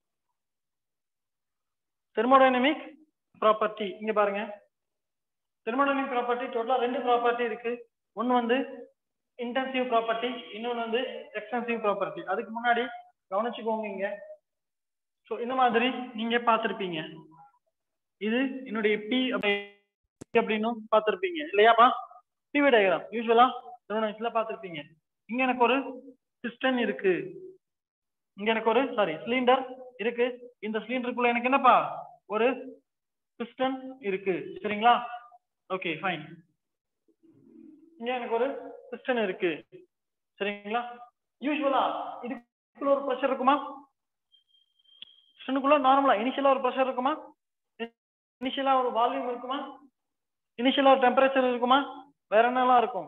தெர்மோடைனமிக் ப்ராப்பர்ட்டி இங்க பாருங்க தெர்மோடைனமிக் ப்ராப்பர்ட்டி டோட்டலா ரெண்டு ப்ராப்பர்ட்டி இருக்கு ஒன்னு வந்து இன்டென்சிவ் ப்ராப்பர்ட்டி இன்னொன்னு வந்து எக்ஸ்டென்சிவ் ப்ராப்பர்ட்டி அதுக்கு முன்னாடி கவனிச்சுக்கோங்க இங்க ஸோ இந்த மாதிரி நீங்க பார்த்திருப்பீங்க இது என்னுடைய பி அப்படின்னு பார்த்திருப்பீங்க இல்லையாப்பா பிவி டயக்ராம் யூஸ்வலா தெர்மோடைனமிக்ஸ்ல பார்த்திருப்பீங்க இங்க எனக்கு ஒரு பிஸ்டன் இருக்கு இங்க எனக்கு ஒரு சாரி சிலிண்டர் இருக்கு இந்த சிலிண்டருக்குள்ள எனக்கு என்னப்பா ஒரு பிஸ்டன் இருக்கு சரிங்களா ஓகே ஃபைன் இங்க எனக்கு ஒரு பிஸ்டன் இருக்கு சரிங்களா யூஸ்வலா இதுக்குள்ள ஒரு ப்ரெஷர் இருக்குமா பிஸ்டனுக்குள்ள நார்மலா இனிஷியலா ஒரு ப்ரெஷர் இருக்குமா இனிஷியலா ஒரு வால்யூம் இருக்குமா இனிஷியலா ஒரு டெம்பரேச்சர் இருக்குமா வேற என்னெல்லாம் இருக்கும்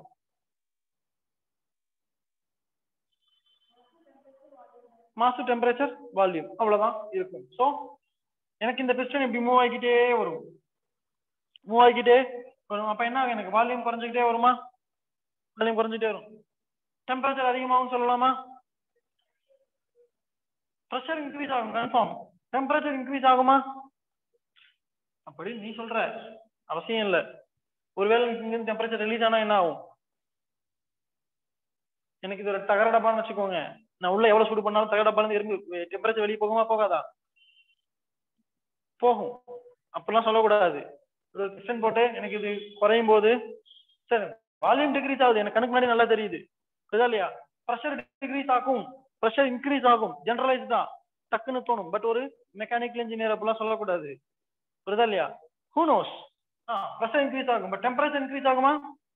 மாசு டெம்பரேச்சர் வால்யூம் அவ்வளவுதான் இருக்கும் ஸோ எனக்கு இந்த பிஸ்டன் இப்படி மூவ் ஆகிக்கிட்டே வரும் மூவ் ஆகிக்கிட்டே வரும் அப்ப என்ன ஆகும் எனக்கு வால்யூம் குறைஞ்சிக்கிட்டே வருமா வால்யூம் குறைஞ்சிட்டே வரும் டெம்பரேச்சர் அதிகமாகும் சொல்லலாமா ப்ரெஷர் இன்க்ரீஸ் ஆகும் கன்ஃபார்ம் டெம்பரேச்சர் இன்க்ரீஸ் ஆகுமா அப்படி நீ சொல்ற அவசியம் இல்ல ஒருவேளை இங்க டெம்பரேச்சர் ரிலீஸ் ஆனா என்ன ஆகும் எனக்கு இது ஒரு தகர டப்பான்னு வச்சுக்கோங்க நான் உள்ள எவ்வளவு சூடு பண்ணாலும் தகர டப்பால இருந்து எறும்பு டெம்பரேச்சர் வெளியே போகுமா போகாதா போகும் அப்பெல்லாம் சொல்லக்கூடாது ஒரு கொஸ்டின் போட்டு எனக்கு இது குறையும் போது சரி வால்யூம் டிக்ரீஸ் ஆகுது எனக்கு கணக்கு முன்னாடி நல்லா தெரியுது புரியுதா இல்லையா ப்ரெஷர் டிக்ரீஸ் ஆகும் ப்ரெஷர் இன்க்ரீஸ் ஆகும் ஜெனரலைஸ் தான் டக்குன்னு தோணும் பட் ஒரு மெக்கானிக்கல் இன்ஜினியர் அப்படிலாம் சொல்லக்கூடாது புரியுதா இல்லையா who knows ah pressure increase ஆகும் பட் டெம்பரேச்சர் இன்க்ரீஸ் ஆகுமா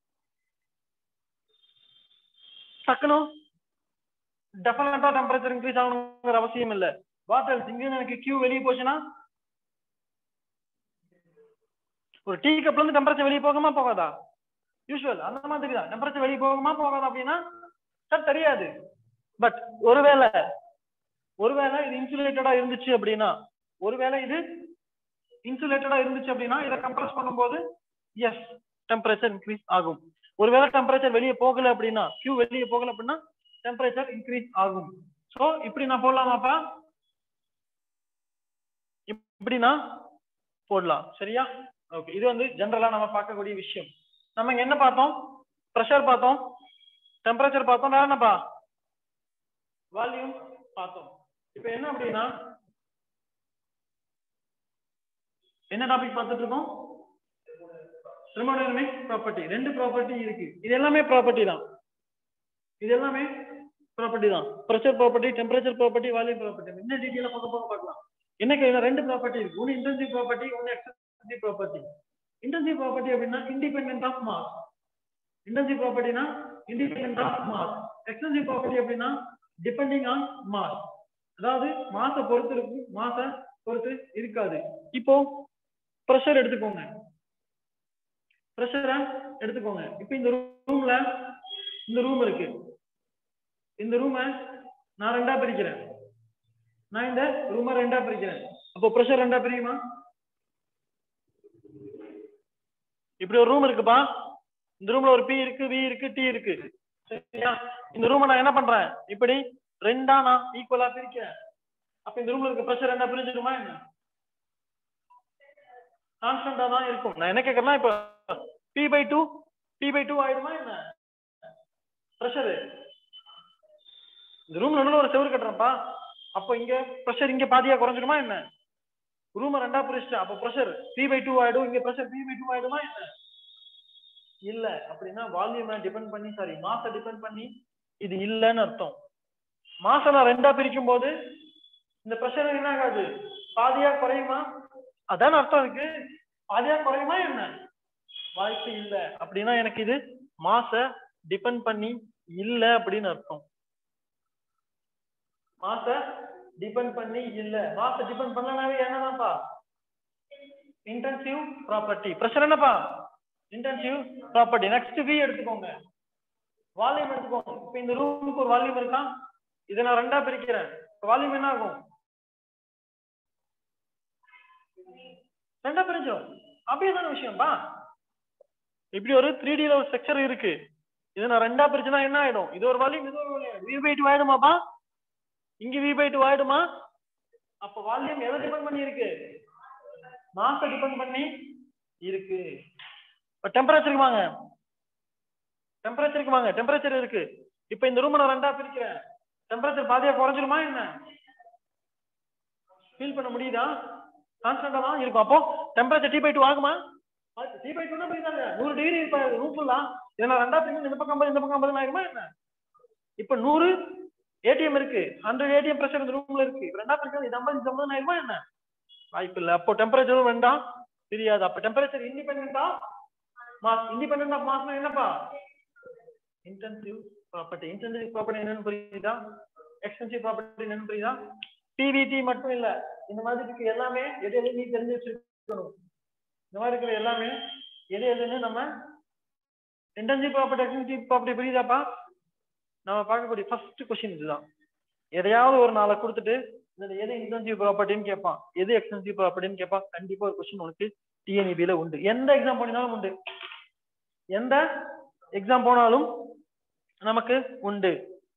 டக்குனு டெஃபினட்டா டெம்பரேச்சர் இன்க்ரீஸ் ஆகணுங்கிற அவசியம் இல்ல வாட்டர் இங்க எனக்கு கியூ வெளியே போச்சுன்னா ஒரு டீ கப்ல இருந்து டெம்பரேச்சர் வெளியே போகுமா போகாதா யூஸ்வல் அந்த மாதிரி தான் டெம்பரேச்சர் வெளியே போகுமா போகாதா அப்படின்னா சார் தெரியாது பட் ஒருவேளை ஒருவேளை இது இன்சுலேட்டடா இருந்துச்சு அப்படின்னா ஒருவேளை இது இன்சுலேட்டடா இருந்துச்சு அப்படின்னா இதை கம்ப்ரஸ் பண்ணும்போது எஸ் டெம்பரேச்சர் இன்க்ரீஸ் ஆகும் ஒருவேளை டெம்பரேச்சர் வெளியே போகல அப்படின்னா கியூ வெளியே போகல அப்படின்னா டெம்பரேச்சர் இன்க்ரீஸ் ஆகும் சோ இப்படி நான் போடலாமாப்பா இப்படி நான் போடலாம் சரியா ஓகே இது வந்து ஜென்ரலா நம்ம பார்க்கக்கூடிய விஷயம் நம்ம இங்க என்ன பார்த்தோம் ப்ரெஷர் பார்த்தோம் டெம்பரேச்சர் பார்த்தோம் வேற என்னப்பா வால்யூம் பார்த்தோம் இப்போ என்ன அப்படின்னா என்ன டாபிக் பார்த்துட்டு இருக்கோம் தெர்மோடைனமிக் ப்ராப்பர்ட்டி ரெண்டு ப்ராப்பர்ட்டி இருக்கு இது எல்லாமே ப்ராப்பர்ட்டி தான் இது எல்லாமே ப்ராப்பர்ட்டி தான் pressure property temperature property volume property இன்னும் டீட்டெயிலாக பார்க்க போக பார்க்கலாம் என்ன கேட்கலாம் ரெண்டு ப்ராப்பர்ட்டி இருக்கு ஒன்று இன்டென்சிவ் ப்ராப்பர்ட்டி ஒன்று எக்ஸ்டென்சிவ் ப்ராப்பர்ட்டி இன்டென்சிவ் ப்ராப்பர்ட்டி அப்படின்னா இண்டிபெண்டன்ட் ஆஃப் மாஸ் இன்டென்சிவ் ப்ராப்பர்ட்டினா independent of mass extensive property அப்படின்னா டிபெண்டிங் ஆன் மாஸ் அதாவது மாச பொறுத்து இருக்கு மாச பொறுத்து இருக்காது இப்போ ப்ரெஷர் எடுத்துக்கோங்க ப்ரெஷரை எடுத்துக்கோங்க இப்போ இந்த ரூம்ல இந்த ரூம் இருக்கு இந்த ரூமை நான் ரெண்டா பிரிக்கிறேன் நான் இந்த ரூமை ரெண்டா பிரிக்கிறேன் அப்போ ப்ரெஷர் ரெண்டா பிரியுமா இப்படி ஒரு ரூம் இருக்குப்பா இந்த ரூம்ல ஒரு பி இருக்கு வி இருக்கு டி இருக்கு சரியா இந்த ரூமை நான் என்ன பண்றேன் இப்படி ரெண்டா நான் ஈக்குவலா பிரிக்கிறேன் அப்ப இந்த ரூம்ல இருக்க ப்ரெஷர் ரெண்டா பிரிஞ்சிருமா என்ன கான்ஸ்டன்டா தான் இருக்கும் நான் என்ன கேட்கறேன்னா இப்ப P by two P by two ஆயிடுமா என்ன ப்ரெஷர் இந்த ரூம் நடுவில் ஒரு செவரு கட்டுறேன்ப்பா அப்போ இங்க ப்ரெஷர் இங்க பாதியா குறைஞ்சிடுமா என்ன ரூமை ரெண்டா பிரிச்சுட்டேன் அப்போ ப்ரெஷர் பி பை டூ ஆயிடும் இங்க ப்ரெஷர் பி பை டூ ஆயிடுமா என்ன இல்ல அப்படின்னா வால்யூமை டிபெண்ட் பண்ணி சாரி மாச டிபெண்ட் பண்ணி இது இல்லைன்னு அர்த்தம் மாசம் நான் ரெண்டா பிரிக்கும் போது இந்த ப்ரெஷர் என்ன ஆகாது பாதியா குறையுமா அதான் அர்த்தம் இருக்கு பாதியா குறையுமா என்ன வாய்ப்பு இல்ல அப்படின்னா எனக்கு இது மாச டிபெண்ட் பண்ணி இல்ல அப்படின்னு அர்த்தம் மாச டிபெண்ட் பண்ணி இல்ல மாச டிபெண்ட் பண்ணனாவே என்னதான்ப்பா இன்டென்சிவ் ப்ராப்பர்ட்டி ப்ரெஷர் என்னப்பா இன்டென்சிவ் ப்ராப்பர்ட்டி நெக்ஸ்ட் வி எடுத்துக்கோங்க வால்யூம் எடுத்துக்கோங்க இப்போ இந்த ரூமுக்கு ஒரு வால்யூம் இருக்கா இதை நான் ரெண்டா பிரிக்கிறேன் வால்யூம் என்ன ஆகும் ரெண்டா பிரிஞ்சிடும் அப்படியே தானே விஷயம்ப்பா இப்படி ஒரு த்ரீ டில ஒரு ஸ்ட்ரக்சர் இருக்கு இது நான் ரெண்டா பிரிச்சுனா என்ன ஆயிடும் இது ஒரு வால்யூம் இது ஒரு வால்யூம் வி பை டூ ஆயிடுமாப்பா இங்க வி பை டூ ஆயிடுமா அப்ப வால்யூம் எதை டிபெண்ட் பண்ணி இருக்கு மாச டிபெண்ட் பண்ணி இருக்கு இப்ப டெம்பரேச்சருக்கு வாங்க டெம்பரேச்சருக்கு வாங்க டெம்பரேச்சர் இருக்கு இப்ப இந்த ரூம் நான் ரெண்டா பிரிக்கிறேன் டெம்பரேச்சர் பாதியா குறைஞ்சிருமா என்ன ஃபீல் பண்ண முடியுதா கான்ஸ்டன்டா தான் இருக்கும் அப்போ டெம்பரேச்சர் டி பை டூ ஆகுமா டி பை டூ போயிருந்தாங்க நூறு டிகிரி இப்ப ரூம் ஃபுல்லா இதை நான் ரெண்டா பிரிக்கணும் இந்த பக்கம் ஐம்பது இந்த பக்கம் ஐம்பது ஆகுமா என்ன இப்ப நூறு ஏடிஎம் இருக்கு ஹண்ட்ரட் ஏடிஎம் பிரஷர் இந்த ரூம்ல இருக்கு இப்ப ரெண்டா பிரிக்கணும் இது ஐம்பது இது ஐம்பது ஆகுமா என்ன வாய்ப்பு இல்லை அப்போ டெம்பரேச்சரும் வேண்டாம் தெரியாது அப்ப டெம்பரேச்சர் இண்டிபெண்டா மாஸ் இண்டிபெண்டன்ட் ஆஃப் மாஸ்னா என்னப்பா இன்டென்சிவ் ப்ராப்பர்ட்டி இன்டென்சிவ் ப்ராப்பர்ட்டி என்னன்னு புரியுதா எக்ஸ்டென்சிவ் ப்ராப்பர்ட்டி என்னன்னு புரியுதா பிவிடி மட்டும் இல்ல இந்த மாதிரி இருக்க எல்லாமே எது எது நீ தெரிஞ்சு வச்சிருக்கணும் இந்த மாதிரி இருக்கிற எல்லாமே எது எதுன்னு நம்ம இன்டென்சிவ் ப்ராப்பர்ட்டி எக்ஸ்டென்சிவ் ப்ராப்பர்ட்டி புரியுதாப்பா நம்ம பார்க்கக்கூடிய ஃபர்ஸ்ட் கொஸ்டின் இதுதான் எதையாவது ஒரு நாளை கொடுத்துட்டு இதுல எது இன்டென்சிவ் ப்ராப்பர்ட்டின்னு கேட்பான் எது எக்ஸ்டென்சிவ் ப்ராப்பர்ட்டின்னு கேட்பான் கண்டிப்பா ஒரு கொஸ்டின் உனக்கு டிஎன்இபியில உண்டு எந்த எக்ஸாம் பண்ணினாலும் உண்டு எந்த எக்ஸாம் போனாலும் நமக்கு உண்டு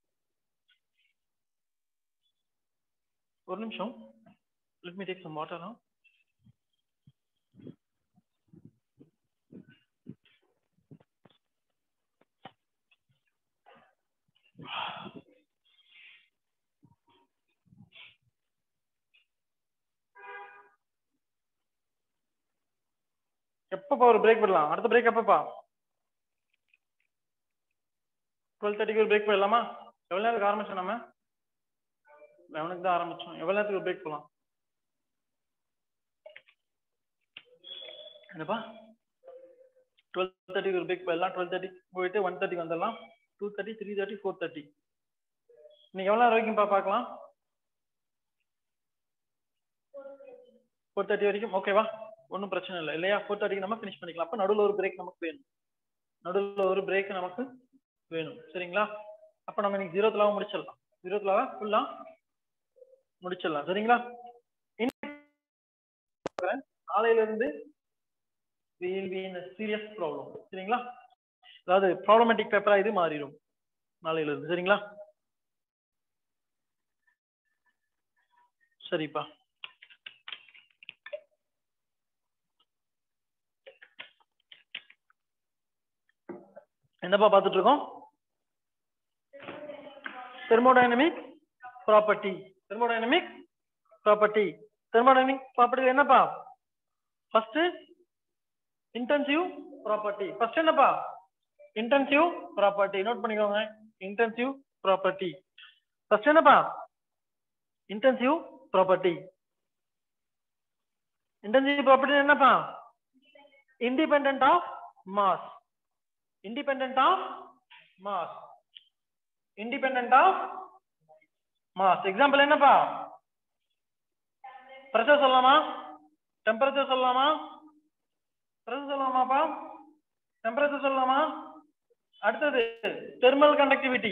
ஒரு நிமிஷம் let me take some water now எப்பப்பா ஒரு பிரேக் விடலாம் அடுத்த பிரேக் எப்பப்பா டுவெல் தேர்ட்டிக்கு ஒரு பிரேக் போயிடலாமா எவ்வளவு நேரத்துக்கு ஆரம்பிச்சோம் நம்ம லெவனுக்கு தான் ஆரம்பிச்சோம் எவ்வளவு நேரத்துக்கு ஒரு பிரேக் போகலாம் என்னப்பா டுவெல் தேர்ட்டிக்கு ஒரு பிரேக் போயிடலாம் டுவெல் தேர்ட்டி போயிட்டு ஒன் தேர்ட்டிக்கு வந்துடலாம் two thirty three thirty four thirty இன்னைக்கு எவ்வளோ நேரம் வரைக்கும்ப்பா பார்க்கலாம் ஃபோர் தேர்ட்டி வரைக்கும் ஓகேவா ஒன்றும் பிரச்சனை இல்லை இல்லையா ஃபோர் தேர்ட்டிக்கு நம்ம ஃபினிஷ் பண்ணிக்கலாம் அப்போ நடுவில் ஒரு பிரேக் நமக்கு வேணும் நடுவில் ஒரு பிரேக் நமக்கு வேணும் சரிங்களா அப்போ நம்ம இன்னைக்கு ஜீரோ தலாவை முடிச்சிடலாம் ஜீரோ தலாவை ஃபுல்லாக முடிச்சிடலாம் சரிங்களா நாளையில இருந்து will be in a serious problem சரிங்களா அதாவது ப்ராப்ளமேட்டிக் பேப்பரா இது மாறிடும் நாளையில இருந்து சரிங்களா சரிப்பா என்னப்பா பார்த்துட்டு இருக்கோம் thermodynamic property thermodynamic property thermodynamic property என்னப்பா ஃபர்ஸ்ட் இன்டென்சிவ் ப்ராப்பர்ட்டி ஃபர்ஸ்ட் என்னப்பா இன்டென்சிவ் ப்ராப்பர்ட்டி நோட் பண்ணிக்கோங்க இன்டென்சிவ் ப்ராப்பர்ட்டி ஃபர்ஸ்ட் என்னப்பா இன்டென்சிவ் ப்ராப்பர்ட்டி இன்டென்சிவ் ப்ராப்பர்ட்டி என்னப்பா independent of mass independent of mass independent of mass example என்னப்பா ப்ரெஷர் சொல்லலாமா டெம்பரேச்சர் சொல்லலாமா ப்ரெஷர் சொல்லலாமாப்பா டெம்பரேச்சர் சொல்லலாமா அடுத்தது thermal conductivity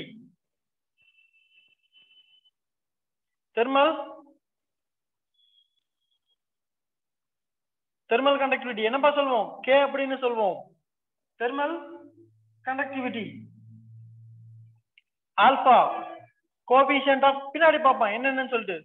thermal thermal conductivity என்னப்பா சொல்வோம் கே அப்படின்னு சொல்வோம் thermal conductivity alpha coefficient of பின்னாடி பார்ப்பான் என்னென்னு சொல்லிட்டு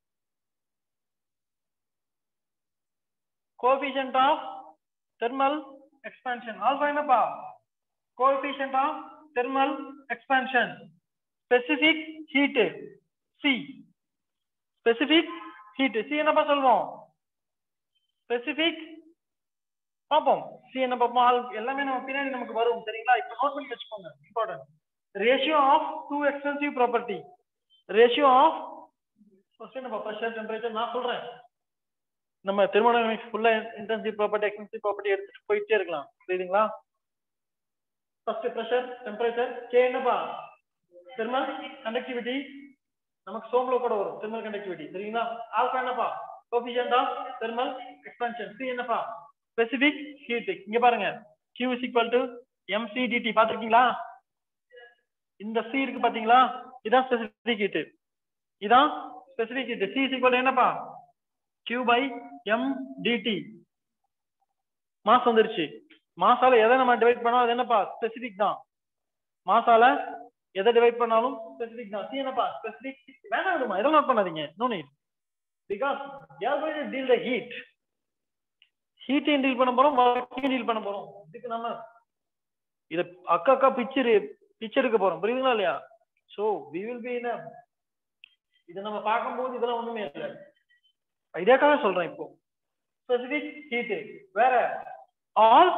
coefficient of thermal expansion alpha என்னப்பா coefficient of thermal expansion specific heat C specific heat C என்னப்பா சொல்வோம் ஸ்பெசிபிக் பார்ப்போம் சி என்ன பார்ப்போம் ஆல் எல்லாமே நம்ம பின்னாடி நமக்கு வரும் சரிங்களா இப்போ நோட் பண்ணி வச்சுக்கோங்க important ratio of two extensive property ratio of first என்னப்பா ப்ரெஷர் டெம்பரேச்சர் நான் சொல்றேன் நம்ம தெர்மோடைனமிக்ஸ் ஃபுல்லா இன்டென்சிவ் ப்ராப்பர்ட்டி எக்ஸ்டென்சிவ் ப்ராப்பர்ட்டி எடுத்துட்டு போயிட்டே இருக்கலாம் புரியுதுங்களா ஃபர்ஸ்ட் ப்ரெஷர் டெம்பரேச்சர் கே என்னப்பா தெர்மல் கண்டக்டிவிட்டி நமக்கு சோம்ல கூட வரும் தெர்மல் கண்டக்டிவிட்டி சரிங்களா ஆல்பா என்னப்பா coefficient of thermal expansion C என்னப்பா ஸ்பெசிபிக் ஹீட் இங்க பாருங்க Q is equal to mc dt பாத்திருக்கீங்களா இந்த C இருக்கு பாத்தீங்களா இதான் ஸ்பெசிபிக் ஹீட் இதான் specific heat C is equal to என்னப்பா Q by m dt mass வந்துருச்சு மாசால எதை நம்ம டிவைட் பண்ணோம் அது என்னப்பா ஸ்பெசிபிக் தான் மாசால எதை டிவைட் பண்ணாலும் ஸ்பெசிபிக் தான் சி என்னப்பா ஸ்பெசிபிக் வேணாம் விடுமா இதெல்லாம் நோட் பண்ணாதீங்க no need because you are going to deal the heat ஹீட்டையும் டீல் பண்ண போறோம் ஒர்க்கையும் டீல் பண்ண போறோம் இதுக்கு நம்ம இத அக்கா அக்கா பிக்சர் பிக்சர் எடுக்க போறோம் புரியுதுங்களா இல்லையா so we will be in இதை நம்ம பார்க்கும்போது இதெல்லாம் ஒண்ணுமே இல்லை ஐடியாக்காக சொல்றேன் இப்போ ஸ்பெசிபிக் ஹீட் வேற ஆல்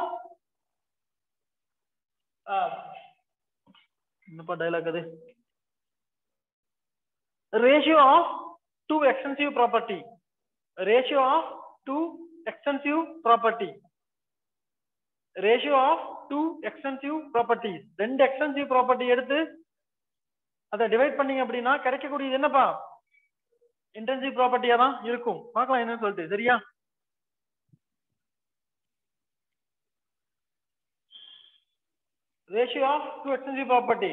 என்னப்பா டைலாக் அது ratio of two extensive property ratio of two extensive property ratio of two extensive properties ரெண்டு எக்ஸ்டென்சிவ் ப்ராப்பர்ட்டி எடுத்து அதை டிவைட் பண்ணீங்க அப்படின்னா கிடைக்கக்கூடியது என்னப்பா இன்டென்சிவ் ப்ராப்பர்ட்டியா தான் இருக்கும் பார்க்கலாம் என்னன்னு சொல்லிட்டு சரியா ratio of two extensive property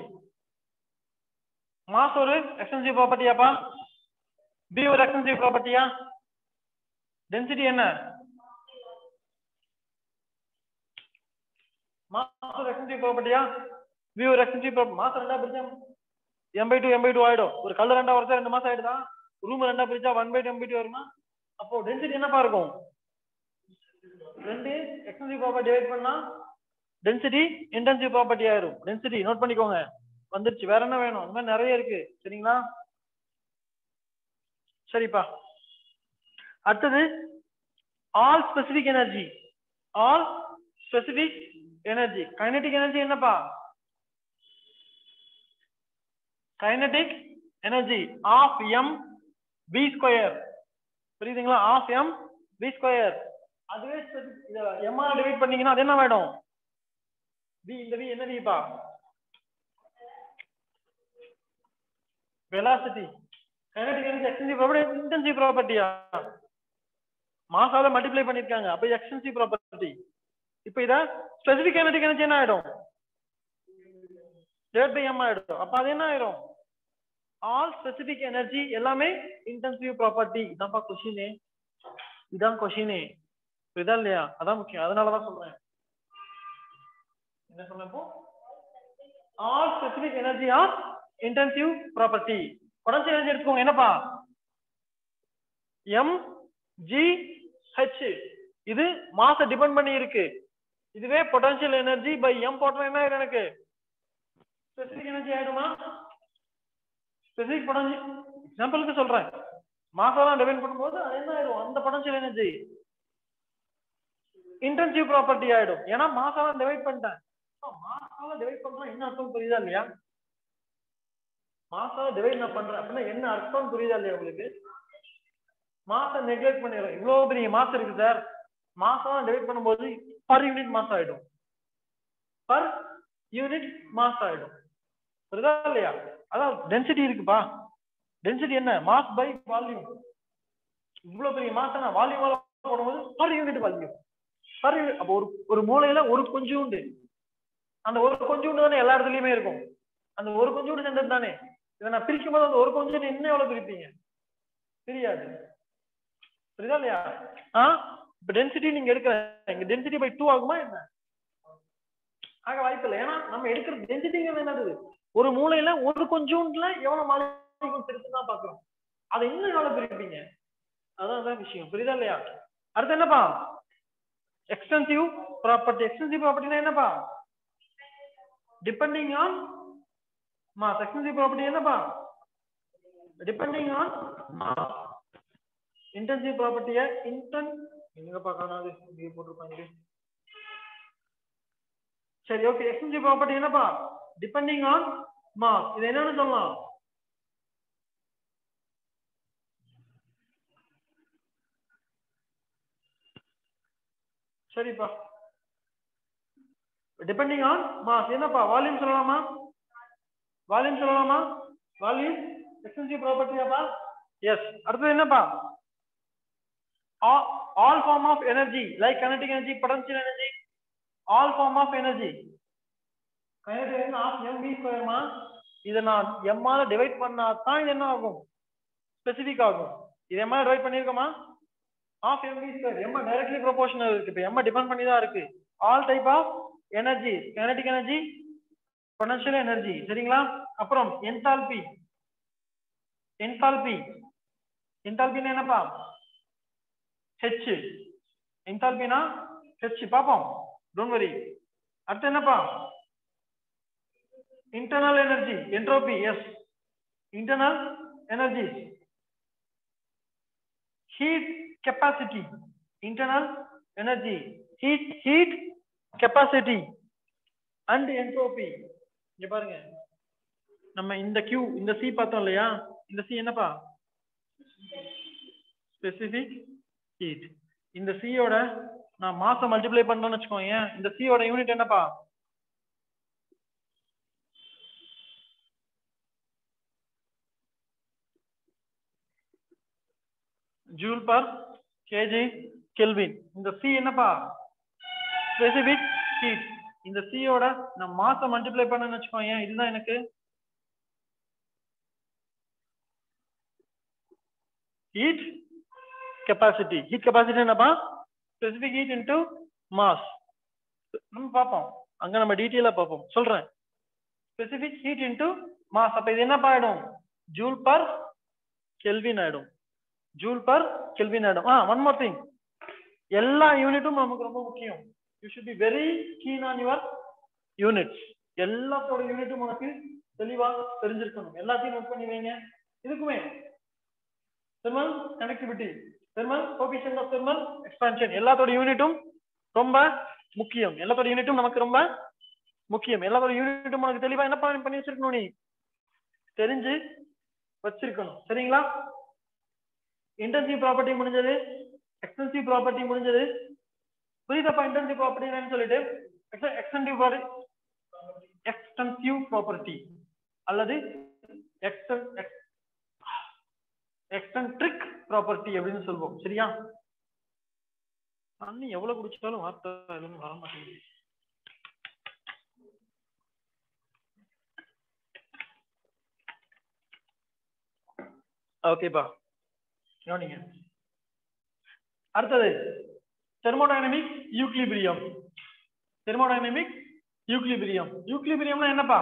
mass ஒரு எக்ஸ்டென்சிவ் ப்ராப்பர்ட்டியாப்பா பி ஒரு எக்ஸ்டென்சிவ் ப்ராப்பர்ட்டியா டென்சிட்டி என்ன மாஸ் ஒரு எக்ஸ்டென்சிவ் ப்ராப்பர்ட்டியா வி ஒரு எக்ஸ்டென்சிவ் ப்ராப்பர்ட்டி மாசம் ரெண்டா பிரிச்சா M by two M by two ஆயிடும் ஒரு கல்லு ரெண்டா வருஷம் ரெண்டு மாசம் ஆயிடுதா ரூம் ரெண்டா பிரிச்சா one by two M by two வருமா அப்போ டென்சிட்டி என்னப்பா இருக்கும் ரெண்டு எக்ஸ்டென்சிவ் ப்ராப்பர்ட்டி டிவைட் பண்ணா டென்சிட்டி இன்டென்சிவ் ப்ராப்பர்ட்டி ஆயிரும் டென்சிட்டி நோட் பண்ணிக்கோங்க வந்துருச்சு வேற என்ன வேணும் அந்த மாதிரி நிறைய இருக்கு சரிங்களா சரிப்பா அடுத்தது all specific energy all specific energy kinetic energy என்னப்பா kinetic energy of M V square புரியுதுங்களா ஆஃப் எம் பி ஸ்கொயர் அதுவே எம் ஆர் டிவைட் பண்ணீங்கன்னா அது என்ன ஆயிடும் வி இந்த வி என்ன விப்பா velocity kinetic energy extensive property intensive ப்ராப்பர்ட்டியா மாசால மல்டிப்ளை பண்ணிருக்காங்க அப்ப எக்ஸ்டென்சிவ் ப்ராப்பர்ட்டி இப்போ இத ஸ்பெசிபிக் கைனடிக் எனர்ஜி என்ன ஆயிடும் டிவைட் பை எம் ஆயிடும் அப்ப அது என்ன ஆயிடும் ஆல் ஸ்பெசிபிக் எனர்ஜி எல்லாமே இன்டென்சிவ் ப்ராப்பர்ட்டி இதான்ப்பா கொஷினே இதான் கொஷினே இதான் இல்லையா அதான் முக்கியம் அதனாலதான் சொல்றேன் என்ன சொல்றேன் இப்போ all specific energy of intensive property potential energy எடுத்துக்கோங்க என்னப்பா எம் ஜி ஹெச் இது மாச டிபெண்ட் பண்ணி இருக்கு இதுவே பொட்டன்ஷியல் எனர்ஜி பை எம் போட்டா என்ன ஆயிடும் எனக்கு ஸ்பெசிபிக் எனர்ஜி ஆயிடுமா ஸ்பெசிபிக் பொட்டன்ஷியல் எக்ஸாம்பிளுக்கு சொல்றேன் மாசம் டிபெண்ட் பண்ணும்போது அது என்ன ஆயிடும் அந்த பொட்டன்ஷியல் எனர்ஜி இன்டென்சிவ் ப்ராப்பர்ட்டி ஆயிடும் ஏன்னா மாசம் டிவைட் பண்ணிட்டேன் மாசம் டிவைட் பண்றோம் என்ன அர்த்தம் புரியுதா இல்லையா மாசம் டிவைட் நான் பண்றேன் அப்படின்னா என்ன அர்த்தம் புரியுதா இல்லையா உங்களுக்கு மாசம் நெக்லெக்ட் பண்ணிடுறோம் இவ்வளவு பெரிய மாசம் இருக்கு சார் மாசம் டிவைட் பண்ணும்போது பர் யூனிட் மாசம் ஆயிடும் பர் யூனிட் மாஸ் ஆயிடும் புரியுதா இல்லையா அதான் டென்சிட்டி இருக்குப்பா டென்சிட்டி என்ன மாஸ் பை வால்யூம் இவ்வளவு பெரிய மாசம் வால்யூம் போடும்போது per unit volume per unit அப்போ ஒரு ஒரு மூலையில ஒரு கொஞ்சூண்டு அந்த ஒரு கொஞ்சூண்டு தானே எல்லா இடத்துலயுமே இருக்கும் அந்த ஒரு கொஞ்சூண்டு சென்றது தானே இதை நான் பிரிக்கும் போது அந்த ஒரு கொஞ்சூண்டு இன்னும் எவ்வளவு பிரிப்பீங்க தெரியாது புரியுதா இல்லையா ஆ இப்ப டென்சிட்டி நீங்க எடுக்கிற இங்க டென்சிட்டி பை டூ ஆகுமா என்ன ஆக வாய்ப்பு இல்லை ஏன்னா நம்ம எடுக்கிற டென்சிட்டிங்கிறது என்னது ஒரு மூலையில ஒரு கொஞ்சூண்டுல எவ்வளவு மாலிகூல்ஸ் இருக்குன்னு தான் பாக்குறோம் அதை இன்னும் எவ்வளவு பிரிப்பீங்க அதான் அதான் விஷயம் புரியுதா இல்லையா அடுத்து என்னப்பா எக்ஸ்டென்சிவ் ப்ராப்பர்ட்டி எக்ஸ்டென்சிவ் ப்ராப்பர்ட்டினா என்னப்பா depending on mass extensive property என்னப்பா டிபெண்டிங் ஆன் இன்டென்சிவ் ப்ராப்பர்ட்டிய இன்டென் எங்கப்பா காணாது இங்கே போட்டிருப்பாங்க சரி ஓகே எக்ஸ்டென்சிவ் ப்ராப்பர்ட்டி என்னப்பா டிபெண்டிங் ஆன் மாஸ் இது என்னன்னு சொல்லலாம் சரிப்பா டிபெண்டிங் ஆன் மாஸ் என்னப்பா வால்யூம் சொல்லலாமா வால்யூம் சொல்லலாமா வால்யூம் எக்ஸ்டென்சிவ் ப்ராப்பர்ட்டியாப்பா எஸ் அடுத்தது என்னப்பா all form of energy like kinetic energy potential energy all form of energy kinetic energy of mv square மா இத நான் m ஆல டிவைட் பண்ணா தான் இது என்ன ஆகும் ஸ்பெசிபிக் ஆகும் இது m ஆல டிவைட் பண்ணிருக்கோமா of mv square m directly proportional இருக்கு இப்போ m டிபெண்ட் பண்ணி தான் இருக்கு all type of energy kinetic energy potential energy சரிங்களா அப்புறம் என்தால்பி என்தால்பி என்தால்பின்னா என்னப்பா ஹெச் என்தால்பினா ஹெச் பாப்போம் டோன்ட் வரி அடுத்து என்னப்பா internal energy entropy S internal energy heat capacity internal energy heat heat capacity and entropy இங்க பாருங்க நம்ம இந்த கியூ இந்த சி பார்த்தோம் இல்லையா இந்த சி என்னப்பா ஸ்பெசிபிக் ஹீட் இந்த சியோட நான் மாசம் மல்டிப்ளை பண்றேன்னு வச்சுக்கோங்க இந்த சியோட யூனிட் என்னப்பா ஜூல் பர் கேஜி கெல்வின் இந்த சி என்னப்பா ஸ்பெசிபிக் ஹீட் இந்த சியோட நான் மாசம் மல்டிப்ளை பண்ணேன்னு வச்சுக்கோங்க இதுதான் எனக்கு ஹீட் capacity heat capacity என்னப்பா specific heat into mass நம்ம பார்ப்போம் அங்க நம்ம டீட்டெயிலா பார்ப்போம் சொல்றேன் ஸ்பெசிபிக் ஹீட் இன்டு மாஸ் அப்ப இது என்ன ஆயிடும் ஜூல் பர் கெல்வின் ஆயிடும் ஜூல் பர் கெல்வின் ஆயிடும் ஆ ஒன் மோர் திங் எல்லா யூனிட்டும் நமக்கு ரொம்ப முக்கியம் you should be very keen on your units எல்லாத்தோட யூனிட்டும் உனக்கு தெளிவா தெரிஞ்சிருக்கணும் எல்லாத்தையும் நோட் பண்ணி வைங்க இதுக்குமே thermal connectivity thermal coefficient of thermal expansion எல்லாத்தோட யூனிட்டும் ரொம்ப முக்கியம் எல்லாத்தோட யூனிட்டும் நமக்கு ரொம்ப முக்கியம் எல்லாத்தோட யூனிட்டும் உனக்கு தெளிவா என்ன பண்ணி பண்ணி வச்சிருக்கணும் நீ தெரிஞ்சு வச்சிருக்கணும் சரிங்களா இன்டென்சிவ் ப்ராப்பர்ட்டி முடிஞ்சது எக்ஸ்டென்சிவ் ப்ராப்பர்ட்டி முடிஞ்சது புரியுதப்பா இன்டென்சிவ் ப்ராப்பர்ட்டி சொல்லிட்டு எக்ஸ்டென்சிவ் எக்ஸ்டென்சிவ் ப்ராப்பர்ட்டி அல்லது எக்ஸ்டென்ட்ரிக் ப்ராப்பர்ட்டி அப்படின்னு சொல்லுவோம் சரியா தண்ணி எவ்வளவு குடிச்சாலும் வார்த்தை எதுவும் வர மாட்டேங்குது ஓகேப்பா கவனிங்க அடுத்தது தெர்மோடைனமிக் யூக்லிபிரியம் தெர்மோடைனமிக் யூக்லிபிரியம் யூக்லிபிரியம்னா என்னப்பா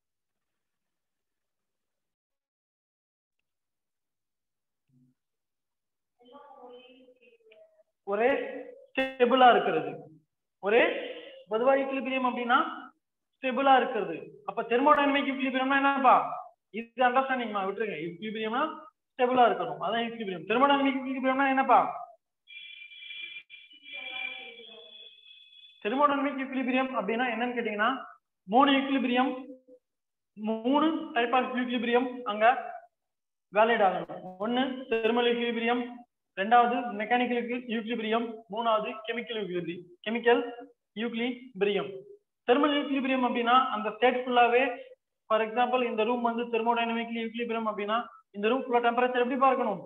ஒரே ஸ்டெபிளா இருக்கிறது ஒரே பொதுவா ஈக்லிபிரியம் அப்படின்னா ஸ்டெபிளா இருக்கிறது அப்ப தெர்மோடைனமிக் ஈக்லிபிரியம்னா என்னப்பா இது அண்டர்ஸ்டாண்டிங் விட்டுருங்க ஈக்லிபிரியம்னா ஸ்டெபிளா இருக்கணும் அதான் ஈக்லிபிரியம் தெர்மோடைனமிக் ஈக்லிபிரியம்னா என்னப்பா தெர்மோடைனமிக் ஈக்லிபிரியம் அப்படின்னா என்னன்னு கேட்டீங்கன்னா மூணு ஈக்லிபிரியம் மூணு டைப் ஆஃப் ஈக்லிபிரியம் அங்க வேலிட் ஆகணும் ஒன்னு தெர்மல் ஈக்லிபிரியம் ரெண்டாவது மெக்கானிக்கல் யூக்லிபிரியம் மூணாவது chemical equilibrium chemical equilibrium thermal equilibrium அப்படின்னா அந்த ஸ்டேட் ஃபுல்லாவே ஃபார் எக்ஸாம்பிள் இந்த ரூம் வந்து தெர்மோடைனமிக்லி யூக்லிபிரியம் அப்படின்னா இந்த ரூம் ஃபுல்லா டெம்பரேச்சர் எப்படி பார்க்கணும்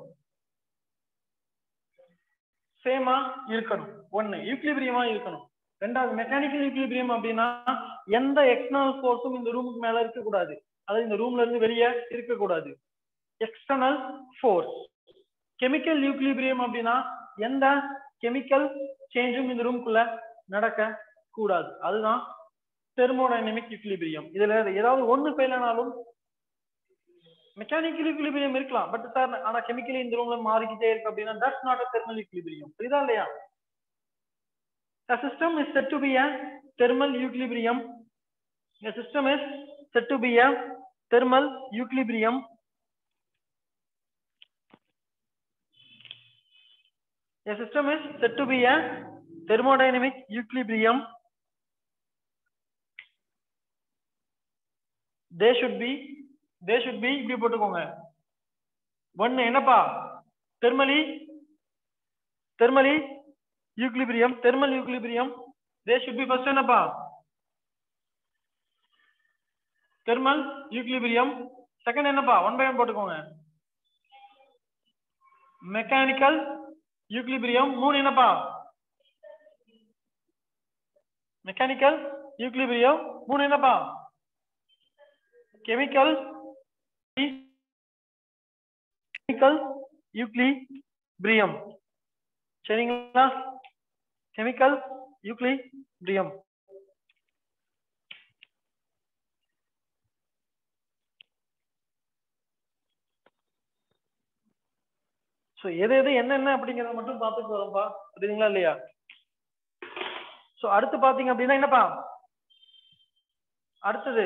சேமா இருக்கணும் ஒன்னு யூக்லிபிரியமா இருக்கணும் ரெண்டாவது மெக்கானிக்கல் யூக்லிபிரியம் அப்படின்னா எந்த எக்ஸ்டர்னல் ஃபோர்ஸும் இந்த ரூமுக்கு மேல இருக்கக்கூடாது அதாவது இந்த ரூம்ல இருந்து வெளியே இருக்கக்கூடாது எக்ஸ்டர்னல் ஃபோர்ஸ் கெமிக்கல் யூக்லிபிரியம் அப்படின்னா எந்த கெமிக்கல் சேஞ்சும் இந்த ரூம்குள்ள நடக்க கூடாது அதுதான் தெர்மோடைனமிக் யூக்லிபிரியம் இதுல ஏதாவது ஒண்ணு ஃபெயில் ஆனாலும் மெக்கானிக்கல் யூக்லிபிரியம் இருக்கலாம் பட் சார் ஆனா கெமிக்கலி இந்த ரூம்ல மாறிக்கிட்டே இருக்கு அப்படின்னா that's not a thermal equilibrium புரியுதா இல்லையா A system is said to be a thermal equilibrium. A system is said to be a thermal equilibrium A system is said to be a thermodynamic equilibrium. They should be, they should be இப்படி போட்டுக்கோங்க ஒன்னு என்னப்பா thermally thermally equilibrium thermal equilibrium they should be first என்னப்பா தெர்மல் யூக்லிபிரியம் செகண்ட் என்னப்பா ஒன் பை ஒன் போட்டுக்கோங்க மெக்கானிக்கல் யூக்லிபிரியம் மூணு என்னப்பா மெக்கானிக்கல் யூக்லிபிரியம் மூணு என்னப்பா கெமிக்கல் கெமிக்கல் யூக்லிபிரியம் சரிங்களா கெமிக்கல் யூக்லிபிரியம் சோ எது எது என்னென்ன அப்படிங்கறத மட்டும் பார்த்துட்டு வரோம்ப்பா புரியுதுங்களா இல்லையா சோ அடுத்து பாத்தீங்க அப்படின்னா என்னப்பா அடுத்தது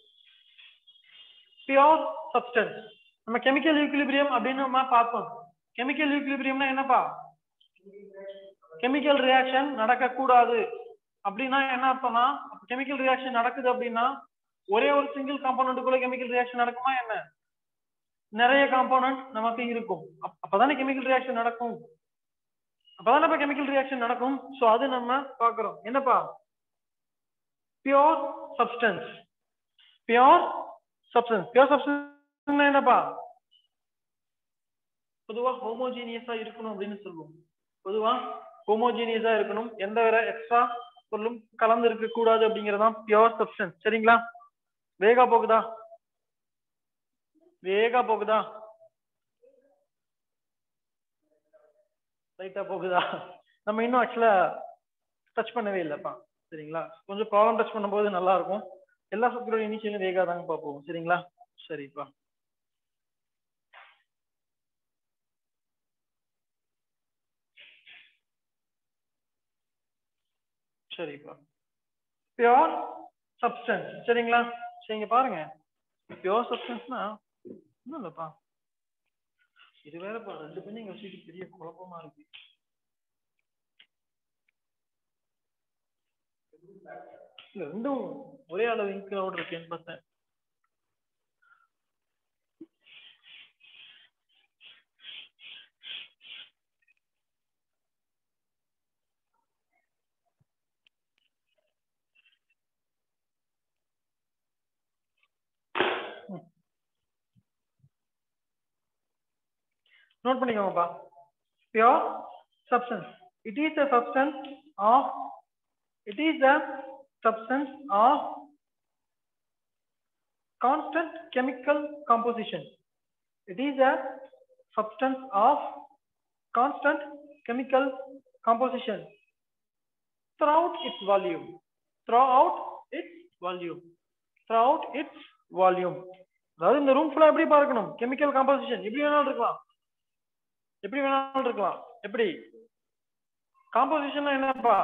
பியோர் சப்ஸ்டன்ஸ் நம்ம கெமிக்கல் யூக்லிபிரியம் அப்படின்னு நம்ம பார்ப்போம் கெமிக்கல் யூக்லிபிரியம்னா என்னப்பா கெமிக்கல் ரியாக்ஷன் நடக்க கூடாது அப்படின்னா என்ன அர்த்தம்னா கெமிக்கல் ரியாக்ஷன் நடக்குது அப்படின்னா ஒரே ஒரு சிங்கிள் காம்பனண்ட்டுக்குள்ள கெமிக்கல் ரியாக்ஷன் நடக்குமா என்ன நிறைய காம்போனன்ட் நமக்கு இருக்கும் அப்ப- அப்பதானே கெமிக்கல் ரியாக்ஷன் நடக்கும் அப்பதானே கெமிக்கல் ரியாக்ஷன் நடக்கும் சோ அது நம்ம பாக்குறோம் என்னப்பா pure substance pure substance pure substance என்னப்பா பொதுவா ஹோமோஜீனியஸா இருக்கணும் அப்படின்னு சொல்லுவோம் பொதுவா ஹோமோஜீனியஸா இருக்கணும் எந்த வேற எக்ஸ்ட்ரா பொருளும் கலந்து இருக்க கூடாது அப்படிங்கறதான் பியோர் சப்ஸ்டன்ஸ் சரிங்களா வேகா போகுதா வேகா போகுதா லைட்டா போகுதா நம்ம இன்னும் ஆக்சுவலா டச் பண்ணவே இல்லப்பா சரிங்களா கொஞ்சம் ப்ராப்ளம் டச் பண்ணும்போது நல்லா இருக்கும் எல்லா சப்ஜெக்டோட இனிஷியலும் வேகா தாங்க பார்ப்போம் சரிங்களா சரிப்பா சரிப்பா பியோர் சப்ஸ்டன்ஸ் சரிங்களா சரிங்க பாருங்க பியோர் சப்ஸ்டன்ஸ்னா ஒன்றும் இல்லைப்பா இது வேறப்பா ரெண்டு பேரும் எங்க வச்சுட்டு பெரிய குழப்பமா இருக்கு இல்ல ரெண்டும் ஒரே அளவு இன்க்ளோட இருக்கேன்னு பார்த்தேன் நோட் பண்ணிக்கோங்கப்பா pure substance it is a substance of it is a substance of constant chemical composition it is a substance of constant chemical composition throughout its volume throughout its volume throughout its volume அதாவது இந்த ரூம் ஃபுல்லா எப்படி பார்க்கணும் கெமிக்கல் காம்போசிஷன் எப்படி வேணாலும் இருக்கலாம் எப்படி வேணாலும் இருக்கலாம் எப்படி காம்போசிஷன் என்னப்பா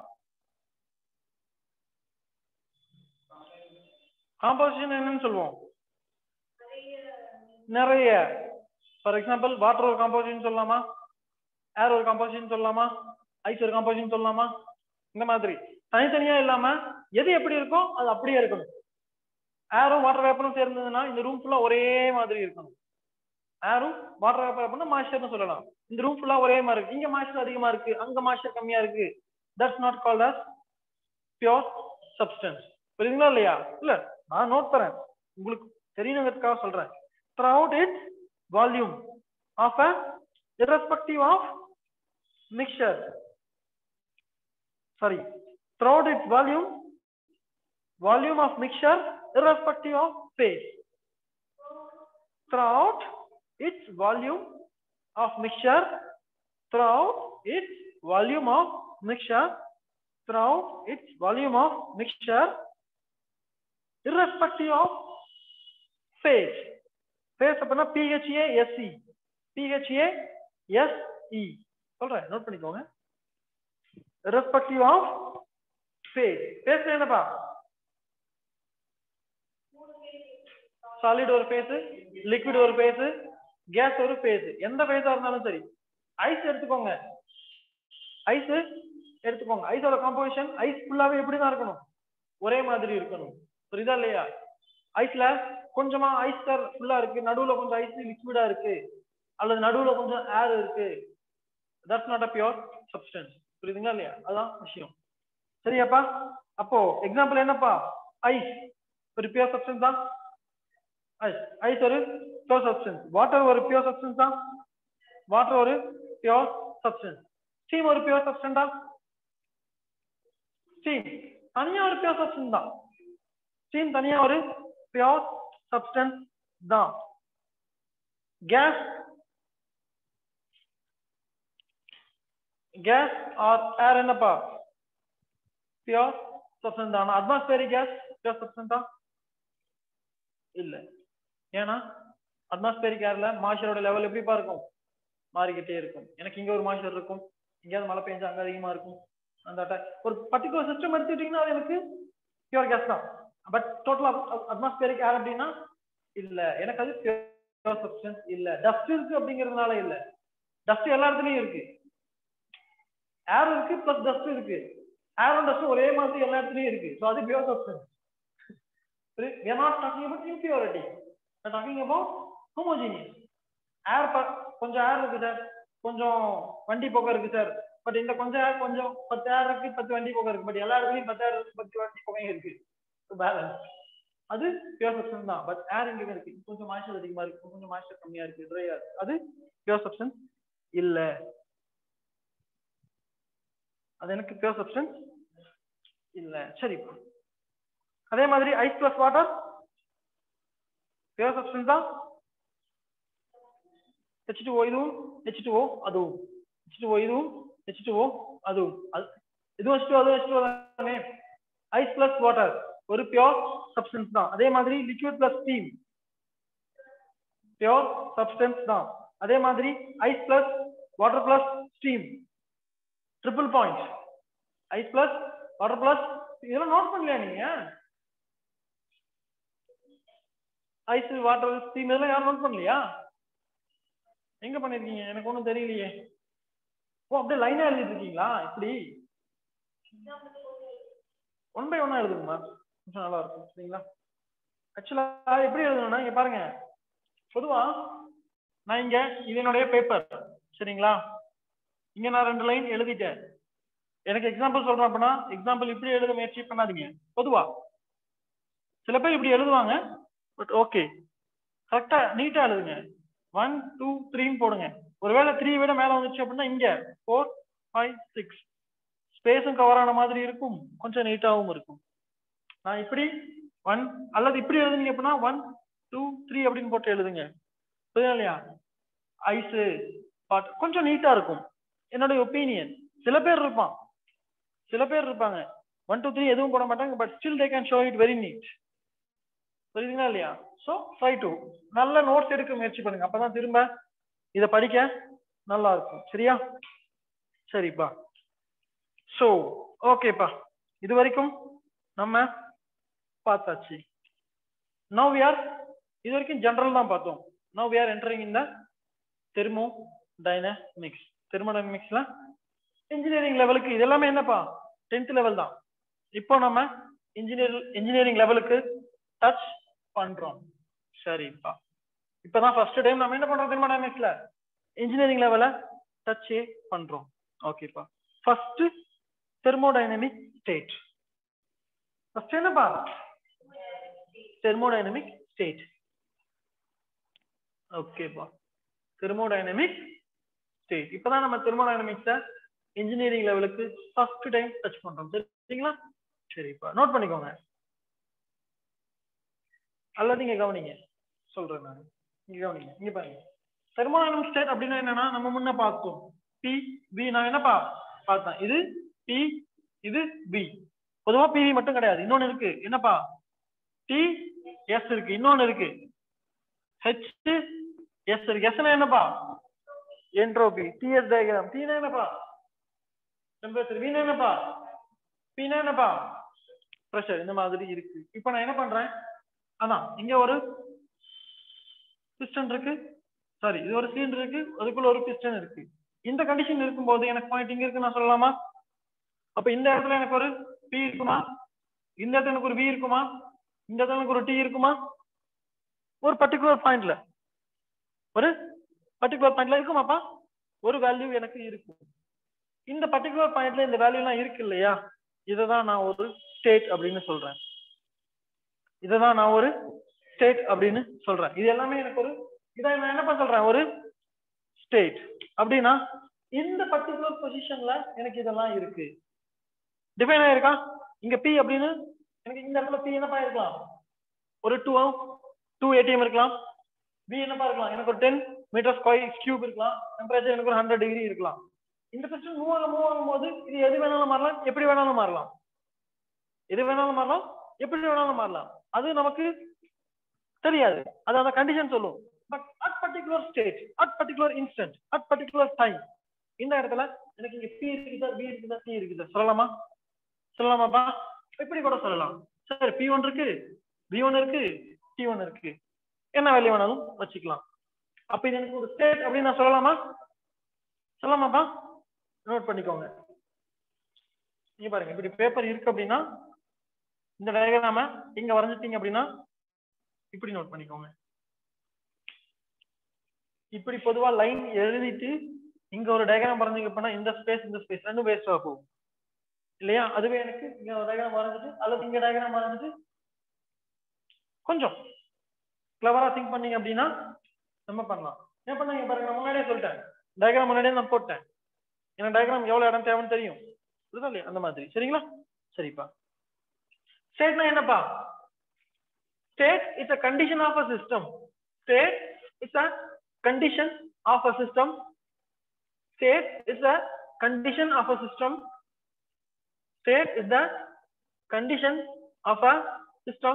காம்போசிஷன் என்னன்னு சொல்லுவோம் நிறைய ஃபார் எக்ஸாம்பிள் வாட்டர் ஒரு காம்போசிஷன் சொல்லலாமா ஏர் ஒரு காம்போசிஷன் சொல்லலாமா ஐஸ் ஒரு காம்போசிஷன் சொல்லலாமா இந்த மாதிரி தனித்தனியா இல்லாம எது எப்படி இருக்கோ அது அப்படியே இருக்கணும் ஏரும் வாட்டர் வேப்பரும் சேர்ந்ததுன்னா இந்த ரூம் ஃபுல்லா ஒரே மாதிரி இருக்கணும் ஏரும் வாட்டர் வேப்பர் அப்படின்னா மாய்ச்சர்னு சொல்லலாம் இந்த ரூம் ஃபுல்லா ஒரே மாதிரி இருக்கு இங்க மாய்ச்சர் அதிகமா இருக்கு அங்க மாய்ச்சர் கம்மியா இருக்கு that's not called as pure substance புரியுதுங்களா இல்லையா இல்ல நான் நோட் தரேன் உங்களுக்கு தெரியணுங்கிறதுக்காக சொல்றேன் throughout its volume of a irrespective of mixture sorry throughout its volume volume of mixture irrespective of phase throughout its volume of mixture throughout its volume of mixture throughout its volume of mixture irrespective of phase phase அப்படின்னா PHA SE PHA SE சொல்றேன் நோட் பண்ணிக்கோங்க irrespective of phase phase என்னப்பா சாலிட் ஒரு ஃபேஸ் லிக்விட் ஒரு ஃபேஸ் கேஸ் ஒரு ஃபேஸ் எந்த ஃபேஸா இருந்தாலும் சரி ஐஸ் எடுத்துக்கோங்க ஐஸ் எடுத்துக்கோங்க ஐஸோட காம்போசிஷன் ஐஸ் ஃபுல்லாவே எப்படி தான் இருக்கணும் ஒரே மாதிரி இருக்கணும் புரியுதா இல்லையா ஐஸ்ல கொஞ்சமா ஐஸ் கர் ஃபுல்லா இருக்கு நடுவுல கொஞ்சம் ஐஸ் லிக்விடா இருக்கு அல்லது நடுவுல கொஞ்சம் ஏர் இருக்கு that's not a pure substance புரியுதுங்களா இல்லையா அதான் விஷயம் சரியாப்பா அப்போ எக்ஸாம்பிள் என்னப்பா ஐஸ் ஒரு பியோர் சப்ஸ்டன்ஸ் தான் ஐஸ் ஐஸ் ஒரு பியோர் சப்ஸ்டன்ஸ் வாட்டர் ஒரு பியோர் சப்ஸ்டன்ஸ் தான் வாட்டர் ஒரு பியோர் சப்ஸ்டன்ஸ் ஸ்டீம் ஒரு பியோர் சப்ஸ்டன்ஸ் தான் ஸ்டீம் தனியா ஒரு பியோர் சப்ஸ்டன்ஸ் தான் ஸ்டீம் தனியா ஒரு பியோர் சப்ஸ்டன்ஸ் தான் கேஸ் கேஸ் ஆர் ஏர் என்னப்பா பியோர் சப்ஸ்டன்ஸ் தான் அட்மாஸ்பியரிக் கேஸ் பியோர் சப்ஸ்டன்ஸ் தான் இல்ல ஏன்னா அட்மாஸ்பியரிக் ஏர்ல மாய்ச்சரோட லெவல் எப்படிப்பா இருக்கும் மாறிக்கிட்டே இருக்கும் எனக்கு இங்க ஒரு மாய்ச்சர் இருக்கும் எங்கேயாவது மழை பெஞ்சா அங்க அதிகமா இருக்கும் அந்த ட- ஒரு பர்டிகுலர் சிஸ்டம் எடுத்துக்கிட்டீங்கன்னா அது எனக்கு பியூர் கேஸ் தான் பட் டோட்டல் அட்மாஸ்பியரிக் ஏர் அப்படின்னா இல்ல எனக்கு அது பியூர் சப்ஸ்டன்ஸ் இல்ல டஸ்ட் இருக்கு அப்படிங்கறதுனால இல்ல டஸ்ட் எல்லா இடத்துலயும் இருக்கு ஏர் இருக்கு பிளஸ் டஸ்ட் இருக்கு ஏரும் டஸ்ட் ஒரே மாதிரி எல்லா இடத்துலயும் இருக்கு ஸோ அது pure substance we are not talking about impurity we are talking about homogeneous air கொஞ்சம் ஏர் இருக்கு சார் கொஞ்சம் வண்டி போக இருக்கு சார் பட் இந்த கொஞ்சம் ஏர் கொஞ்சம் பத்து ஏர் இருக்கு பத்து வண்டி போக இருக்கு பட் எல்லா இடத்துலயும் பத்து ஏர் இருக்கு பத்து வண்டி போக இருக்கு பேலன்ஸ் அது பியூர் சப்ஸ்டன்ஸ் தான் பட் ஏர் எங்க இருக்கு கொஞ்சம் மாய்ச்சர் அதிகமா இருக்கு கொஞ்சம் மாய்ச்சர் கம்மியா இருக்கு ட்ரையா இருக்கு அது பியூர் சப்ஸ்டன்ஸ் இல்ல அது எனக்கு பியூர் சப்ஸ்டன்ஸ் இல்ல சரி அதே மாதிரி ice plus water pure substance தான் ஹெச் டூ இதுவும் ஹெச் டூ அதுவும் ஹெச் டூ இதுவும் ஹெச் டூ அதுவும் அது இதுவும் ஹெச் டூ அதுவும் ஹெச் டூ தானே ஐஸ் பிளஸ் வாட்டர் ஒரு பியோர் சப்ஸ்டன்ஸ் தான் அதே மாதிரி liquid plus steam pure substance தான் அதே மாதிரி ice plus water plus steam triple point ice plus water plus இதெல்லாம் நோட் பண்ணலையா நீங்க ஐஸ் வாட்டர் ஸ்டீம் இதெல்லாம் யாரும் நோட் பண்ணலையா எங்க பண்ணிருக்கீங்க எனக்கு ஒண்ணும் தெரியலையே ஓ அப்படியே லைனா எழுதிட்டு இருக்கீங்களா இப்படி ஒன் பை ஒன்னா எழுதுங்கம்மா கொஞ்சம் நல்லா இருக்கும் சரிங்களா ஆக்சுவலா எப்படி எழுதணும்னா இங்க பாருங்க பொதுவா நான் இங்க இது என்னுடைய பேப்பர் சரிங்களா இங்க நான் ரெண்டு லைன் எழுதிட்டேன் எனக்கு எக்ஸாம்பிள் சொல்றேன் அப்படின்னா எக்ஸாம்பிள் இப்படி எழுத முயற்சி பண்ணாதீங்க பொதுவா சில பேர் இப்படி எழுதுவாங்க பட் ஓகே கரெக்டா நீட்டா எழுதுங்க ஒன் டூ த்ரீன்னு போடுங்க ஒருவேளை த்ரீ விட மேல வந்துச்சு அப்படின்னா இங்க ஃபோர் ஃபைவ் சிக்ஸ் ஸ்பேஸும் கவர் ஆன மாதிரி இருக்கும் கொஞ்சம் நீட்டாவும் இருக்கும் நான் இப்படி ஒன் அல்லது இப்படி எழுதுனீங்க அப்படின்னா ஒன் டூ த்ரீ அப்படின்னு போட்டு எழுதுங்க புரியுதா இல்லையா ஐஸு பாட் கொஞ்சம் நீட்டா இருக்கும் என்னுடைய ஒப்பீனியன் சில பேர் இருப்பான் சில பேர் இருப்பாங்க ஒன் டூ த்ரீ எதுவும் போட மாட்டாங்க but still they can show it very neat புரியுதுங்களா இல்லையா ஸோ ட்ரை டு நல்ல நோட்ஸ் எடுக்க முயற்சி பண்ணுங்க அப்பதான் திரும்ப இதை படிக்க நல்லா இருக்கும் சரியா சரிப்பா ஸோ ஓகேப்பா இது வரைக்கும் நம்ம பார்த்தாச்சு நவ் வி ஆர் இது வரைக்கும் ஜென்ரல் தான் பார்த்தோம் நவ் வி ஆர் என்டரிங் இந்த தெர்மோ டைனமிக்ஸ் தெர்மோடைனமிக்ஸ்ல இன்ஜினியரிங் லெவலுக்கு இது எல்லாமே என்னப்பா டென்த் லெவல் தான் இப்போ நம்ம இன்ஜினியர் இன்ஜினியரிங் லெவலுக்கு டச் பண்றோம் சரிப்பா இப்பதான் ஃபர்ஸ்ட் டைம் நம்ம என்ன பண்றோம் தெர்மோடைனமிக்ஸ்ல இன்ஜினியரிங் லெவல டச்சே பண்றோம் ஓகேப்பா ஃபர்ஸ்ட் தெர்மோடைனமிக் ஸ்டேட் ஃபர்ஸ்ட் என்னப்பா தெர்மோடைனமிக் ஸ்டேட் ஓகேப்பா தெர்மோடைனமிக் ஸ்டேட் இப்பதான் நம்ம தெர்மோடைனமிக்ஸ இன்ஜினியரிங் லெவலுக்கு ஃபர்ஸ்ட் டைம் டச் பண்றோம் சரிங்களா சரிப்பா நோட் பண்ணிக்கோங்க அல்லது இங்க கவனிங்க சொல்றேன் நான் இங்க கவனிங்க இங்க பாருங்க தெர்மோடைனமிக் ஸ்டேட் அப்படின்னா என்னன்னா நம்ம முன்ன பார்த்தோம் பி பி நான் என்னப்பா பார்த்தேன் இது பி இது பி பொதுவா பிவி மட்டும் கிடையாது இன்னொன்னு இருக்கு என்னப்பா டி எஸ் இருக்கு இன்னொன்னு இருக்கு ஹெச் எஸ் இருக்கு எஸ் என்னப்பா என்ட்ரோபி டிஎஸ் டயக்ராம் டி என்னப்பா டெம்பரேச்சர் வீணா என்னப்பா பின்னா என்னப்பா ப்ரெஷர் இந்த மாதிரி இருக்கு இப்போ நான் என்ன பண்றேன் அதான் இங்க ஒரு பிஸ்டன் இருக்கு சாரி இது ஒரு சிலிண்டர் இருக்கு அதுக்குள்ள ஒரு பிஸ்டன் இருக்கு இந்த கண்டிஷன் இருக்கும்போது எனக்கு பாயிண்ட் இங்க இருக்கு நான் சொல்லலாமா அப்ப இந்த இடத்துல எனக்கு ஒரு பி இருக்குமா இந்த இடத்துல எனக்கு ஒரு வி இருக்குமா இந்த இடத்துல எனக்கு ஒரு டி இருக்குமா ஒரு பர்டிகுலர் பாயிண்ட்ல ஒரு பர்டிகுலர் பாயிண்ட்ல இருக்குமாப்பா ஒரு வேல்யூ எனக்கு இருக்கும் இந்த பர்டிகுலர் பாயிண்ட்ல இந்த வேல்யூ எல்லாம் இருக்கு இல்லையா இததான் நான் ஒரு ஸ்டேட் அப்படின்னு சொல்றேன் இததான் நான் ஒரு ஸ்டேட் அப்படின்னு சொல்றேன் இது எல்லாமே எனக்கு ஒரு இதை நான் என்ன சொல்றேன் ஒரு ஸ்டேட் அப்படின்னா இந்த பர்டிகுலர் பொசிஷன்ல எனக்கு இதெல்லாம் இருக்கு டிஃபைன் ஆயிருக்கா இங்க பி அப்படின்னு எனக்கு இந்த இடத்துல பி என்னப்பா இருக்கலாம் ஒரு டூ டூ ஏடிஎம் இருக்கலாம் பி என்னப்பா இருக்கலாம் எனக்கு ஒரு டென் மீட்டர் ஸ்கொயர் கியூப் இருக்கலாம் டெம்பரேச்சர் எனக்கு ஒரு ஹண்ட்ரட் டிகிரி இருக்கலாம் இந்த பிஸ்டன் மூவ் ஆக மூவ் ஆகும் போது இது எது வேணாலும் மாறலாம் எப்படி வேணாலும் மாறலாம் எது வேணாலும் மாறலாம் எப்படி வேணாலும் மாறலாம் அது நமக்கு தெரியாது அது அந்த கண்டிஷன் சொல்லும் but at particular state at particular instant at particular time இந்த இடத்துல எனக்கு இங்க பி இருக்குதா பி இருக்குதா டி இருக்குதா சொல்லலாமா சொல்லலாமாப்பா இப்படி கூட சொல்லலாம் சரி பி ஒன் இருக்கு பி ஒன் இருக்கு டி ஒன் இருக்கு என்ன வேல்யூ வேணாலும் வச்சுக்கலாம் அப்ப இது எனக்கு ஒரு ஸ்டேட் அப்படின்னு நான் சொல்லலாமா சொல்லலாமாப்பா நோட் பண்ணிக்கோங்க நீங்க பாருங்க இப்படி பேப்பர் இருக்கு அப்படின்னா இந்த டயக்ராம இங்க வரைஞ்சிட்டீங்க அப்படின்னா இப்படி நோட் பண்ணிக்கோங்க இப்படி பொதுவா லைன் எழுதிட்டு இங்க ஒரு டயக்ராம் வரைஞ்சிங்க அப்படின்னா இந்த ஸ்பேஸ் இந்த ஸ்பேஸ் ரெண்டும் வேஸ்டா போகும் இல்லையா அதுவே எனக்கு இங்க ஒரு டயக்ராம் வரைஞ்சிட்டு அல்லது இங்க டயக்ராம் வரைஞ்சிட்டு கொஞ்சம் கிளவரா திங்க் பண்ணீங்க அப்படின்னா நம்ம பண்ணலாம் என்ன பண்ணீங்க பாருங்க நான் முன்னாடியே சொல்லிட்டேன் டயக்ராம் முன்னாடியே நான் போட்டேன் எனக்கு டயக்ராம் எவ்வளவு இடம் தேவைன்னு தெரியும் புரியுதா இல்லையா அந்த மாதிரி சரிங்களா சரிப்பா ஸ்டேட்னா என்னப்பா state is a condition of a system state is a condition of a system state is a condition of a system state is the condition of a system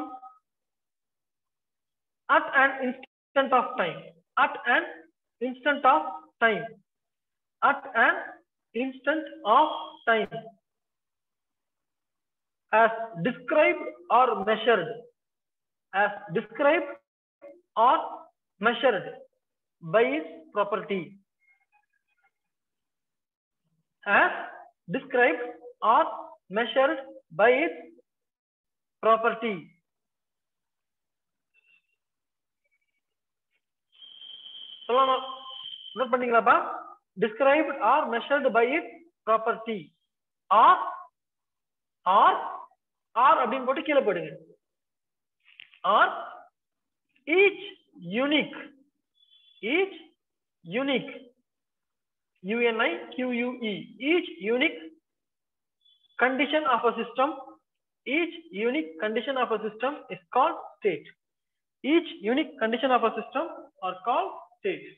at an instant of time at an instant of time at an instant of time as described or measured as described or measured by its property as described or measured by its property சொல்லலாம் நோட் பண்ணீங்களாப்பா described or measured by its property or or or அப்படின்னு போட்டு கீழே போடுங்க or each unique each unique UNI QUE each unique condition of a system each unique condition of a system is called state each unique condition of a system are called state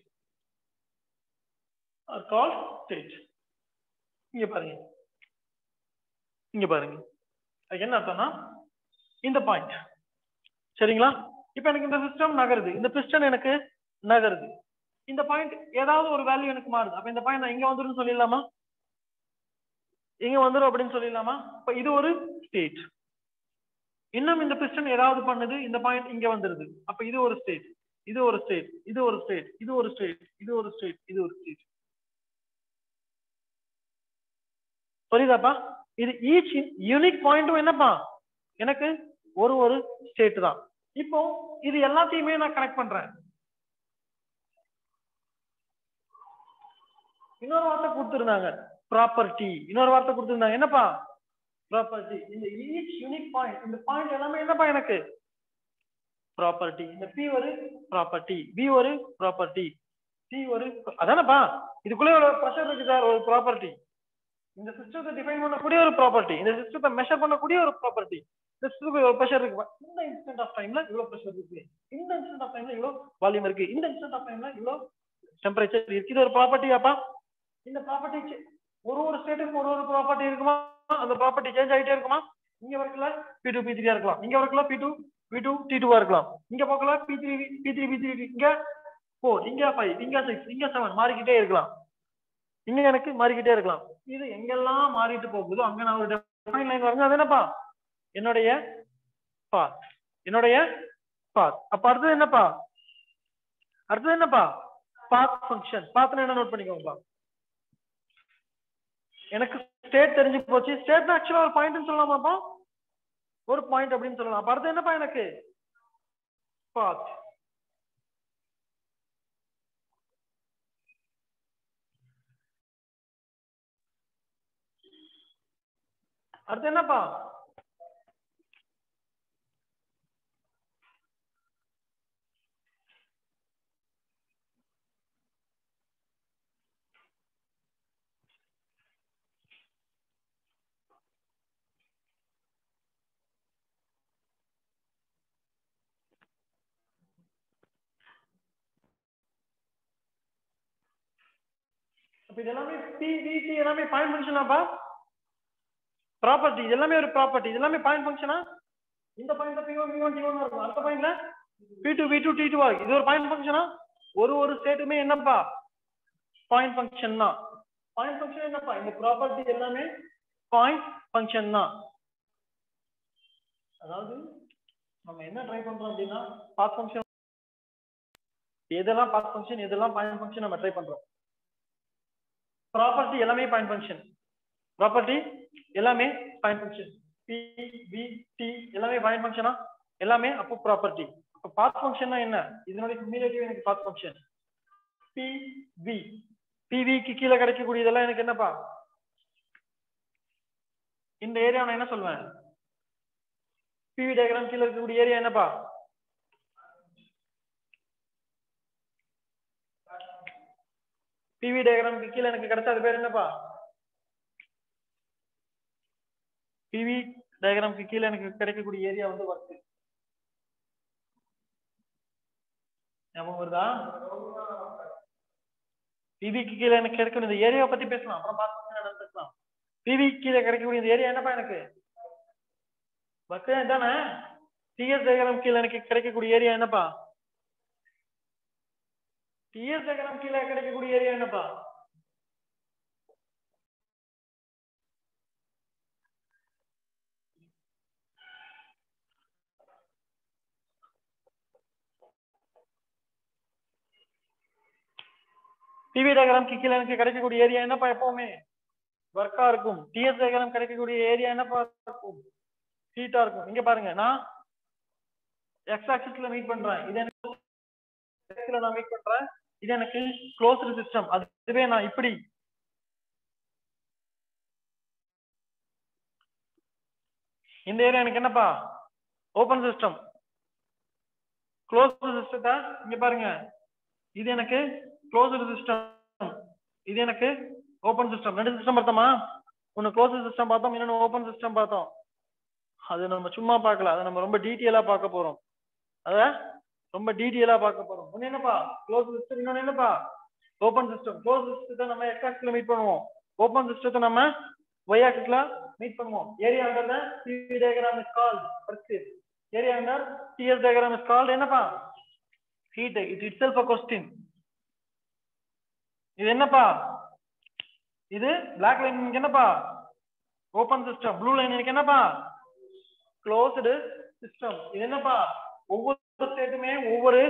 are called state இங்க பாருங்க இங்க பாருங்க அதுக்கு என்ன அர்த்தம்னா இந்த பாயிண்ட் சரிங்களா இப்போ எனக்கு இந்த சிஸ்டம் நகருது இந்த பிஸ்டன் எனக்கு நகருது இந்த பாயிண்ட் ஏதாவது ஒரு வேல்யூ எனக்கு மாறுது அப்ப இந்த பாயிண்ட் நான் இங்க வந்துரும் சொல்லிடலாமா இங்க வந்துரும் அப்படின்னு சொல்லிடலாமா இப்ப இது ஒரு ஸ்டேட் இன்னும் இந்த பிஸ்டன் ஏதாவது பண்ணுது இந்த பாயிண்ட் இங்க வந்துருது அப்ப இது ஒரு ஸ்டேட் இது ஒரு ஸ்டேட் இது ஒரு ஸ்டேட் இது ஒரு ஸ்டேட் இது ஒரு ஸ்டேட் இது ஒரு ஸ்டேட் புரியுதாப்பா இது ஈச் யூனிக் பாயிண்ட்டும் என்னப்பா எனக்கு ஒரு ஒரு ஸ்டேட் தான் இப்போ இது எல்லாத்தையுமே நான் கனெக்ட் பண்றேன் இன்னொரு வார்த்தை கொடுத்துருந்தாங்க ப்ராப்பர்ட்டி இன்னொரு வார்த்தை கொடுத்துருந்தாங்க என்னப்பா ப்ராப்பர்ட்டி இந்த ஈச் யூனிக் பாயிண்ட் இந்த பாயிண்ட் எல்லாமே என்னப்பா எனக்கு ப்ராப்பர்ட்டி இந்த பி ஒரு ப்ராப்பர்ட்டி பி ஒரு ப்ராப்பர்ட்டி சி ஒரு அதானப்பா இதுக்குள்ளே ஒரு ப்ரெஷர் இருக்கு சார் ஒரு ப்ராப்பர்ட்டி இந்த சிஸ்டத்தை டிஃபைன் பண்ணக்கூடிய ஒரு ப்ராப்பர்ட்டி இந்த சிஸ்டத்தை மெஷர் பண்ணக்கூடிய ஒரு ப்ராப்பர்ட்டி இந்த சிஸ்டத்துக்கு ஒரு ப்ரெஷர் இருக்கு இந்த இன்ஸ்டன்ட் ஆஃப் டைம்ல இவ்வளவு ப்ரெஷர் இருக்கு இந்த இன்ஸ்டன்ட் ஆஃப் டைம்ல இவ்வளவு வால்யூம் இருக்கு இந்த இன்ஸ்டன்ட் ஆஃப் டைம்ல இவ்வளவு டெம்பரேச்சர் இருக்கு இது ஒரு ப்ராப்பர்ட்டியாப்பா இந்த ப்ராப்பர்ட்டி ஒரு ஒரு ஸ்டேட்டுக்கு ஒரு ஒரு ப்ராப்பர்ட்டி இருக்குமா அந்த ப்ராப்பர்ட்டி சேஞ்ச் ஆகிட்டே இருக்குமா இங்க வரக்குல பி டூ பி த்ரீயா இருக்கலாம் இங்க வரக்குல P two P two T டூவா இருக்கலாம் இங்க போக்கல P three P three P three இங்க ஃபோர் இங்க ஃபைவ் இங்க சிக்ஸ் இங்க செவன் மாறிக்கிட்டே இருக்கலாம் இங்க எனக்கு மாறிக்கிட்டே இருக்கலாம் இது எங்கெல்லாம் மாறிட்டு போகுதோ அங்க நான் ஒரு டெஃபைன் லைன் வரைஞ்சா அது என்னப்பா என்னுடைய பாத் என்னுடைய பாத் அப்ப அடுத்தது என்னப்பா அடுத்தது என்னப்பா பாத் ஃபங்க்ஷன் பாத்னா என்ன நோட் பண்ணிக்கோங்கப்பா எனக்கு ஸ்டேட் தெரிஞ்சு போச்சு ஸ்டேட் ஆக்சுவலா ஒரு பாயிண்ட் சொல்லலாமாப்பா ஒரு பாயிண்ட் அப்படின்னு சொல்லலாம் அப்ப அடுத்து என்னப்பா எனக்கு பாத் அடுத்து என்னப்பா அப்ப இது எல்லாமே பி வி டி எல்லாமே பாயிண்ட் ஃபங்க்ஷனாப்பா ப்ராப்பர்ட்டி இது எல்லாமே ஒரு ப்ராப்பர்ட்டி இது எல்லாமே பாயிண்ட் ஃபங்க்ஷனா இந்த பாயிண்ட்ல P one P one T one இருக்கும் அடுத்த பாயிண்ட்ல P two P two T two இது ஒரு பாயிண்ட் ஃபங்க்ஷனா ஒரு ஒரு ஸ்டேட்டுமே என்னப்பா பாயிண்ட் ஃபங்க்ஷன் தான் பாயிண்ட் ஃபங்க்ஷன் என்னப்பா இந்த ப்ராப்பர்ட்டி எல்லாமே பாயிண்ட் ஃபங்க்ஷன் தான் அதாவது நம்ம என்ன ட்ரை பண்றோம் அப்படின்னா பாத் ஃபங்க்ஷன் எதெல்லாம் பாத் ஃபங்க்ஷன் எதெல்லாம் பாயிண்ட் ஃபங்க்ஷன் நம்ம ட்ரை பண்றோம் ப்ராப்பர்ட்டி எல்லாமே பாயிண்ட் ஃபங்க்ஷன் ப்ராப்பர்ட்டி எல்லாமே point function P P T எல்லாமே பாயிண்ட் ஃபங்க்ஷனா எல்லாமே அப்போ ப்ராப்பர்ட்டி அப்போ பாத் ஃபங்க்ஷன்னா என்ன இதனுடைய குமிலேட்டிவ் எனக்கு பாத் ஃபங்க்ஷன் பி வி பிவிக்கு கீழே கிடைக்கக்கூடியதெல்லாம் எனக்கு என்னப்பா இந்த ஏரியா நான் என்ன சொல்வேன் பிவி டயக்ராம் கீழே இருக்கக்கூடிய ஏரியா என்னப்பா பிவி டயக்ராமுக்கு கீழே எனக்கு கிடைச்ச அது பேர் என்னப்பா பிவி டயக்ராமுக்கு கீழே எனக்கு கிடைக்கக்கூடிய ஏரியா வந்து ஒர்க் ஞாபகம் வருதா பிவிக்கு கீழே எனக்கு கிடைக்கக்கூடிய இந்த ஏரியாவை பத்தி பேசலாம் அப்புறம் பார்த்து பேசலாம் பிவி கீழே கிடைக்கக்கூடிய இந்த ஏரியா என்னப்பா எனக்கு பக்கம் இதானே டிஎஸ் டயக்ராம் கீழே எனக்கு கிடைக்கக்கூடிய ஏரியா என்னப்பா டிஎஸ் டயக்ராம் கீழே கிடைக்கக்கூடிய ஏரியா என்னப்பா டிவி டயக்ராம் கீழே எனக்கு கிடைக்கக்கூடிய ஏரியா என்னப்பா எப்பவுமே ஒர்க்கா இருக்கும் டிஎஸ் டயக்ராம் கிடைக்கக்கூடிய ஏரியா என்னப்பா இருக்கும் ஹீட்டா இருக்கும் இங்க பாருங்க நான் எக்ஸ் ஆக்சிஸ்ல மீட் பண்றேன் இது எனக்கு X ல நான் மீட் பண்றேன் இது எனக்கு க்ளோஸ்டு சிஸ்டம் அதுவே நான் இப்படி இந்த ஏரியா எனக்கு என்னப்பா ஓபன் சிஸ்டம் க்ளோஸ்டு சிஸ்டத்தை இங்க பாருங்க இது எனக்கு க்ளோஸ்டு சிஸ்டம் இது எனக்கு ஓபன் சிஸ்டம் ரெண்டு சிஸ்டம் பார்த்தோமா ஒன்னு க்ளோஸ்டு சிஸ்டம் பார்த்தோம் இன்னொன்னு ஓபன் சிஸ்டம் பார்த்தோம் அது நம்ம சும்மா பார்க்கல அதை நம்ம ரொம்ப டீட்டெயிலா பார்க்க போறோம் அத ரொம்ப டீட்டெயிலா பார்க்க போறோம் ஒன்னு என்னப்பா க்ளோஸ் சிஸ்டம் இன்னொன்னு என்னப்பா ஓபன் சிஸ்டம் க்ளோஸ் சிஸ்டத்தை நம்ம எக்ஸ் ஆக்சிஸ்ல மீட் பண்ணுவோம் ஓபன் சிஸ்டத்தை நம்ம ஒய் ஆக்சிஸ்ல மீட் பண்ணுவோம் area under the TV diagram is called first area under TS diagram is called என்னப்பா heat it itself a question இது என்னப்பா இது பிளாக் லைன் எனக்கு என்னப்பா ஓபன் சிஸ்டம் ப்ளூ லைன் எனக்கு என்னப்பா க்ளோஸ்டு சிஸ்டம் இது என்னப்பா ஒவ்வொரு ஸ்டேட்டுமே ஒவ்வொரு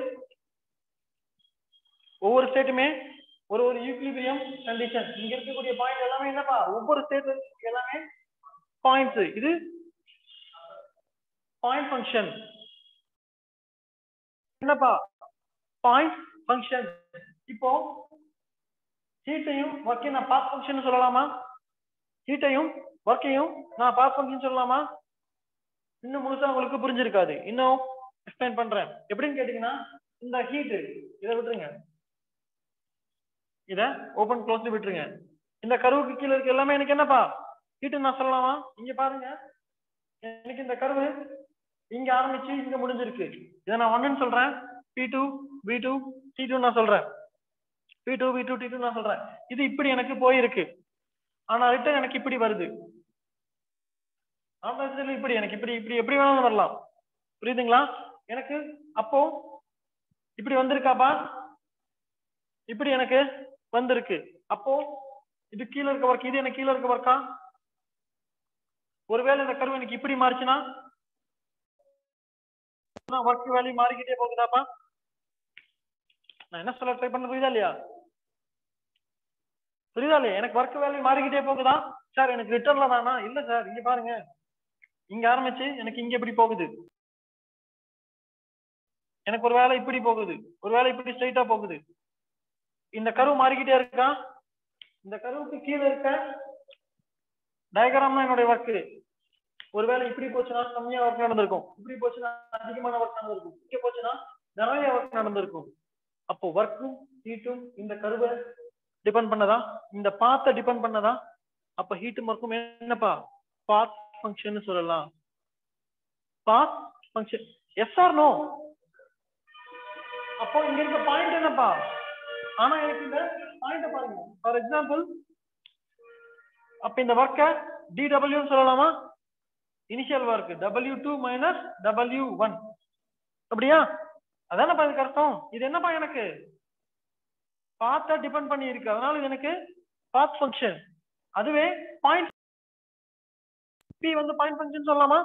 ஒவ்வொரு ஸ்டேட்டுமே ஒரு ஒரு ஈக்லிபிரியம் கண்டிஷன் இங்க இருக்கக்கூடிய பாயிண்ட் எல்லாமே என்னப்பா ஒவ்வொரு ஸ்டேட் எல்லாமே பாயிண்ட்ஸ் இது பாயிண்ட் ஃபங்க்ஷன் என்னப்பா பாயிண்ட் ஃபங்க்ஷன் இப்போ ஹீட்டையும் ஒர்க்கையும் நான் பாத் ஃபங்க்ஷன் சொல்லலாமா ஹீட்டையும் ஒர்க்கையும் நான் பாத் ஃபங்க்ஷன் சொல்லலாமா இன்னும் முழுசா உங்களுக்கு புரிஞ்சிருக்காது இன்னும் எக்ஸ்பிளைன் பண்றேன் எப்படின்னு கேட்டீங்கன்னா இந்த ஹீட் இதை விட்டுருங்க இத ஓபன் க்ளோஸ் விட்டுருங்க இந்த கருவுக்கு கீழே இருக்க எல்லாமே எனக்கு என்னப்பா ஹீட் நான் சொல்லலாமா இங்க பாருங்க எனக்கு இந்த கருவு இங்க ஆரம்பிச்சு இங்க முடிஞ்சிருக்கு இதை நான் ஒன்னு சொல்றேன் P two P two T two நான் சொல்றேன் P two P two T two நான் சொல்றேன் இது இப்படி எனக்கு போயிருக்கு ஆனா ரிட்டர்ன் எனக்கு இப்படி வருது ஆப்போசிட்ல இப்படி எனக்கு இப்படி இப்படி எப்படி வேணாலும் வரலாம் புரியுதுங்களா எனக்கு அப்போ இப்படி வந்திருக்காப்பா இப்படி எனக்கு வந்திருக்கு அப்போ இது கீழே இருக்க ஒர்க் இது எனக்கு கீழே இருக்க ஒர்க்கா ஒருவேளை இந்த கருவு எனக்கு இப்படி மாறிச்சுன்னா ஒர்க் வேல்யூ மாறிக்கிட்டே போகுதாப்பா நான் என்ன சொல்ல ட்ரை பண்ண புரியுதா இல்லையா புரியுதா இல்லையா எனக்கு ஒர்க் வேல்யூ மாறிக்கிட்டே போகுதா சார் எனக்கு ரிட்டர்ன்ல தானா இல்ல சார் இங்க பாருங்க இங்க ஆரம்பிச்சு எனக்கு இங்க இப்படி போகுது எனக்கு ஒரு வேலை இப்படி போகுது ஒரு வேலை இப்படி ஸ்ட்ரைட்டா போகுது இந்த கருவு மாறிக்கிட்டே இருக்கா இந்த கருவுக்கு கீழே இருக்க டயக்ராம் தான் என்னுடைய ஒர்க் ஒருவேளை இப்படி போச்சுன்னா கம்மியா ஒர்க் நடந்திருக்கும் இப்படி போச்சுன்னா அதிகமான ஒர்க் நடந்திருக்கும் இங்க போச்சுன்னா நிறைய ஒர்க் நடந்திருக்கும் அப்போ ஒர்க்கும் ஹீட்டும் இந்த கருவை டிபெண்ட் பண்ணதா இந்த பாத்தை டிபெண்ட் பண்ணதா அப்ப ஹீட்டும் ஒர்க்கும் என்னப்பா பாத் ஃபங்க்ஷன் சொல்லலாம் path function yes or no அப்போ இங்க இருக்க பாயிண்ட் என்னப்பா ஆனா எனக்கு இந்த பாயிண்ட் பாருங்க ஃபார் எக்ஸாம்பிள் அப்ப இந்த ஒர்க்க டிடபிள்யூ சொல்லலாமா initial work W two minus W one அப்படியா அதானப்பா இதுக்கு அர்த்தம் இது என்னப்பா எனக்கு பாத்தா டிபெண்ட் பண்ணி இருக்கு அதனால இது எனக்கு பாத் ஃபங்க்ஷன் அதுவே பாயிண்ட் பி வந்து பாயிண்ட் ஃபங்க்ஷன் சொல்லலாமா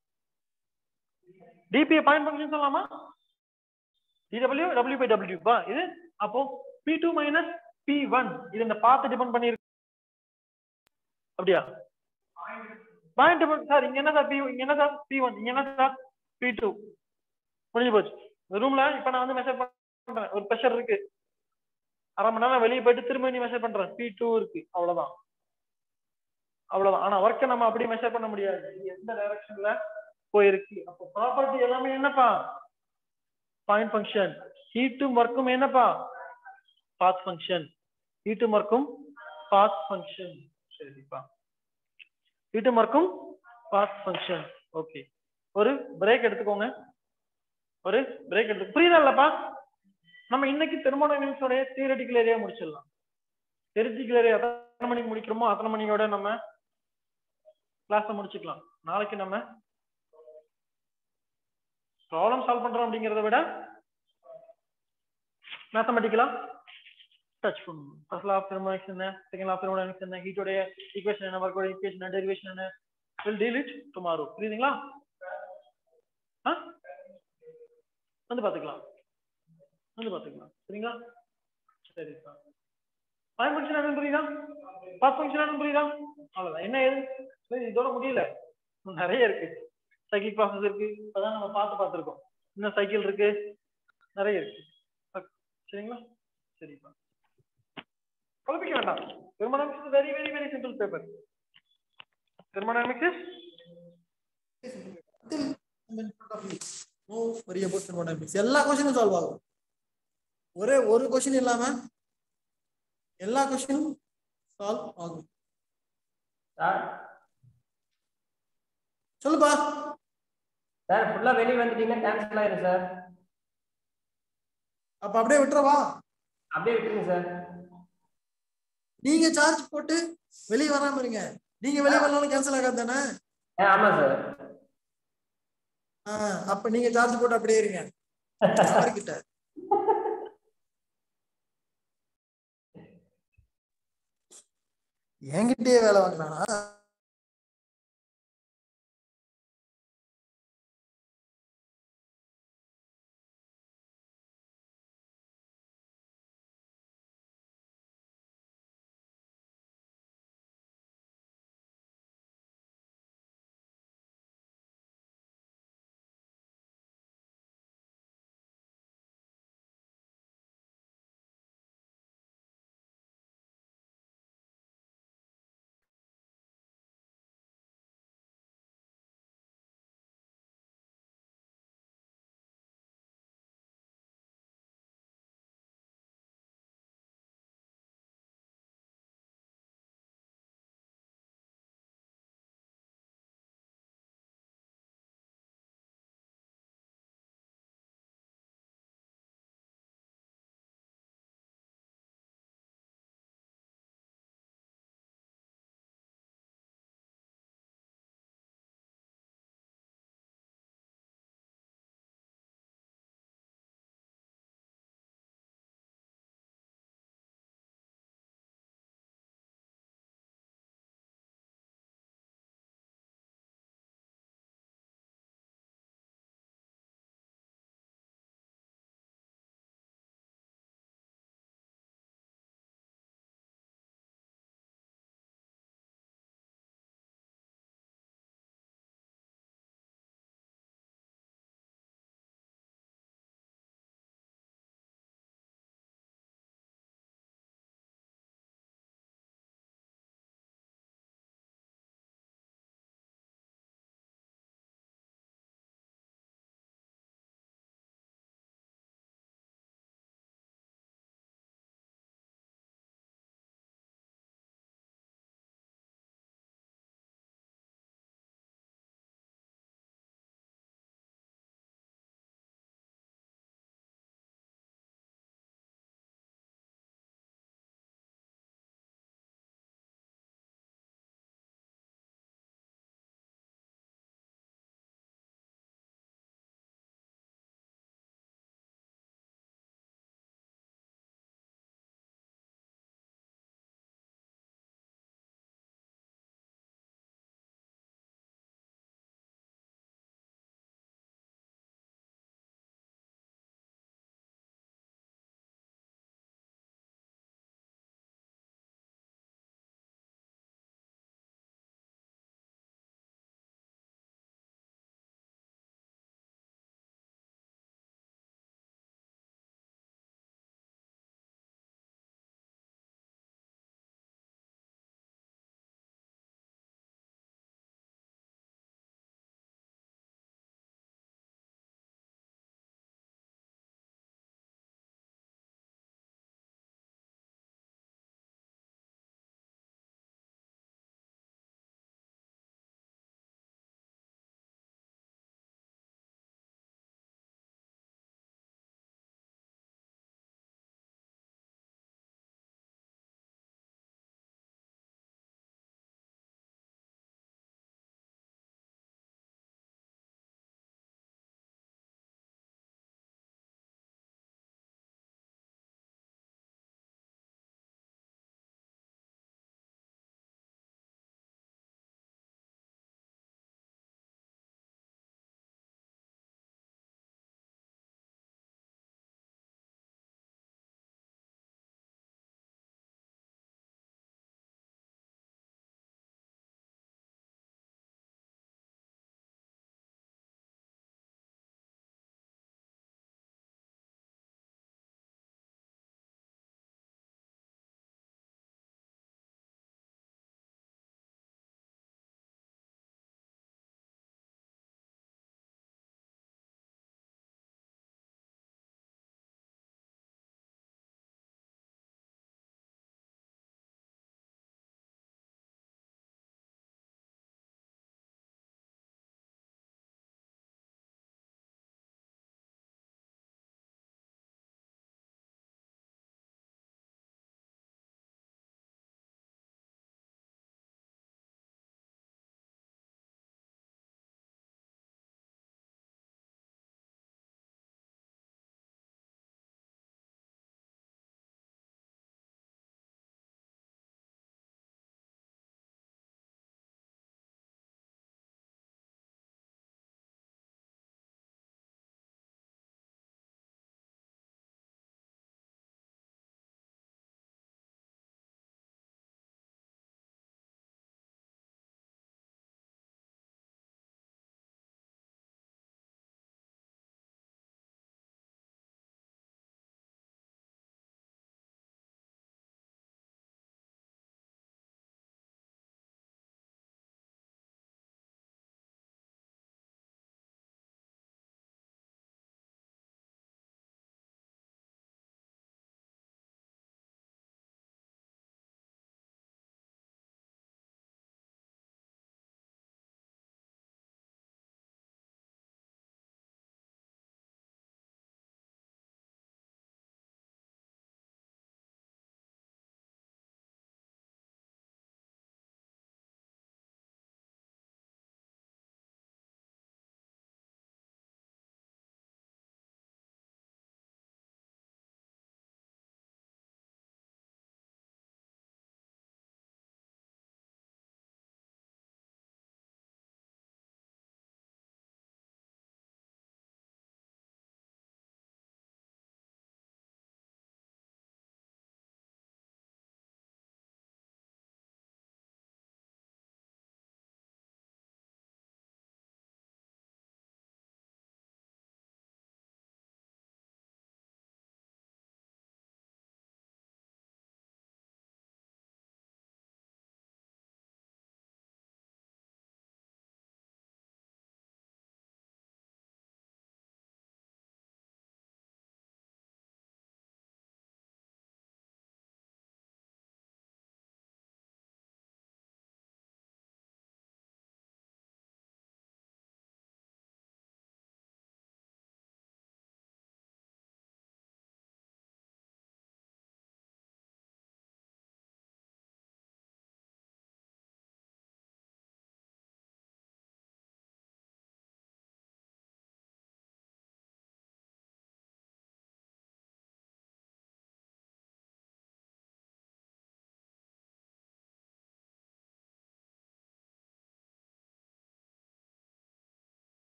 டிபி பாயிண்ட் ஃபங்க்ஷன் சொல்லலாமா டிடபிள்யூ டபிள்யூ பை டபிள்யூ பா இது அப்போ P two minus P one இது இந்த பாத்து டிபெண்ட் பண்ணி இருக்கு அப்படியா பாயிண்ட் டிபெண்ட் சார் இங்க என்ன சார் பி இங்க என்ன சார் பி ஒன் இங்க என்ன சார் பி டூ முடிஞ்சு போச்சு இந்த ரூம்ல இப்ப நான் வந்து மெஷர் பண்றேன் ஒரு ப்ரெஷர் இருக்கு அரை மணி நேரம் வெளியே போயிட்டு திரும்ப நீ மெஷர் பண்றேன் பி டூ இருக்கு அவ்வளவுதான் அவ்வளவுதான் ஆனா ஒர்க்கை நம்ம அப்படி மெஷர் பண்ண முடியாது இது எந்த டைரக்ஷன்ல போயிருக்கு அப்போ ப்ராப்பர்ட்டி எல்லாமே என்னப்பா பாயிண்ட் ஃபங்க்ஷன் ஹீட்டும் ஒர்க்கும் என்னப்பா பாத் ஃபங்க்ஷன் ஹீட்டும் ஒர்க்கும் பாத் ஃபங்க்ஷன் சரிப்பா ஹீட்டும் ஒர்க்கும் பாத் ஃபங்க்ஷன் ஓகே ஒரு பிரேக் எடுத்துக்கோங்க ஒரு பிரேக் எடுத்து புரியுதா இல்லப்பா நம்ம இன்னைக்கு தெர்மோடைனமிக்ஸோட தியரட்டிக்கல் ஏரியா முடிச்சிடலாம் தெரிட்டிக்கல் ஏரியா எத்தனை மணிக்கு முடிக்கிறோமோ அத்தனை மணியோட நம்ம கிளாஸை முடிச்சுக்கலாம் நாளைக்கு நம்ம ப்ராப்ளம் சால்வ் பண்றோம் அப்படிங்கிறத விட மேத்தமெட்டிக்கலா டச் பண்ணணும் ஃபர்ஸ்ட் லா ஆஃப் தெர்மோடைனமிக்ஸ் என்ன செகண்ட் லா ஆஃப் தெர்மோடைனமிக்ஸ் என்ன ஹீட்டோடைய ஈக்குவேஷன் என்ன ஒர்க்கோட ஈக்குவேஷன் என்ன டெரிவேஷன் என்ன வில் டீல் இட் டுமாரோ புரியுதுங்களா ஆ வந்து பாத்துக்கலாம் வந்து பாத்துக்கலாம் சரிங்களா சரி சார் டைம் ஃபங்க்ஷன் என்னன்னு புரியுதா பாஸ் ஃபங்க்ஷன் என்னன்னு புரியுதா அவ்வளவுதான் என்ன ஏது சரி, இதோட முடியல இன்னும் நிறைய இருக்கு சைக்கிள் ப்ராசஸ் இருக்கு அதான் நம்ம பார்த்து பார்த்துருக்கோம் இன்னும் சைக்கிள் இருக்கு நிறைய இருக்கு ஓகே, சரிங்களா சரிப்பா குழப்பிக்க வேண்டாம் thermodynamics very very very simple paper thermodynamics no worry about thermodynamics எல்லா கொஸ்டினும் சால்வ் ஆகும் ஒரே ஒரு கொஸ்டின் இல்லாம எல்லா கொஸ்டினும் சால்வ் ஆகும் சார் சொல்லுப்பா சார் ஃபுல்லா வெளியே வந்துட்டீங்கன்னா கேன்சல் ஆயிரும் சார் அப்ப அப்படியே விட்டுறவா அப்படியே விட்டுருங்க சார் நீங்க சார்ஜ் போட்டு வெளியே வராம இருங்க நீங்க வெளியே வரலாம்னு கேன்சல் ஆகாது தானே ஆ ஆமா சார் ஆ, அப்ப நீங்க சார்ஜ் போட்டு அப்படியே இருங்க கிட்ட என்கிட்டயே வேலை வாங்கினானா